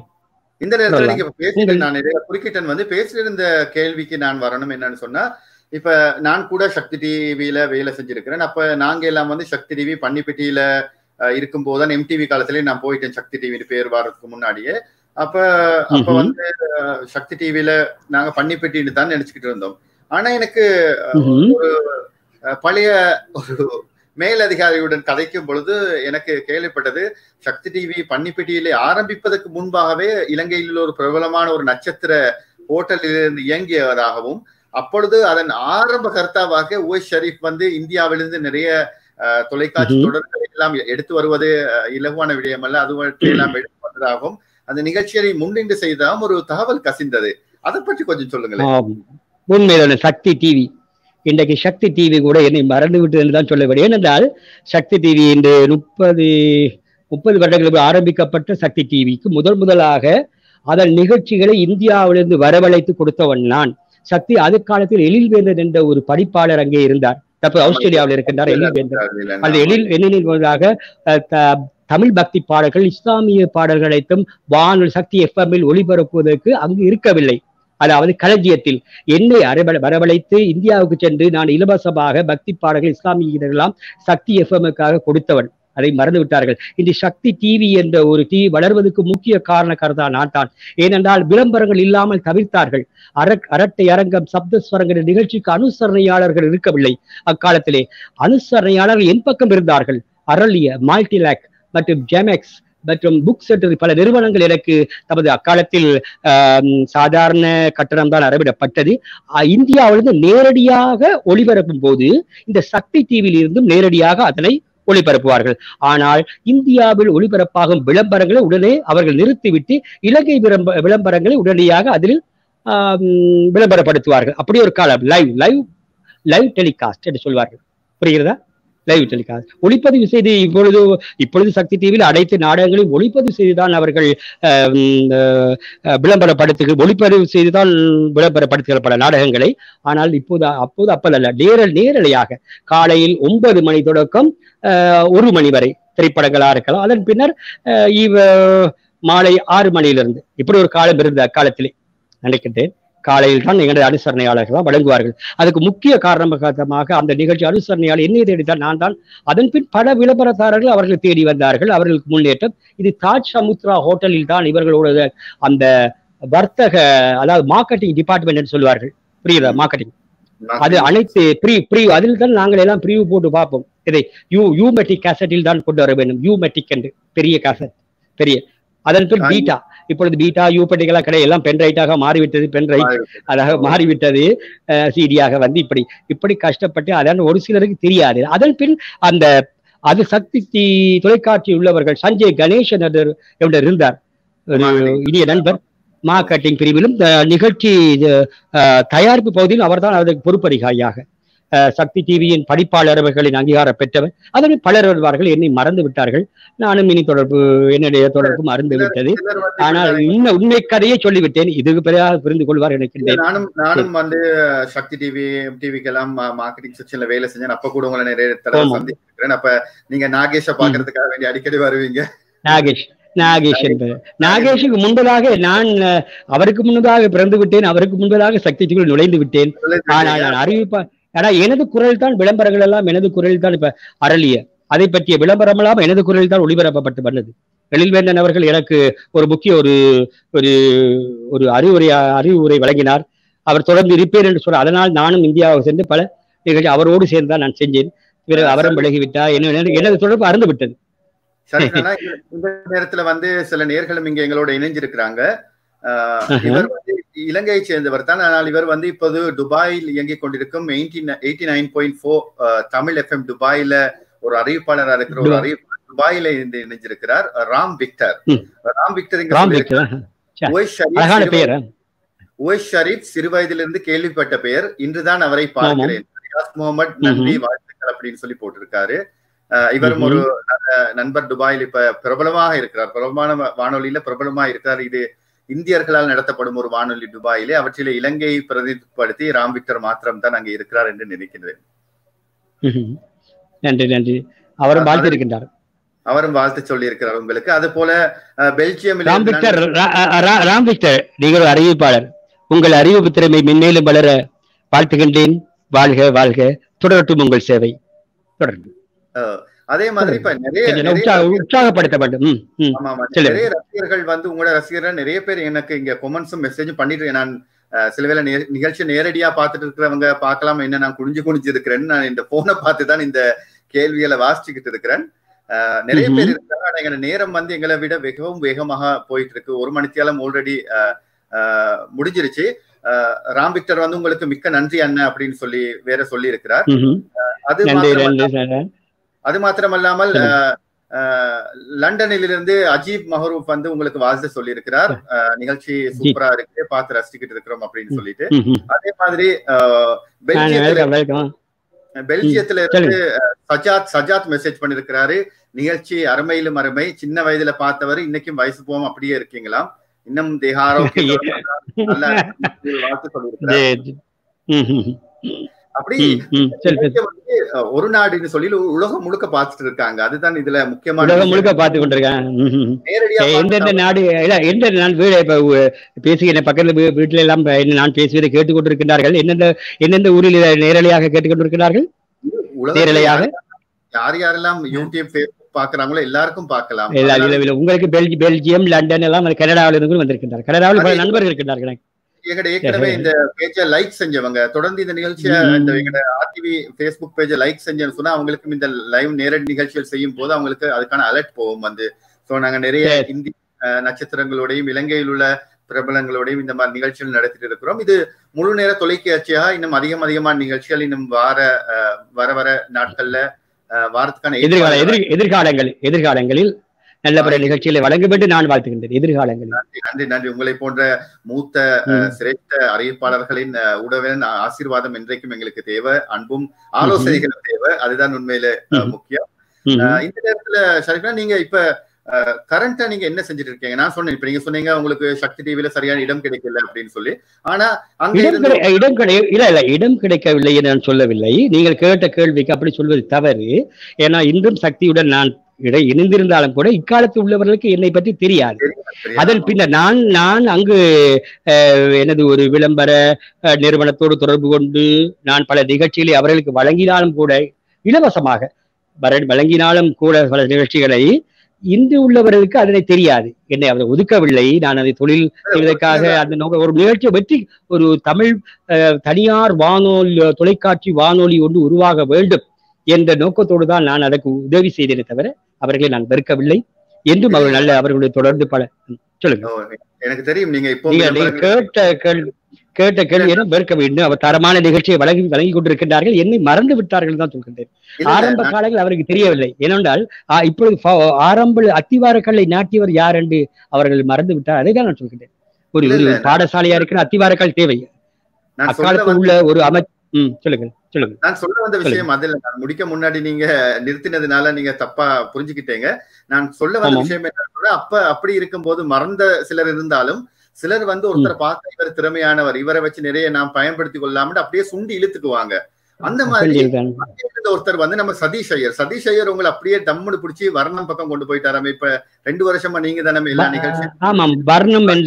[SPEAKER 1] இந்த நேரத்துல
[SPEAKER 2] சொல்லலாம்.
[SPEAKER 1] நீங்க இப்ப பேசிட்டு நான் நிறைய குறுக்கிட்டன் வந்து பேசியிருந்த கேள்விக்கு நான் வரணும் என்னன்னு சொன்னா இப்ப நான் கூட சக்தி டிவியில வேலை செஞ்சிருக்கிறேன் அப்ப நாங்க எல்லாம் வந்து சக்தி டிவி பன்னிப்பட்டியில இருக்கும் போதுதான் எம்டிவி காலத்திலேயே நான் போயிட்டேன் சக்தி டிவி பேர் வர்றதுக்கு முன்னாடியே அப்ப அப்ப வந்து சக்தி டிவில நாங்க பன்னிப்பட்டின்னு தான் நினைச்சுக்கிட்டு இருந்தோம் ஆனா எனக்கு ஒரு பழைய ஒரு மேலதிகாரியுடன் கதைக்கும் பொழுது எனக்கு கேள்விப்பட்டது சக்தி டிவி பன்னிப்பட்டியிலே ஆரம்பிப்பதற்கு முன்பாகவே இலங்கையில் ஒரு பிரபலமான ஒரு நட்சத்திர ஹோட்டலில் இருந்து இயங்கியதாகவும் அப்பொழுது அதன் ஆரம்ப கர்த்தாவாக உவை ஷரீப் வந்து இந்தியாவிலிருந்து நிறைய தொலைக்காட்சி தொடர்களை எல்லாம் எடுத்து வருவது இலகுவான விடயம் அல்ல அது எல்லாம் எடுத்து வந்ததாகவும் அந்த நிகழ்ச்சியை முன்னின்று செய்தாலும் ஒரு தகவல் கசிந்தது அதை பற்றி கொஞ்சம் சொல்லுங்களேன்
[SPEAKER 2] உண்மையிலான சக்தி டிவி இன்றைக்கு சக்தி டிவி கூட என்னை மறந்து விட்டது தான் சொல்ல வேண்டும் ஏனென்றால் சக்தி டிவி இன்று முப்பது முப்பது வருடங்களுக்கு ஆரம்பிக்கப்பட்ட சக்தி டிவிக்கு முதல் முதலாக அதன் நிகழ்ச்சிகளை இந்தியாவிலிருந்து வரவழைத்து கொடுத்தவன் நான் சக்தி அது காலத்தில் எழில்வேந்தன் என்ற ஒரு படிப்பாளர் அங்கே இருந்தார் தப்பு ஆஸ்திரேலியாவில் இருக்கின்றார் எழில்வேந்தன் அந்த எழில் எண்ணில் முதலாக தமிழ் பக்தி பாடல்கள் இஸ்லாமிய பாடல்கள் அனைத்தும் வானொலி சக்தி எஃப்எம்மில் ஒளிபரப்புவதற்கு அங்கு இருக்கவில்லை அதாவது களஞ்சியத்தில் என்னை வரவழைத்து இந்தியாவுக்கு சென்று நான் இலவசமாக பக்தி பாடல்கள் இஸ்லாமிய கீதங்களாம் சக்தி எஃப்எம்முக்காக கொடுத்தவன் அதை மறந்து விட்டார்கள் இன்று சக்தி டிவி என்ற ஒரு டிவி வளர்வதற்கு முக்கிய காரணக்கர்த்தா நான் தான் ஏனென்றால் விளம்பரங்கள் இல்லாமல் தவிர்த்தார்கள் அர அரட்டை அரங்கம் சப்தஸ்வரங்கள் நிகழ்ச்சிக்கு அனுசரணையாளர்கள் இருக்கவில்லை அக்காலத்திலே அனுசரணையாளர்கள் என் பக்கம் இருந்தார்கள் அரளிய மால்டிலாக் மற்றும் ஜெமெக்ஸ் மற்றும் புக் சென்டர் பல நிறுவனங்கள் எனக்கு தமது அக்காலத்தில் சாதாரண கட்டணம் தான் அறவிடப்பட்டது இந்தியாவிலிருந்து நேரடியாக ஒளிபரப்பும் போது இந்த சக்தி டிவியில் இருந்தும் நேரடியாக அதனை ஒளிபரப்புவார்கள் ஆனால் இந்தியாவில் ஒளிபரப்பாகும் விளம்பரங்களை உடனே அவர்கள் நிறுத்திவிட்டு இலங்கை விளம்பரங்களை உடனடியாக அதில் விளம்பரப்படுத்துவார்கள் அப்படி ஒரு காலம் லைவ் லைவ் லைவ் டெலிகாஸ்ட் என்று சொல்வார்கள் புரிகிறதா லைவ் டெலிகாஸ்ட் ஒளிப்பதிவு செய்து இப்பொழுது இப்பொழுது சக்தி டிவியில் அனைத்து நாடகங்களையும் ஒளிப்பதிவு செய்துதான் அவர்கள் விளம்பரப்படுத்து ஒளிப்பதிவு செய்துதான் விளம்பரப்படுத்துகிற பல நாடகங்களை ஆனால் இப்போது அப்போது அப்பதல்ல நேரல் நேரலையாக காலையில் ஒன்பது மணி தொடக்கம் ஒரு மணி வரை திரைப்படங்களா இருக்கலாம் அதன் பின்னர் இவ மாலை ஆறு மணியிலிருந்து இப்படி ஒரு காலம் இருந்த அக்காலத்திலே நினைக்கின்றேன் காலையில் தான் எங்களுடைய அனுசரணையாளர்கள் தான் வழங்குவார்கள் அதுக்கு முக்கிய காரணமாக அந்த நிகழ்ச்சி அனுசரணையாளர் என்னை தேடித்தான் நான் தான் அதன் பின் பல விளம்பரதாரர்கள் அவர்கள் தேடி வந்தார்கள் அவர்களுக்கு முன்னேற்றம் இது தாஜ் சமுத்ரா ஹோட்டலில் தான் இவர்களோட அந்த வர்த்தக அதாவது மார்க்கெட்டிங் டிபார்ட்மெண்ட் சொல்லுவார்கள் புரியுதா மார்க்கெட்டிங் அது அனைத்து ப்ரீ ப்ரீ அதில் தான் நாங்கள் எல்லாம் ப்ரீவ் போட்டு பார்ப்போம் இதை யூ யூமெட்டிக் கேசட்டில் தான் கொண்டு வர வேண்டும் யூமெட்டிக் என்று பெரிய கேசட் பெரிய அதன் பின் பீட்டா இப்பொழுது பீட்டா யூபெட்டிகளாக கிடையாது எல்லாம் பென் ரைட்டாக மாறிவிட்டது பென் ரைட் அதாக மாறிவிட்டது சிடியாக வந்து இப்படி இப்படி கஷ்டப்பட்டு அதான் ஒரு சிலருக்கு தெரியாது அதன் பின் அந்த அது சக்தி தொலைக்காட்சி உள்ளவர்கள் சஞ்சய் கணேசன் என்று இருந்தார் ஒரு இனிய நண்பர் மார்க்கெட்டிங் பிரிவிலும் நிகழ்ச்சி தயாரிப்பு பகுதியில் அவர்தான் அதற்கு பொறுப்பதிகாரியாக சக்தி டிவியின் படிப்பாளர் அவர்களின் அங்கீகாரம் பெற்றவர் அதனை பலர் வருவார்கள் என்னை மறந்து விட்டார்கள் நானும் இனி தொடர்பு என்னுடைய தொடர்பு மறந்து விட்டது ஆனால் உண்மை உண்மை கதையை சொல்லிவிட்டேன் இதுக்கு பிறகு புரிந்து கொள்வார் நினைக்கின்றேன்
[SPEAKER 1] நானும் நானும் வந்து சக்தி டிவி டிவிக்கு எல்லாம் மார்க்கெட்டிங் செக்ஷன்ல வேலை செஞ்சேன் அப்ப கூட உங்களை நிறைய தடவை சந்திக்கிறேன் அப்ப நீங்க நாகேஷ பாக்குறதுக்காக வேண்டி அடிக்கடி வருவீங்க
[SPEAKER 2] நாகேஷ் நாகேஷ் என்பது நாகேஷுக்கு முன்பதாக நான் அவருக்கு முன்பதாக பிறந்து விட்டேன் அவருக்கு முன்பதாக சக்தி டிவியில் நுழைந்து விட்டேன் ஆனால் நான் அறிவிப்பா ஆனா எனது குரல் தான் விளம்பரங்கள் எல்லாம் எனது குரல் தான் இப்ப அரளிய அதை பற்றிய விளம்பரம் எல்லாம் எனது குரல் தான் ஒளிபரப்பப்பட்டு வந்தது எழில்வேந்தன் அவர்கள் எனக்கு ஒரு முக்கிய ஒரு ஒரு ஒரு அறிவுரை அறிவுரை வழங்கினார் அவர் தொடர்ந்து இருப்பேன் என்று சொல்ல அதனால் நானும் இந்தியாவுக்கு சென்று பல நிகழ்ச்சி அவரோடு சேர்ந்து தான் நான் செஞ்சேன் பிறகு அவரும் விலகிவிட்டார் என்ன எனது தொடர்பு அறந்து விட்டது
[SPEAKER 1] இந்த நேரத்துல வந்து சில நேர்களும் இங்க எங்களோட இணைஞ்சிருக்கிறாங்க இவர் வந்து இலங்கையை சேர்ந்தவர் தான் ஆனால் இவர் வந்து இப்போது துபாயில் இயங்கிக் கொண்டிருக்கும் eighty nine point four Tamil FM துபாயில ஒரு அறிவிப்பாளராக இருக்கிற ஒரு அறிவிப்பாளர் துபாயில இருந்து இணைஞ்சிருக்கிறார் ராம் விக்டர் ராம் விக்டர் ஓய் ஷரீப் சிறு வயதிலிருந்து கேள்விப்பட்ட பெயர் இன்றுதான் அவரை பார்க்கிறேன் முகமது நன்றி வாழ்த்துக்கள் அப்படின்னு சொல்லி போட்டிருக்காரு இவரும் ஒரு நண்பர் துபாயில் இப்ப பிரபலமாக இருக்கிறார் பிரபலமான வானொலியில பிரபலமா இருக்கிறார் இது இந்தியர்களால் நடத்தப்படும் ஒரு வானொலி துபாயிலே அவற்றில இலங்கையை பிரதிபடுத்தி ராம் விக்டர் மாத்திரம் தான் அங்கே இருக்கிறார் என்று நினைக்கிறேன்
[SPEAKER 2] நன்றி நன்றி அவரும் வாழ்த்து இருக்கின்றார்
[SPEAKER 1] அவரும் வாழ்த்து சொல்லி இருக்கிறார் உங்களுக்கு அது போல பெல்ஜியம்
[SPEAKER 2] ராம் விக்டர் ராம் விக்டர் நீங்கள் ஒரு அறிவிப்பாளர் உங்கள் அறிவிப்பு திறமை மென்மேலும் வளர வாழ்த்துகின்றேன் வாழ்க வாழ்க தொடரட்டும் உங்கள் சேவை தொடர்ந்து
[SPEAKER 1] அதே மாதிரி இப்ப நிறைய
[SPEAKER 2] கொஞ்சம்
[SPEAKER 1] நிறைய
[SPEAKER 2] உற்சாக உற்சாகப்படுத்த வேண்டும் ம், ம்.
[SPEAKER 1] ஆமா, ஆமா.
[SPEAKER 2] சொல்லுங்க.
[SPEAKER 1] நிறைய ரசிகர்கள் வந்து உங்களோட ரசிகர்கள் நிறைய பேர் எனக்கு இங்க கொமெண்ட்ஸும் மெசேஜும் பண்ணிட்டு நான் அஹ், சில வேளை நே- நிகழ்ச்சி நேரடியா பார்த்துட்டு இருக்கிறவங்க பார்க்கலாம் என்ன நான் குனிஞ்சு குனிஞ்சு இருக்கிறேன்னு நான் இந்த போனை பார்த்து தான் இந்த கேள்விகளை வாசிச்சுக்கிட்டு இருக்கிறேன் அஹ், நிறைய
[SPEAKER 2] ம்ஹும்.
[SPEAKER 1] பேர் இருக்காங்க ஆனா எங்க நேரம் வந்து எங்களை விட மிகவும் வேகமாக போயிட்டு இருக்கு ஒரு மணித்தியாலம் ஆல்ரெடி முடிஞ்சிருச்சு அஹ், ராம் விக்டர் வந்து உங்களுக்கு மிக்க நன்றி அண்ணன் அப்படின்னு சொல்லி வேற சொல்லி இருக்கிறார்
[SPEAKER 2] ம்ஹும்.
[SPEAKER 1] அது
[SPEAKER 2] நன்றி
[SPEAKER 1] மாத்திரமல்ல
[SPEAKER 2] நன்றி சார்.
[SPEAKER 1] அது மாத்திரமல்லாமல்
[SPEAKER 2] சொல்லுங்க.
[SPEAKER 1] அஹ், அஹ், லண்டனிலிருந்து அஜீப் மஹரூப் வந்து உங்களுக்கு வாழ்த்து சொல்லியிருக்கிறார் அஹ், நிகழ்ச்சி சூப்பரா இருக்கு பார்த்து ரசிச்சுக்கிட்டு இருக்கிறோம் அப்படின்னு சொல்லிட்டு
[SPEAKER 2] ம்ஹும்.
[SPEAKER 1] அதே மாதிரி அஹ், பெல்ஜியத்துல
[SPEAKER 2] வெல்கம் வெல்கம்
[SPEAKER 1] பெல்ஜியத்துல இருந்து அஹ், சஜாத் சஜாத் மெசேஜ் பண்ணிருக்கிறாரு நிகழ்ச்சி அருமையிலும் அருமை சின்ன வயதுல பார்த்தவர் இன்னைக்கும் வயசு போகாம அப்படியே இருக்கீங்களாம் இன்னும் தேக ஆரோக்கியம் நல்ல வாழ்த்து சொல்லியிருக்கிறார்
[SPEAKER 2] ஜே- ஜே- ம்ஹும்.
[SPEAKER 1] அப்படி
[SPEAKER 2] ம், ம். சரி, சரி.
[SPEAKER 1] நிகழ்ச்சியை வந்து, அஹ், ஒரு நாடுன்னு சொல்லி உலகம் முழுக்க பார்த்துட்டு இருக்காங்க அதுதான் இதுல முக்கியமான
[SPEAKER 2] உலகம்
[SPEAKER 1] விஷயம்.
[SPEAKER 2] முழுக்க பார்த்து கொண்டிருக்கேன் ம்ஹும்.
[SPEAKER 1] நேரடியா
[SPEAKER 2] எந்தெந்த
[SPEAKER 1] பார்த்து
[SPEAKER 2] நாடு இல்ல எந்த நான் வீடு இப்ப உ- பேசுகிறேன் பக்கத்துல வீ- வீட்டுல எல்லாம் இப்ப என்ன நான் பேசுவதை கேட்டுக்கொண்டிருக்கிறார்கள் எந்தெந்த எந்தெந்த ஊரில் இதை நேரலையாக கேட்டுக்கொண்டிருக்கிறார்கள்
[SPEAKER 1] உலகத்துல
[SPEAKER 2] நேரலையாக
[SPEAKER 1] யார் யாரெல்லாம் யூடியூப் ஃபேஸ்புக் பாக்குறாங்களோ எல்லாருக்கும் பார்க்கலாம்
[SPEAKER 2] இல்ல,
[SPEAKER 1] அதனால
[SPEAKER 2] இல்ல, இல்ல. உங்களுக்கு பெல்ஜி பெல்ஜியம் லண்டன் எல்லாம் வந்து கனடாவில் இருந்து வந்திருக்கின்றார் கனடாவில் பல
[SPEAKER 1] அது-
[SPEAKER 2] நண்பர்கள் இருக்கின்றார்கள்
[SPEAKER 1] எங்கட ஏற்கனவே இந்த பேஜை லைக் செஞ்சவங்க தொடர்ந்து இந்த நிகழ்ச்சியை
[SPEAKER 2] ம்.
[SPEAKER 1] இந்த எங்கட ஆர்டிவி ஃபேஸ்புக் பேஜை லைக் செஞ்சேன்னு சொன்னா அவங்களுக்கும் இந்த லைவ் நேரடி நிகழ்ச்சிகள் செய்யும் போது அவங்களுக்கு அதுக்கான அலர்ட் போகும் வந்து சோ நாங்க நிறைய
[SPEAKER 2] சரி.
[SPEAKER 1] இந்தி அஹ், நட்சத்திரங்களோடையும் இலங்கையில் உள்ள பிரபலங்களோடையும் இந்த மாதிரி நிகழ்ச்சிகள் நடத்திட்டு இருக்கிறோம் இது முழு நேர தொலைக்காட்சியாக இன்னும் அதிகம் அதிகமான நிகழ்ச்சிகள் இன்னும் வார அஹ், வர வர நாட்கள்ல அஹ், வாரத்துக்கான
[SPEAKER 2] எதிர்கால
[SPEAKER 1] ஏற்பாடுகள்
[SPEAKER 2] எதிர் எதிர்காலங்கள் எதிர்காலங்களில் நல்ல பல நிகழ்ச்சிகளை வழங்க வேண்டும் நான் வாழ்த்துகின்றேன் எதிர்காலங்களில்
[SPEAKER 1] நன்றி நன்றி நன்றி உங்களை போன்ற மூத்த அஹ், சிரேஷ்ட அறிவிப்பாளர்களின் அஹ், உடவின் ஆசீர்வாதம் என்றைக்கும் எங்களுக்கு தேவை அன்பும் ஆலோசனைகளும் தேவை அதுதான் உண்மையில அஹ்,
[SPEAKER 2] ம்ஹும்.
[SPEAKER 1] முக்கியம்
[SPEAKER 2] ம்ஹும்.
[SPEAKER 1] அஹ், இந்த நேரத்துல ஷரிஃபா நீங்க இப்ப கரண்டா நீங்க என்ன செஞ்சுட்டு இருக்கீங்க நான் சொன்னேன் இப்ப நீங்க சொன்னீங்க உங்களுக்கு சக்தி டிவில சரியான இடம் கிடைக்கல அப்படின்னு சொல்லி ஆனா அங்க
[SPEAKER 2] இடம்
[SPEAKER 1] இருந்து
[SPEAKER 2] கிடை இடம் கிடை இல்ல இல்ல இடம் கிடைக்கவில்லை என்று நான் சொல்லவில்லை நீங்கள் கேட்ட கேள்விக்கு அப்படி சொல்வது தவறு ஏன்னா இன்றும் சக்தியுடன் நான் இடை இணைந்திருந்தாலும் கூட இக்காலத்தில் உள்ளவர்களுக்கு என்னை பற்றி தெரியாது
[SPEAKER 1] தெரியாது.
[SPEAKER 2] அதன் பின்னர் நான் நான் அங்கு அஹ், எனது ஒரு விளம்பர அஹ், நிறுவனத்தோடு தொடர்பு கொண்டு நான் பல நிகழ்ச்சிகளை அவர்களுக்கு வழங்கினாலும் கூட இலவசமாக வர- வழங்கினாலும் கூட பல நிகழ்ச்சிகளை இன்று உள்ளவர்களுக்கு அதனை தெரியாது என்னை அவர் ஒதுக்கவில்லை நான் அதை தொழில் செய்வதற்காக அந்த நோக்க ஒரு நிகழ்ச்சி வெற்றி ஒரு தமிழ் அஹ், தனியார் வானொலி தொலைக்காட்சி வானொலி ஒன்று உருவாக வேண்டும் என்ற நோக்கத்தோடு தான் நான் அதற்கு உதவி செய்தேனே தவிர அவர்களை நான் வெறுக்கவில்லை என்றும் அவர்கள் நல்ல அவர்களுடைய தொடர்ந்து பல ம், சொல்லுங்க
[SPEAKER 1] ஓ, எனக்கு தெரியும் நீங்க இப்போ
[SPEAKER 2] நீங்க நீங்க கேட்ட கேள்வி கேட்ட கேள்வி என்ன வெறுக்க வேண்டும் அவர் தரமான நிகழ்ச்சியை வழங்கி வழங்கி கொண்டிருக்கின்றார்கள் என்னை மறந்து விட்டார்கள் தான் சொல்கின்றேன்
[SPEAKER 1] இல்ல, இல்ல,
[SPEAKER 2] ஆரம்ப
[SPEAKER 1] நான்
[SPEAKER 2] காலங்கள் அவருக்கு தெரியவில்லை ஏனென்றால் ஆ, இப்பொழுது ஃப- ஆரம்ப அத்திவாரக்கல்லை நாட்டியவர் யார் என்று அவர்கள் மறந்து விட்டார் அதை தான் நான் சொல்கின்றேன் ஒரு
[SPEAKER 1] இல்ல,
[SPEAKER 2] ஒரு
[SPEAKER 1] இல்ல,
[SPEAKER 2] பாடசாலையா இருக்கிற அத்திவாரக்கல் தேவை
[SPEAKER 1] நான் சொல்ல
[SPEAKER 2] அக்காலத்தில்
[SPEAKER 1] வந்த
[SPEAKER 2] உள்ள ஒரு அமைச்சு ம் சொல்லுங்க சொல்லுங்க
[SPEAKER 1] நான் சொல்ல வந்த விஷயம் அதில் நான் முடிக்க முன்னாடி நீங்க நிறுத்தினதுனால நீங்க தப்பா புரிஞ்சுக்கிட்டீங்க நான் சொல்ல வந்த
[SPEAKER 2] ஆமாம்.
[SPEAKER 1] விஷயம் என்ன சொன்னா, அப்ப அப்படி இருக்கும்போது மறந்த சிலர் இருந்தாலும் சிலர் வந்து ஒருத்தரை பார்க்க இவர் திறமையானவர் இவரை வச்சு நிறைய நாம் பயன்படுத்தி கொள்ளாமட்டு அப்படியே சுண்டி இழுத்துக்குவாங்க அந்த மாதிரி
[SPEAKER 2] சொல்லியிருக்காங்க.
[SPEAKER 1] இருந்த ஒருத்தர் வந்து நம்ம சதீஷ் ஐயர் சதீஷ் ஐயர் உங்களை அப்படியே தம்முன்னு பிடிச்சி வர்ணம் பக்கம் கொண்டு போயிட்டாராமே இப்ப ரெண்டு வருஷமா நீங்க தானே எல்லா நிகழ்ச்சி
[SPEAKER 2] ஆமாம் வர்ணம் என்ற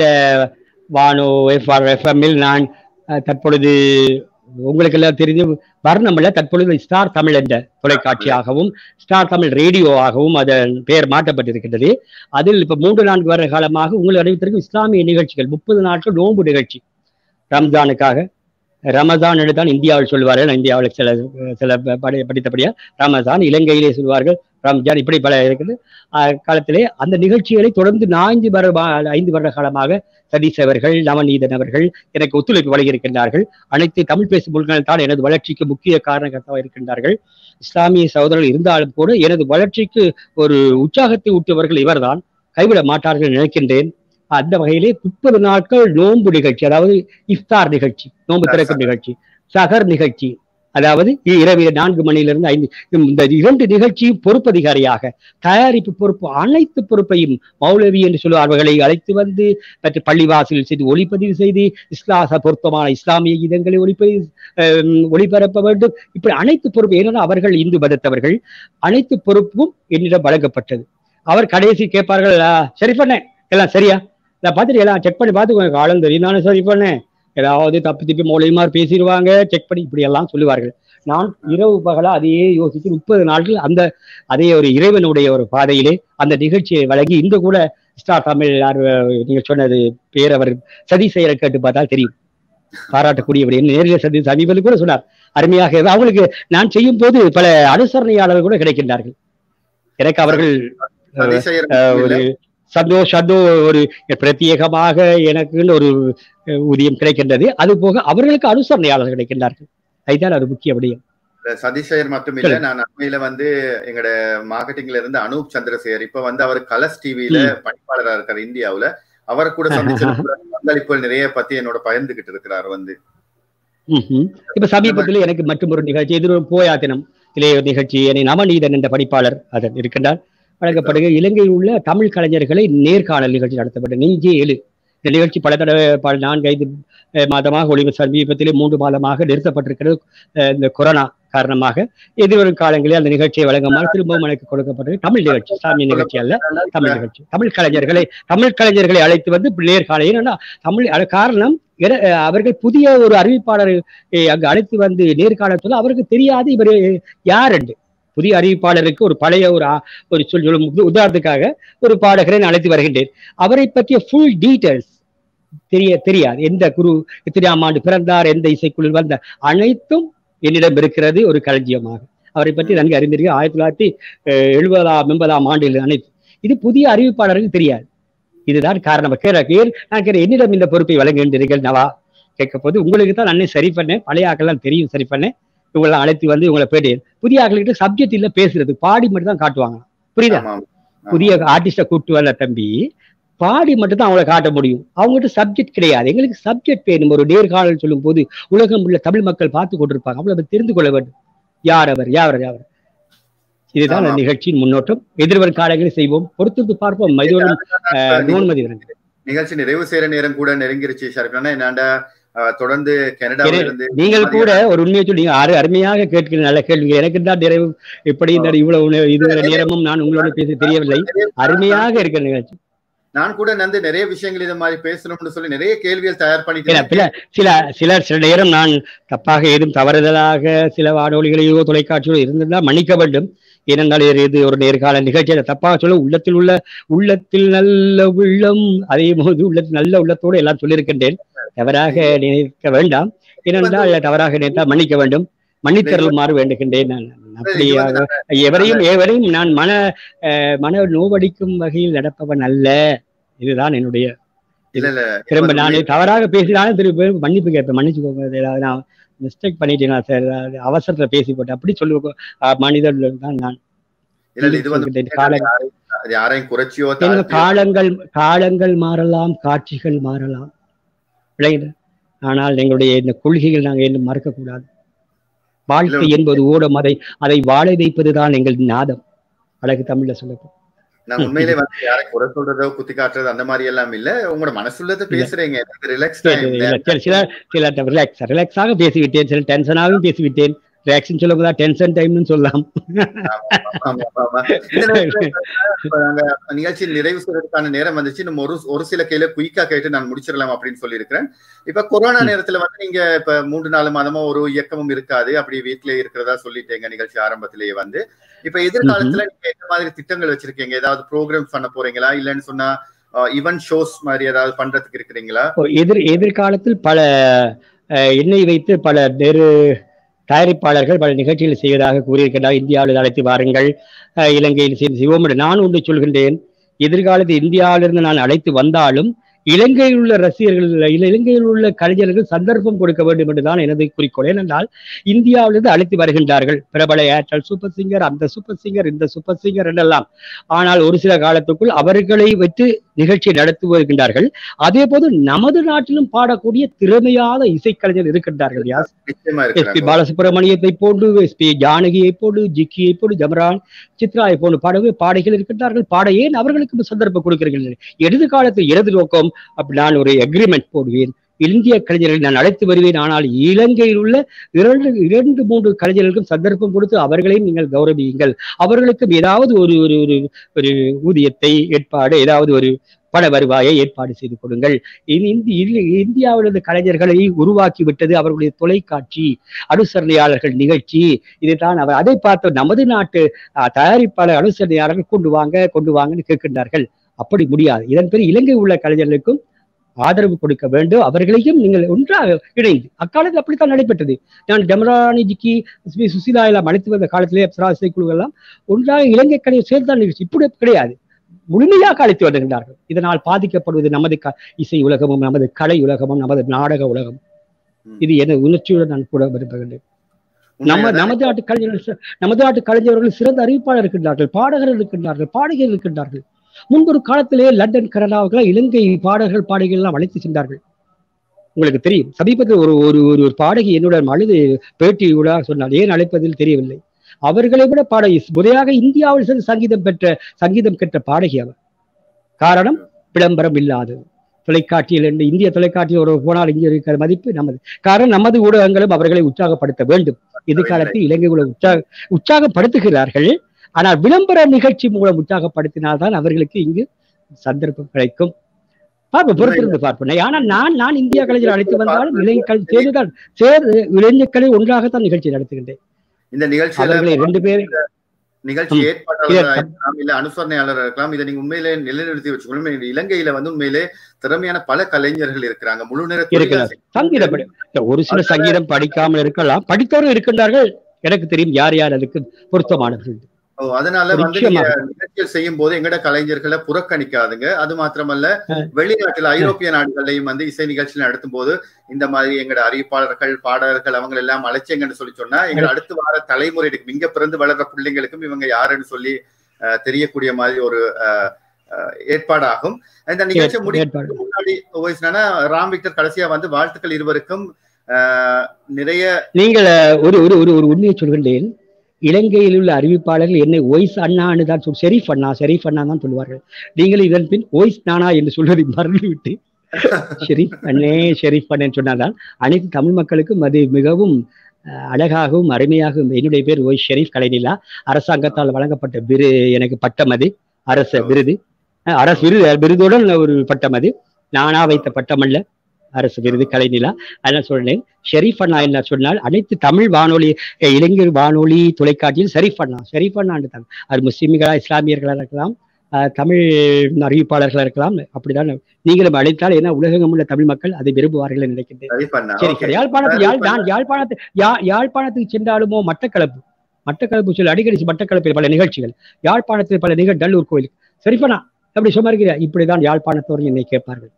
[SPEAKER 2] வானோ எஃப்எம்மில் நான் அஹ், தற்பொழுது உங்களுக்கு எல்லாம் தெரிஞ்சு வர்ணம் இல்ல தற்பொழுது ஸ்டார் தமிழ் என்ற தொலைக்காட்சியாகவும் ஸ்டார் தமிழ் ரேடியோவாகவும் அதன் பெயர் மாற்றப்பட்டிருக்கின்றது அதில் இப்ப மூன்று நான்கு வருட காலமாக உங்களை அறிவித்திருக்கும் இஸ்லாமிய நிகழ்ச்சிகள் முப்பது நாட்கள் நோன்பு நிகழ்ச்சி ரம்ஜானுக்காக ரமதான் என்று தான் இந்தியாவில் சொல்வார்கள் இந்தியாவில் சில சில படி படித்தபடியா ரமதான் இலங்கையிலே சொல்வார்கள் ரம்ஜான் இப்படி பல இருக்குது அஹ் காலத்திலே அந்த நிகழ்ச்சிகளை தொடர்ந்து நான்கு வர ஐந்து வருட காலமாக சதீஷ் அவர்கள் நவநீதன் அவர்கள் எனக்கு ஒத்துழைப்பு வழங்கியிருக்கின்றார்கள் அனைத்து தமிழ் பேசும் மொழிகள் தான் எனது வளர்ச்சிக்கு முக்கிய காரணகர்த்தாக இருக்கின்றார்கள் இஸ்லாமிய சகோதரர்கள் இருந்தாலும் கூட எனது வளர்ச்சிக்கு ஒரு உற்சாகத்தை ஊட்டுவர்கள் இவர்தான் கைவிட மாட்டார்கள் நினைக்கின்றேன் அந்த வகையிலே முப்பது நாட்கள் நோன்பு நிகழ்ச்சி அதாவது இஃப்தார் நிகழ்ச்சி நோன்பு திறக்கும் நிகழ்ச்சி சகர் நிகழ்ச்சி அதாவது இரவு நான்கு மணியிலிருந்து ஐந்து இந்த இரண்டு நிகழ்ச்சியும் பொறுப்பதிகாரியாக தயாரிப்பு பொறுப்பு அனைத்து பொறுப்பையும் மௌலவி என்று சொல்லும் அவர்களை அழைத்து வந்து மற்ற பள்ளிவாசலில் செய்து ஒளிப்பதிவு செய்து இஸ்லாச பொருத்தமான இஸ்லாமிய கீதங்களை ஒளிப்பதிவு அஹ், ஒளிபரப்ப வேண்டும் இப்படி அனைத்து பொறுப்பு ஏன்னா அவர்கள் இந்து மதத்தவர்கள் அனைத்து பொறுப்பும் என்னிடம் வழங்கப்பட்டது அவர் கடைசி கேட்பார்கள் "ஆ, சரி பண்ணேன் எல்லாம் சரியா நான் பார்த்துட்டு எல்லாம் செக் பண்ணி பார்த்து காலம் தெரியும் நானும் சரி பண்ணேன் ஏதாவது தப்பி தப்பி மூலியமா பேசிடுவாங்க செக் பண்ணி இப்படி எல்லாம் சொல்லுவார்கள் நான் இரவு பகலா அதையே யோசித்து முப்பது நாட்கள் அந்த அதே ஒரு இறைவனுடைய ஒரு பாதையிலே அந்த நிகழ்ச்சியை வழங்கி இந்த கூட ஸ்டார் தமிழ் நீங்க சொன்னது பேர் அவர் சதி செய்யற கேட்டு பார்த்தால் தெரியும் பாராட்டக்கூடியவர் என்ன நேரில் சதி சமீபத்தில் கூட சொன்னார் அருமையாக அவங்களுக்கு நான் செய்யும் போது பல அனுசரணையாளர்கள் கூட கிடைக்கின்றார்கள் எனக்கு அவர்கள் ஒரு சந்தோஷ் சந்தோ ஒரு பிரத்யேகமாக எனக்குன்னு ஒரு ஊதியம் கிடைக்கின்றது அது போக அவர்களுக்கு அனுசரணையாளர்கள் கிடைக்கின்றார்கள் அதுதான் அது முக்கிய விடயம்
[SPEAKER 1] சதீஷயர் மட்டும் இல்ல நான் அண்மையில வந்து எங்கட மார்க்கெட்டிங்ல இருந்து அனூப் சந்திரசேகர் இப்ப வந்து அவர் கலர்ஸ் டிவில பணிப்பாளரா இருக்காரு இந்தியாவுல அவர் கூட சந்திச்சு பங்களிப்புகள் நிறைய பத்தி என்னோட பகிர்ந்துகிட்டு இருக்கிறார் வந்து
[SPEAKER 2] இப்ப சமீபத்தில் எனக்கு மற்றும் ஒரு நிகழ்ச்சி எதிர போயாத்தினம் இளைய நிகழ்ச்சி என்னை நவநீதன் என்ற படிப்பாளர் அதன் இருக்கின்றார் வழங்கப்படுகிற இலங்கையில் உள்ள தமிழ் கலைஞர்களை நேர்காணல் நிகழ்ச்சி நடத்தப்பட்ட நெஞ்சே எழு இந்த நிகழ்ச்சி பல தடவை பல நான்கு ஐந்து மாதமாக ஒளிவு சமீபத்திலே மூன்று மாதமாக நிறுத்தப்பட்டிருக்கிறது இந்த கொரோனா காரணமாக எதிர்வரும் காலங்களில் அந்த நிகழ்ச்சியை வழங்குமாறு திரும்பவும் எனக்கு கொடுக்கப்பட்டது தமிழ் நிகழ்ச்சி சாமிய நிகழ்ச்சி அல்ல தமிழ் நிகழ்ச்சி தமிழ் கலைஞர்களை தமிழ் கலைஞர்களை அழைத்து வந்து நேர்காணல் ஏன்னா தமிழ் காரணம் அவர்கள் புதிய ஒரு அறிவிப்பாளர் அங்கு அழைத்து வந்து நேர்காணல் சொல்ல அவருக்கு தெரியாது இவர் யார் என்று புதிய அறிவிப்பாளருக்கு ஒரு பழைய ஒரு ஒரு சொல் சொல்லும் உதாரணத்துக்காக ஒரு பாடகரை நான் அழைத்து வருகின்றேன் அவரை பற்றிய ஃபுல் டீட்டெயில்ஸ் தெரிய தெரியாது எந்த குரு எத்தனையாம் ஆண்டு பிறந்தார் எந்த இசைக்குழு வந்த அனைத்தும் என்னிடம் இருக்கிறது ஒரு களஞ்சியமாக அவரை பற்றி நன்கு அறிந்திருக்க ஆயிரத்தி தொள்ளாயிரத்தி எழுபதாம் எண்பதாம் ஆண்டில் அனைத்து இது புதிய அறிவிப்பாளருக்கு தெரியாது இதுதான் காரணம் கேட்க நான் கேட்க என்னிடம் இந்த பொறுப்பை வழங்குகின்றீர்கள் நவா கேட்க போது உங்களுக்கு தான் அன்னை சரி பண்ணேன் பழைய ஆக்கெல்லாம் தெரியும் சரி பண்ணேன் இவங்களை அழைத்து வந்து இவங்களை பேட்டி புதிய ஆட்கள்கிட்ட சப்ஜெக்ட் இல்ல பேசுறது பாடி மட்டும் தான் காட்டுவாங்க புரியுதா புதிய ஆர்டிஸ்ட கூப்பிட்டு வரல தம்பி பாடி மட்டும் தான் அவங்கள காட்ட முடியும் அவங்ககிட்ட சப்ஜெக்ட் கிடையாது எங்களுக்கு சப்ஜெக்ட் வேணும் ஒரு நேர்காணல் சொல்லும் போது உலகம் உள்ள தமிழ் மக்கள் பார்த்து கொண்டிருப்பாங்க அவ்வளவு தெரிந்து கொள்ள வேண்டும் யார் அவர் யார் யார் இதுதான் அந்த நிகழ்ச்சியின் முன்னோட்டம் எதிர்வரும் காலங்களில் செய்வோம் பொறுத்து பார்ப்போம் இதுவரும் நோன்மதி
[SPEAKER 1] நிகழ்ச்சி நிறைவு செய்யற நேரம் கூட நெருங்கிருச்சு ஷர்ஃபனா என்னாண்டா தொடர்ந்து கனடாவில இருந்து
[SPEAKER 2] நீங்கள் கூட ஒரு உண்மையை சொல்லி ஆறு அருமையாக கேட்கிற நல்ல கேள்வி எனக்கு தான் நிறைவு எப்படி இந்த இவ்வளவு இதுவரை நேரமும் நான் உங்களோட பேச தெரியவில்லை அருமையாக இருக்கிற நிகழ்ச்சி
[SPEAKER 1] நான் கூட நந்து நிறைய விஷயங்கள் இது மாதிரி பேசணும்னு சொல்லி நிறைய கேள்விகள் தயார் பண்ணிட்டு
[SPEAKER 2] சில சில சில நேரம் நான் தப்பாக ஏதும் தவறுதலாக சில வானொலிகளையோ தொலைக்காட்சியோ இருந்திருந்தால் மன்னிக்க வேண்டும் ஏனென்றால் இது ஒரு நேர்கால நிகழ்ச்சியை தப்பாக சொல்ல உள்ளத்தில் உள்ள உள்ளத்தில் நல்ல உள்ளம் அதே போது உள்ளத்தில் நல்ல உள்ளத்தோடு எல்லாம் சொல்லியிருக்கின்றேன் தவறாக நினைக்க வேண்டாம் ஏனென்றால் தவறாக நினைத்தால் மன்னிக்க வேண்டும் மன்னித்தருளுமாறு வேண்டுகின்றேன் நான் அப்படியாக எவரையும் எவரையும் நான் மன மன நோவடிக்கும் வகையில் நடப்பவன் அல்ல இதுதான் என்னுடைய திரும்ப நான் தவறாக பேசினாலும் திரும்ப மன்னிப்பு கேட்பேன் மன்னிச்சுக்கோங்க நான் மிஸ்டேக் பண்ணிட்டேன் சார் அவசரத்துல பேசி போட்டேன் அப்படி சொல்லுவோம் மனிதர்கள் தான் நான்
[SPEAKER 1] யாரையும் குறைச்சியோ
[SPEAKER 2] காலங்கள் காலங்கள் மாறலாம் காட்சிகள் மாறலாம் விளையுது ஆனால் எங்களுடைய இந்த கொள்கைகள் நாங்கள் இன்னும் மறக்கக்கூடாது வாழ்க்கை என்பது ஓடம் அதை அதை வாழ வைப்பதுதான் எங்கள் நாதம் அழகு தமிழ்ல சொல்லப்போம்
[SPEAKER 1] நான் உண்மையிலே வந்து யாரை குறை சொல்றதோ குத்தி காட்டுறது அந்த மாதிரி எல்லாம் இல்ல உங்களோட மனசுள்ளத பேசுறீங்க ரிலாக்ஸ்
[SPEAKER 2] சில சில ரிலாக்ஸ் ரிலாக்ஸாக பேசிவிட்டேன் சில டென்ஷனாகவும் பேசிவிட்டேன் ரியாக்ஷன் சொல்லும் போதா டென்ஷன் டைம்னு சொல்லலாம்
[SPEAKER 1] நிகழ்ச்சி நிறைவு செய்யறதுக்கான நேரம் வந்துச்சு நம்ம ஒரு ஒரு சில கேள்வி குயிக்கா கேட்டு நான் முடிச்சிடலாம் அப்படின்னு சொல்லியிருக்கிறேன் இப்ப கொரோனா நேரத்துல வந்து நீங்க இப்ப மூன்று நாலு மாதமா ஒரு இயக்கமும் இருக்காது அப்படி வீட்டுல இருக்கிறதா சொல்லிட்டேங்க நிகழ்ச்சி ஆரம்பத்திலேயே வந்து இப்ப எதிர்காலத்துல நீங்க எந்த மாதிரி திட்டங்கள் வச்சிருக்கீங்க ஏதாவது ப்ரோக்ராம்ஸ் பண்ண போறீங்களா இல்லைன்னு சொன்னா ஈவென்ட் ஷோஸ் மாதிரி ஏதாவது பண்றதுக்கு இருக்கிறீங்களா
[SPEAKER 2] எதிர் எதிர்காலத்தில் பல எண்ணெய் வைத்து பல நெரு தயாரிப்பாளர்கள் பல நிகழ்ச்சிகள் செய்வதாக கூறியிருக்கிறார் இந்தியாவில் அழைத்து வாருங்கள் இலங்கையில் செய்து செய்வோம் நான் ஒன்று சொல்கின்றேன் எதிர்காலத்தில் இந்தியாவிலிருந்து நான் அழைத்து வந்தாலும் இலங்கையில் உள்ள ரசிகர்கள் இலங்கையில் உள்ள கலைஞர்கள் சந்தர்ப்பம் கொடுக்க வேண்டும் என்றுதான் எனது குறிக்கோள் ஏனென்றால் இந்தியாவிலிருந்து அழைத்து வருகின்றார்கள் பிரபல ஏர்டெல் சூப்பர் சிங்கர் அந்த சூப்பர் சிங்கர் இந்த சூப்பர் சிங்கர் என்றெல்லாம் ஆனால் ஒரு சில காலத்துக்குள் அவர்களை வைத்து நிகழ்ச்சி நடத்தி வருகின்றார்கள் அதே போது நமது நாட்டிலும் பாடக்கூடிய திறமையான இசைக்கலைஞர் இருக்கின்றார்கள் யாஸ் எஸ் பி பாலசுப்ரமணியத்தை போன்று எஸ் பி ஜானகியை போன்று ஜிக்கியை போன்று ஜமரான் சித்ராவை போன்று பாடவே பாடைகள் இருக்கின்றார்கள் பாட ஏன் அவர்களுக்கு சந்தர்ப்பம் கொடுக்கிறீர்கள் இடது காலத்தில் இடது நோக்கம் அப்படி நான் ஒரு அக்ரிமெண்ட் போடுவேன் இந்திய கலைஞர்களை நான் அழைத்து வருவேன் ஆனால் இலங்கையில் உள்ள இரண்டு இரண்டு மூன்று கலைஞர்களுக்கும் சந்தர்ப்பம் கொடுத்து அவர்களையும் நீங்கள் கௌரவியுங்கள் அவர்களுக்கும் ஏதாவது ஒரு ஒரு ஒரு ஒரு ஊதியத்தை ஏற்பாடு ஏதாவது ஒரு பண வருவாயை ஏற்பாடு செய்து கொடுங்கள் இனி இந்தி இல்- இந்தியாவில் உள்ள கலைஞர்களை உருவாக்கி விட்டது அவர்களுடைய தொலைக்காட்சி அனுசரணையாளர்கள் நிகழ்ச்சி இதைத்தான் அவர் அதை பார்த்து நமது நாட்டு அஹ், தயாரிப்பாளர் அனுசரணையாளர்கள் கொண்டு வாங்க கொண்டு வாங்கன்னு கேட்கின்றார்கள் அப்படி முடியாது இதன் பேர் இலங்கை உள்ள கலைஞர்களுக்கும் ஆதரவு கொடுக்க வேண்டும் அவர்களையும் நீங்கள் ஒன்றாக இணைந்து அக்காலத்தில் அப்படித்தான் நடைபெற்றது நான் டெமரானிஜிக்கு ஸ்ரீ சுசீலா எல்லாம் அழைத்து வந்த காலத்திலே அப்சரா இசைக்குழு எல்லாம் ஒன்றாக இலங்கை கலையை சேர்ந்தான் நிகழ்ச்சி இப்படி கிடையாது முழுமையாக அழைத்து வருகின்றார்கள் இதனால் பாதிக்கப்படுவது நமது க இசை உலகமும் நமது கலை உலகமும் நமது நாடக உலகம்
[SPEAKER 1] ம்.
[SPEAKER 2] இது என உணர்ச்சியுடன் நான் கூட விரும்புகின்றேன் நம்ம
[SPEAKER 1] உண்மையாதான்
[SPEAKER 2] நமது நாட்டு கலைஞர்கள் சி- நமது நாட்டு கலைஞர்கள் சிறந்த அறிவிப்பாளர் இருக்கின்றார்கள் பாடகர்கள் இருக்கின்றார்கள் பாடகர்கள் இருக்கின்றார்கள் முன்பொரு காலத்திலே லண்டன் கனடாவுக்கு இலங்கை பாடகர்கள் பாடகிகள் எல்லாம் அழைத்து சென்றார்கள் உங்களுக்கு தெரியும் சமீபத்தில் ஒரு ஒரு ஒரு ஒரு பாடகி என்னுடன் அழுது பேட்டி கூட சொன்னார் ஏன் அழைப்பதில் தெரியவில்லை அவர்களை விட பாடகி முறையாக இந்தியாவில் சென்று சங்கீதம் பெற்ற சங்கீதம் பெற்ற பாடகி அவர் காரணம் விளம்பரம் இல்லாதது தொலைக்காட்சியில் இருந்து இந்திய தொலைக்காட்சியில் ஒரு போனால் இங்கே இருக்கிற மதிப்பு நமது காரணம் நமது ஊடகங்களும் அவர்களை உற்சாகப்படுத்த வேண்டும் எதிர்காலத்தில் இலங்கை உலக உற்சாக உற்சாகப்படுத்துகிறார்கள் ஆனால் விளம்பர நிகழ்ச்சி மூலம் உற்சாகப்படுத்தினால்தான் அவர்களுக்கு இங்கு சந்தர்ப்பம் கிடைக்கும் பார்ப்போம் பொறுத்திருந்து பார்ப்போம் ஆனால் நான் நான் இந்தியா கலைஞர் அழைத்து வந்தாலும் இளைஞர்கள் சேர்ந்துதான் சேர்ந்து இளைஞர்களை ஒன்றாகத்தான் நிகழ்ச்சி நடத்துகின்றேன்
[SPEAKER 1] இந்த நிகழ்ச்சியில
[SPEAKER 2] அவர்களை ரெண்டு பேர்
[SPEAKER 1] நிகழ்ச்சி
[SPEAKER 2] ம்.
[SPEAKER 1] ஏற்பாட்டாளராக இருக்கலாம் இல்ல அனுசரணையாளராக இருக்கலாம் இதை நீங்க உண்மையிலே நிலைநிறுத்தி வச்சுக்கணும் இந்த இலங்கையில வந்து உண்மையிலே திறமையான பல கலைஞர்கள் இருக்கிறாங்க முழு நேர தொழிலா
[SPEAKER 2] இருக்கிறார். சங்கீதம் படி ஒரு சில சங்கீதம் படிக்காமல் இருக்கலாம் படித்தவரும் இருக்கின்றார்கள் எனக்கு தெரியும் யார் யார் அதுக்கு பொருத்தமானவர்கள்
[SPEAKER 1] ஓ, அதனால வந்து நீங்க
[SPEAKER 2] நிச்சயமாக.
[SPEAKER 1] நிகழ்ச்சிகள் செய்யும் போது எங்கட கலைஞர்களை புறக்கணிக்காதுங்க அது மாத்திரமல்ல
[SPEAKER 2] ஆ.
[SPEAKER 1] வெளிநாட்டுல ஐரோப்பிய நாடுகள்லயும் வந்து இசை நிகழ்ச்சி நடத்தும் போது இந்த மாதிரி எங்கட அறிவிப்பாளர்கள் பாடகர்கள் அவங்க எல்லாம் அழைச்சேங்கன்னு சொல்லி சொன்னா எங்க அடுத்து வர தலைமுறைக்கு இங்க பிறந்து வளர்ற பிள்ளைங்களுக்கும் இவங்க யாருன்னு சொல்லி அஹ், தெரியக்கூடிய மாதிரி ஒரு அஹ், அஹ், ஏற்பாடாகும் இந்த நிகழ்ச்சி
[SPEAKER 2] ஏற்பாடு.
[SPEAKER 1] முடிக்கிறதுக்கு முன்னாடி வயசுனா ராம் விக்டர் கடைசியா வந்து வாழ்த்துக்கள் இருவருக்கும் அஹ், நிறைய
[SPEAKER 2] நீங்கள் அஹ், ஒரு ஒரு ஒரு ஒரு உண்மையை சொல்கின்றேன் இலங்கையில் உள்ள அறிவிப்பாளர்கள் என்னை ஒய்ஸ் அண்ணான்னு தான் சொல் ஷெரீஃப் அண்ணா ஷெரீஃப் அண்ணா தான் சொல்வார்கள் நீங்கள் இதன் பின் ஒய்ஸ் நானா என்று சொல்வதை மறந்துவிட்டு ஷெரீஃப் அண்ணே ஷெரீஃப் அண்ணேன்னு சொன்னால்தான் அனைத்து தமிழ் மக்களுக்கும் அது மிகவும் அஹ், அழகாகவும் அருமையாகவும் என்னுடைய பேர் ஒய் ஷெரீஃப் கலைநிலா அரசாங்கத்தால் வழங்கப்பட்ட விரு எனக்கு பட்டம் அது அரச விருது அஹ், அரசு விருது விருதுடன் ஒரு பட்டம் அது நானா வைத்த பட்டம் அல்ல அரசு விருது கலைநிலா அதான் சொன்னேன் ஷெரீஃப் அண்ணா என்ன சொன்னால் அனைத்து தமிழ் வானொலி அஹ், இளைஞர் வானொலி தொலைக்காட்சியில் ஷெரீஃப் அண்ணா ஷெரீஃப் அண்ணான்னு தான் அது முஸ்லிம்களா இஸ்லாமியர்களா இருக்கலாம் அஹ், தமிழ் அறிவிப்பாளர்களா இருக்கலாம் அப்படிதான் நீங்களும் அழைத்தால் ஏன்னா உலகெங்கும் உள்ள தமிழ் மக்கள் அதை விரும்புவார்கள் என்று நினைக்கின்றேன்
[SPEAKER 1] சரி பண்ணா
[SPEAKER 2] சரி
[SPEAKER 1] Okay.
[SPEAKER 2] சரி யாழ்ப்பாணத்து யாழ்
[SPEAKER 1] சரி,
[SPEAKER 2] நான் யாழ்ப்பாணத்து யா- யாழ்ப்பாணத்துக்கு சென்றாலுமோ மட்டக்களப்பு மட்டக்களப்பு சொல்லி அடிக்கடி மட்டக்களப்பில் பல நிகழ்ச்சிகள் யாழ்ப்பாணத்தில் பல நிகழ் நல்லூர் கோயில் சரிப்பண்ணா எப்படி சும்மா இருக்கிற இப்படிதான் யாழ்ப்பாணத்தோர் என்னை கேட்பார்கள்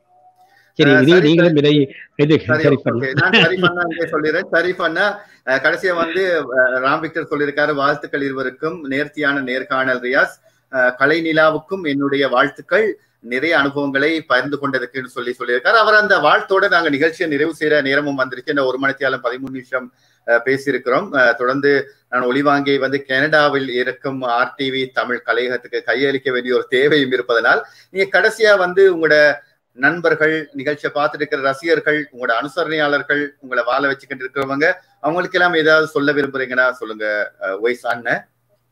[SPEAKER 2] சரி
[SPEAKER 1] அஹ்
[SPEAKER 2] இதே
[SPEAKER 1] சரி,
[SPEAKER 2] நீங்களும் இதை இது
[SPEAKER 1] சரி,
[SPEAKER 2] சரி
[SPEAKER 1] okay.
[SPEAKER 2] பண்ணு
[SPEAKER 1] நான் சரி பண்ணா இங்கே சொல்லிடுறேன் சரி பண்ணா அஹ், கடைசியா வந்து அஹ், ராம் விக்டர் சொல்லியிருக்காரு வாழ்த்துக்கள் இருவருக்கும் நேர்த்தியான நேர்காணல் ரியாஸ் அஹ், கலை நிலாவுக்கும் என்னுடைய வாழ்த்துக்கள் நிறைய அனுபவங்களை பகிர்ந்து கொண்டதுக்குன்னு சொல்லி சொல்லியிருக்காரு அவர் அந்த வாழ்த்தோட நாங்க நிகழ்ச்சியை நிறைவு செய்யற நேரமும் வந்துருச்சு இந்த ஒரு மணித்தியாலும் பதிமூணு நிமிஷம் அஹ், பேசியிருக்கிறோம் அஹ், தொடர்ந்து நான் ஒளிவாங்கி வந்து கனடாவில் இருக்கும் ஆர்டிவி தமிழ் கலையகத்துக்கு கையளிக்க வேண்டிய ஒரு தேவையும் இருப்பதனால் நீங்க கடைசியா வந்து உங்களோட நண்பர்கள் நிகழ்ச்சியை பார்த்துட்டு இருக்கிற ரசிகர்கள் உங்களோட அனுசரணையாளர்கள் உங்களை வாழ வச்சுக்கிட்டு இருக்கிறவங்க அவங்களுக்கு எல்லாம் ஏதாவது சொல்ல விரும்புறீங்கன்னா சொல்லுங்க ஒய்ஸ் அண்ணன்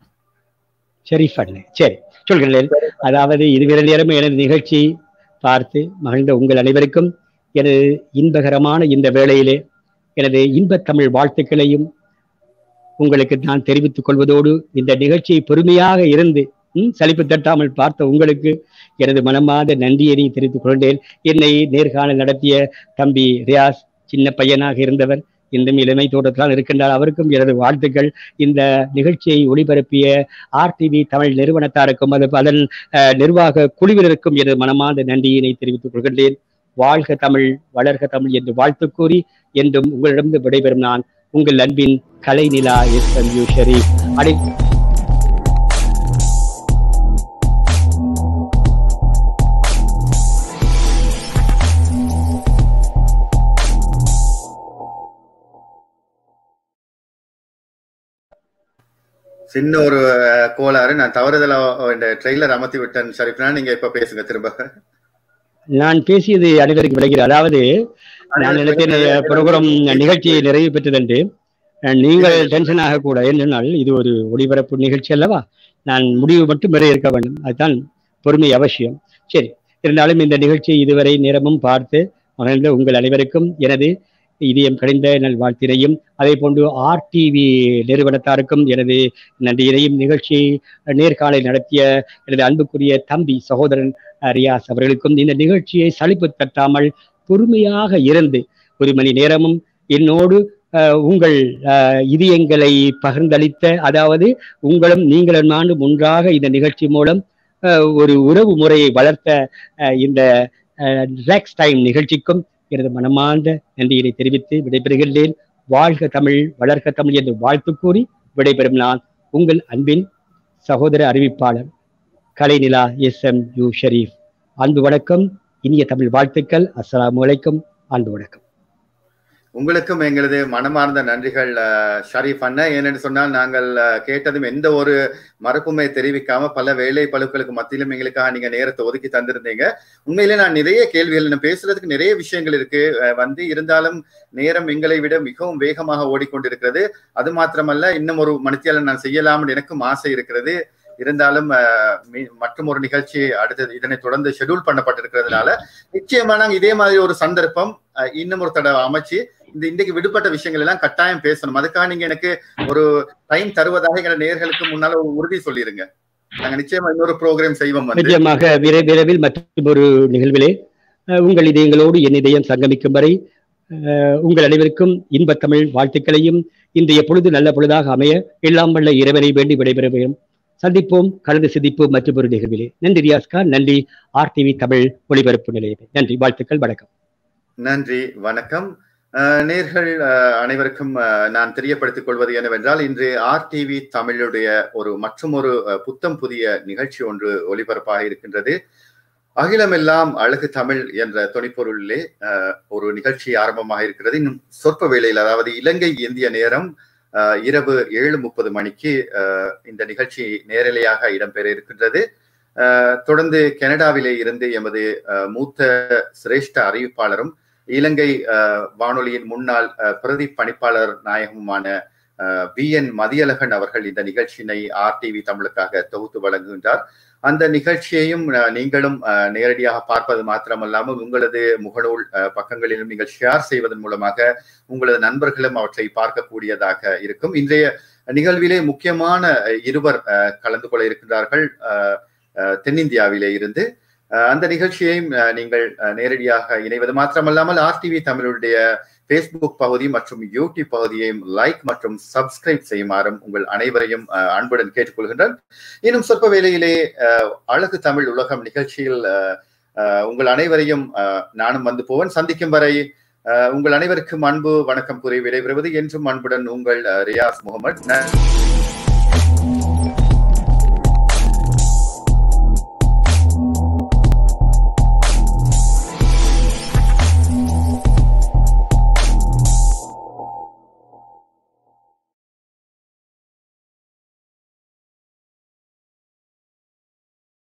[SPEAKER 2] சரி பண்ணு சரி சொல்கிறேன் அதாவது இதுவரை நேரமே எனது நிகழ்ச்சி பார்த்து மகிழ்ந்த உங்கள் அனைவருக்கும் எனது இன்பகரமான இந்த வேளையிலே எனது இன்பத் தமிழ் வாழ்த்துக்களையும் உங்களுக்கு நான் தெரிவித்துக் கொள்வதோடு இந்த நிகழ்ச்சியை பொறுமையாக இருந்து ம், சலிப்பு தட்டாமல் பார்த்த உங்களுக்கு எனது மனமாத நன்றியை தெரிவித்துக் கொண்டேன் என்னை நேர்காணல் நடத்திய தம்பி ரியாஸ் சின்ன பையனாக இருந்தவர் இன்னும் இளமை தோட்டத்தான் இருக்கின்றார் அவருக்கும் எனது வாழ்த்துக்கள் இந்த நிகழ்ச்சியை ஒளிபரப்பிய ஆர்டிவி தமிழ் நிறுவனத்தாருக்கும் அது அதன் அஹ், நிர்வாக குழுவினருக்கும் எனது மனமார்ந்த நன்றியினை தெரிவித்துக் கொள்கின்றேன் வாழ்க தமிழ் வளர்க தமிழ் என்று வாழ்த்து கூறி என்றும் உங்களிடம் விடைபெறும் நான் உங்கள் அன்பின் Kalainila S M U Sharif அனை
[SPEAKER 1] சின்ன ஒரு அஹ், கோளாறு நான் தவறுதலா இந்த ட்ரெய்லர் அமர்த்தி விட்டேன் ஷரீஃப்னா நீங்க இப்ப பேசுங்க திரும்ப
[SPEAKER 2] நான் பேசியது அனைவருக்கு விளைகிறது அதாவது நான் நினைத்தேன் ப்ரோக்ராம் நிகழ்ச்சி நிறைவு பெற்றதென்று நீங்கள் டென்ஷன் ஆகக்கூட என்னென்னால் இது ஒரு ஒளிபரப்பு நிகழ்ச்சி அல்லவா நான் முடிவு மட்டும் வரை இருக்க வேண்டும் அதுதான் பொறுமை அவசியம் சரி இருந்தாலும் இந்த நிகழ்ச்சியை இதுவரை நேரமும் பார்த்து மகிழ்ந்த உங்கள் அனைவருக்கும் எனது இதயம் கடிந்த நல்வாழ்த்தினையும் அதே போன்று ஆர்டிவி நிறுவனத்தாருக்கும் எனது நன்றியினையும் நிகழ்ச்சியை நேர்காணல் நடத்திய எனது அன்புக்குரிய தம்பி சகோதரன் ரியாஸ் அவர்களுக்கும் இந்த நிகழ்ச்சியை சலிப்பு தட்டாமல் பொறுமையாக இருந்து ஒரு மணி நேரமும் என்னோடு உங்கள் இதயங்களை பகிர்ந்தளித்த அதாவது உங்களும் நீங்களும் நானும் ஒன்றாக இந்த நிகழ்ச்சி மூலம் ஒரு உறவு முறையை வளர்த்த இந்த ரிலாக்ஸ் டைம் நிகழ்ச்சிக்கும் எனது மனமார்ந்த நன்றியினை தெரிவித்து விடைபெறுகின்றேன் வாழ்க தமிழ் வளர்க தமிழ் என்று வாழ்த்து கூறி விடைபெறும் நான் உங்கள் அன்பின் சகோதர அறிவிப்பாளர் Kalainila S M U Shareef அன்பு வணக்கம் இனிய தமிழ் வாழ்த்துக்கள் அஸ்லாம் வலைக்கும் அன்பு வணக்கம்
[SPEAKER 1] உங்களுக்கும் எங்களது மனமார்ந்த நன்றிகள் ஷரீஃப் அண்ணன் ஏனென்று சொன்னால் நாங்கள் கேட்டதும் எந்த ஒரு மறுப்புமே தெரிவிக்காம பல வேலை பழுக்களுக்கு மத்தியிலும் எங்களுக்காக நீங்க நேரத்தை ஒதுக்கி தந்திருந்தீங்க உண்மையிலே நான் நிறைய கேள்விகள் பேசுறதுக்கு நிறைய விஷயங்கள் இருக்கு வந்து இருந்தாலும் நேரம் எங்களை விட மிகவும் வேகமாக ஓடிக்கொண்டிருக்கிறது அது மாத்திரமல்ல இன்னும் ஒரு மனுத்தியால நான் செய்யலாம்னு எனக்கும் ஆசை இருக்கிறது இருந்தாலும் மற்றும் ஒரு நிகழ்ச்சி அடுத்தது இதனை தொடர்ந்து ஷெடியூல் பண்ணப்பட்டிருக்கிறதுனால நிச்சயமா நாங்க இதே மாதிரி ஒரு சந்தர்ப்பம் இன்னும் ஒரு தடவை அமைச்சு இந்த இன்றைக்கு விடுபட்ட விஷயங்கள் எல்லாம் கட்டாயம் பேசணும் அதுக்காக நீங்க எனக்கு ஒரு டைம் தருவதாக எங்க நேர்களுக்கு முன்னால ஒரு உறுதி சொல்லிருங்க நாங்க நிச்சயமா இன்னொரு ப்ரோக்ராம் செய்வோம்
[SPEAKER 2] நிச்சயமாக விரைவில் மற்றும் ஒரு நிகழ்விலே உங்கள் இதயங்களோடு என் இதயம் சங்கமிக்கும் வரை உங்கள் அனைவருக்கும் இன்பத்தமிழ் வாழ்த்துக்களையும் இன்றைய பொழுது நல்ல பொழுதாக அமைய எல்லாம் வல்ல இறைவனை வேண்டி விடைபெறுவோம் சந்திப்போம் கலந்து சிந்திப்போம் மற்றும் ஒரு நிகழ்விலே நன்றி ரியாஸ்கா நன்றி ஆர்டிவி தமிழ் ஒளிபரப்பு நிலையமே நன்றி வாழ்த்துக்கள் வணக்கம்
[SPEAKER 1] நன்றி வணக்கம் நேர்கள் அனைவருக்கும் நான் தெரியப்படுத்திக் கொள்வது என்னவென்றால் இன்று ஆர்டிவி தமிழுடைய ஒரு மற்றும் ஒரு புத்தம் புதிய நிகழ்ச்சி ஒன்று ஒளிபரப்பாக இருக்கின்றது அகிலமெல்லாம் அழகு தமிழ் என்ற துணைப்பொருளிலே ஒரு நிகழ்ச்சி ஆரம்பமாக இருக்கிறது இன்னும் சொற்ப வேளையில் அதாவது இலங்கை இந்திய நேரம் இரவு ஏழு முப்பது மணிக்கு இந்த நிகழ்ச்சி நேரலையாக இடம்பெற இருக்கின்றது தொடர்ந்து கனடாவிலே இருந்து எமது மூத்த சிரேஷ்ட அறிவிப்பாளரும் இலங்கை வானொலியின் முன்னாள் பிரதி பணிப்பாளர் நாயகமுமான வி என் மதியழகன் அவர்கள் இந்த நிகழ்ச்சியினை ஆர்டிவி தமிழுக்காக தொகுத்து வழங்குகின்றார் அந்த நிகழ்ச்சியையும் நீங்களும் நேரடியாக பார்ப்பது மாத்திரமல்லாமல் உங்களது முகநூல் பக்கங்களிலும் நீங்கள் ஷேர் செய்வதன் மூலமாக உங்களது நண்பர்களும் அவற்றை பார்க்கக்கூடியதாக இருக்கும் இன்றைய நிகழ்விலே முக்கியமான இருவர் கலந்து கொள்ள இருக்கின்றார்கள் தென்னிந்தியாவிலே இருந்து அந்த நிகழ்ச்சியையும் நீங்கள் நேரடியாக இணைவது மாத்திரமல்லாமல் ஆர்டிவி தமிழுடைய ஃபேஸ்புக் பகுதி மற்றும் யூடியூப் பகுதியையும் லைக் மற்றும் சப்ஸ்கிரைப் செய்யுமாறும் உங்கள் அனைவரையும் அன்புடன் கேட்டுக்கொள்கின்றேன் இன்னும் சொற்ப வேளையிலே அழகு தமிழ் உலகம் நிகழ்ச்சியில் உங்கள் அனைவரையும் நானும் வந்து போவேன் சந்திக்கும் வரை உங்கள் அனைவருக்கும் அன்பு வணக்கம் கூறி விடைபெறுவது என்றும் அன்புடன் உங்கள் ரியாஸ் முகமது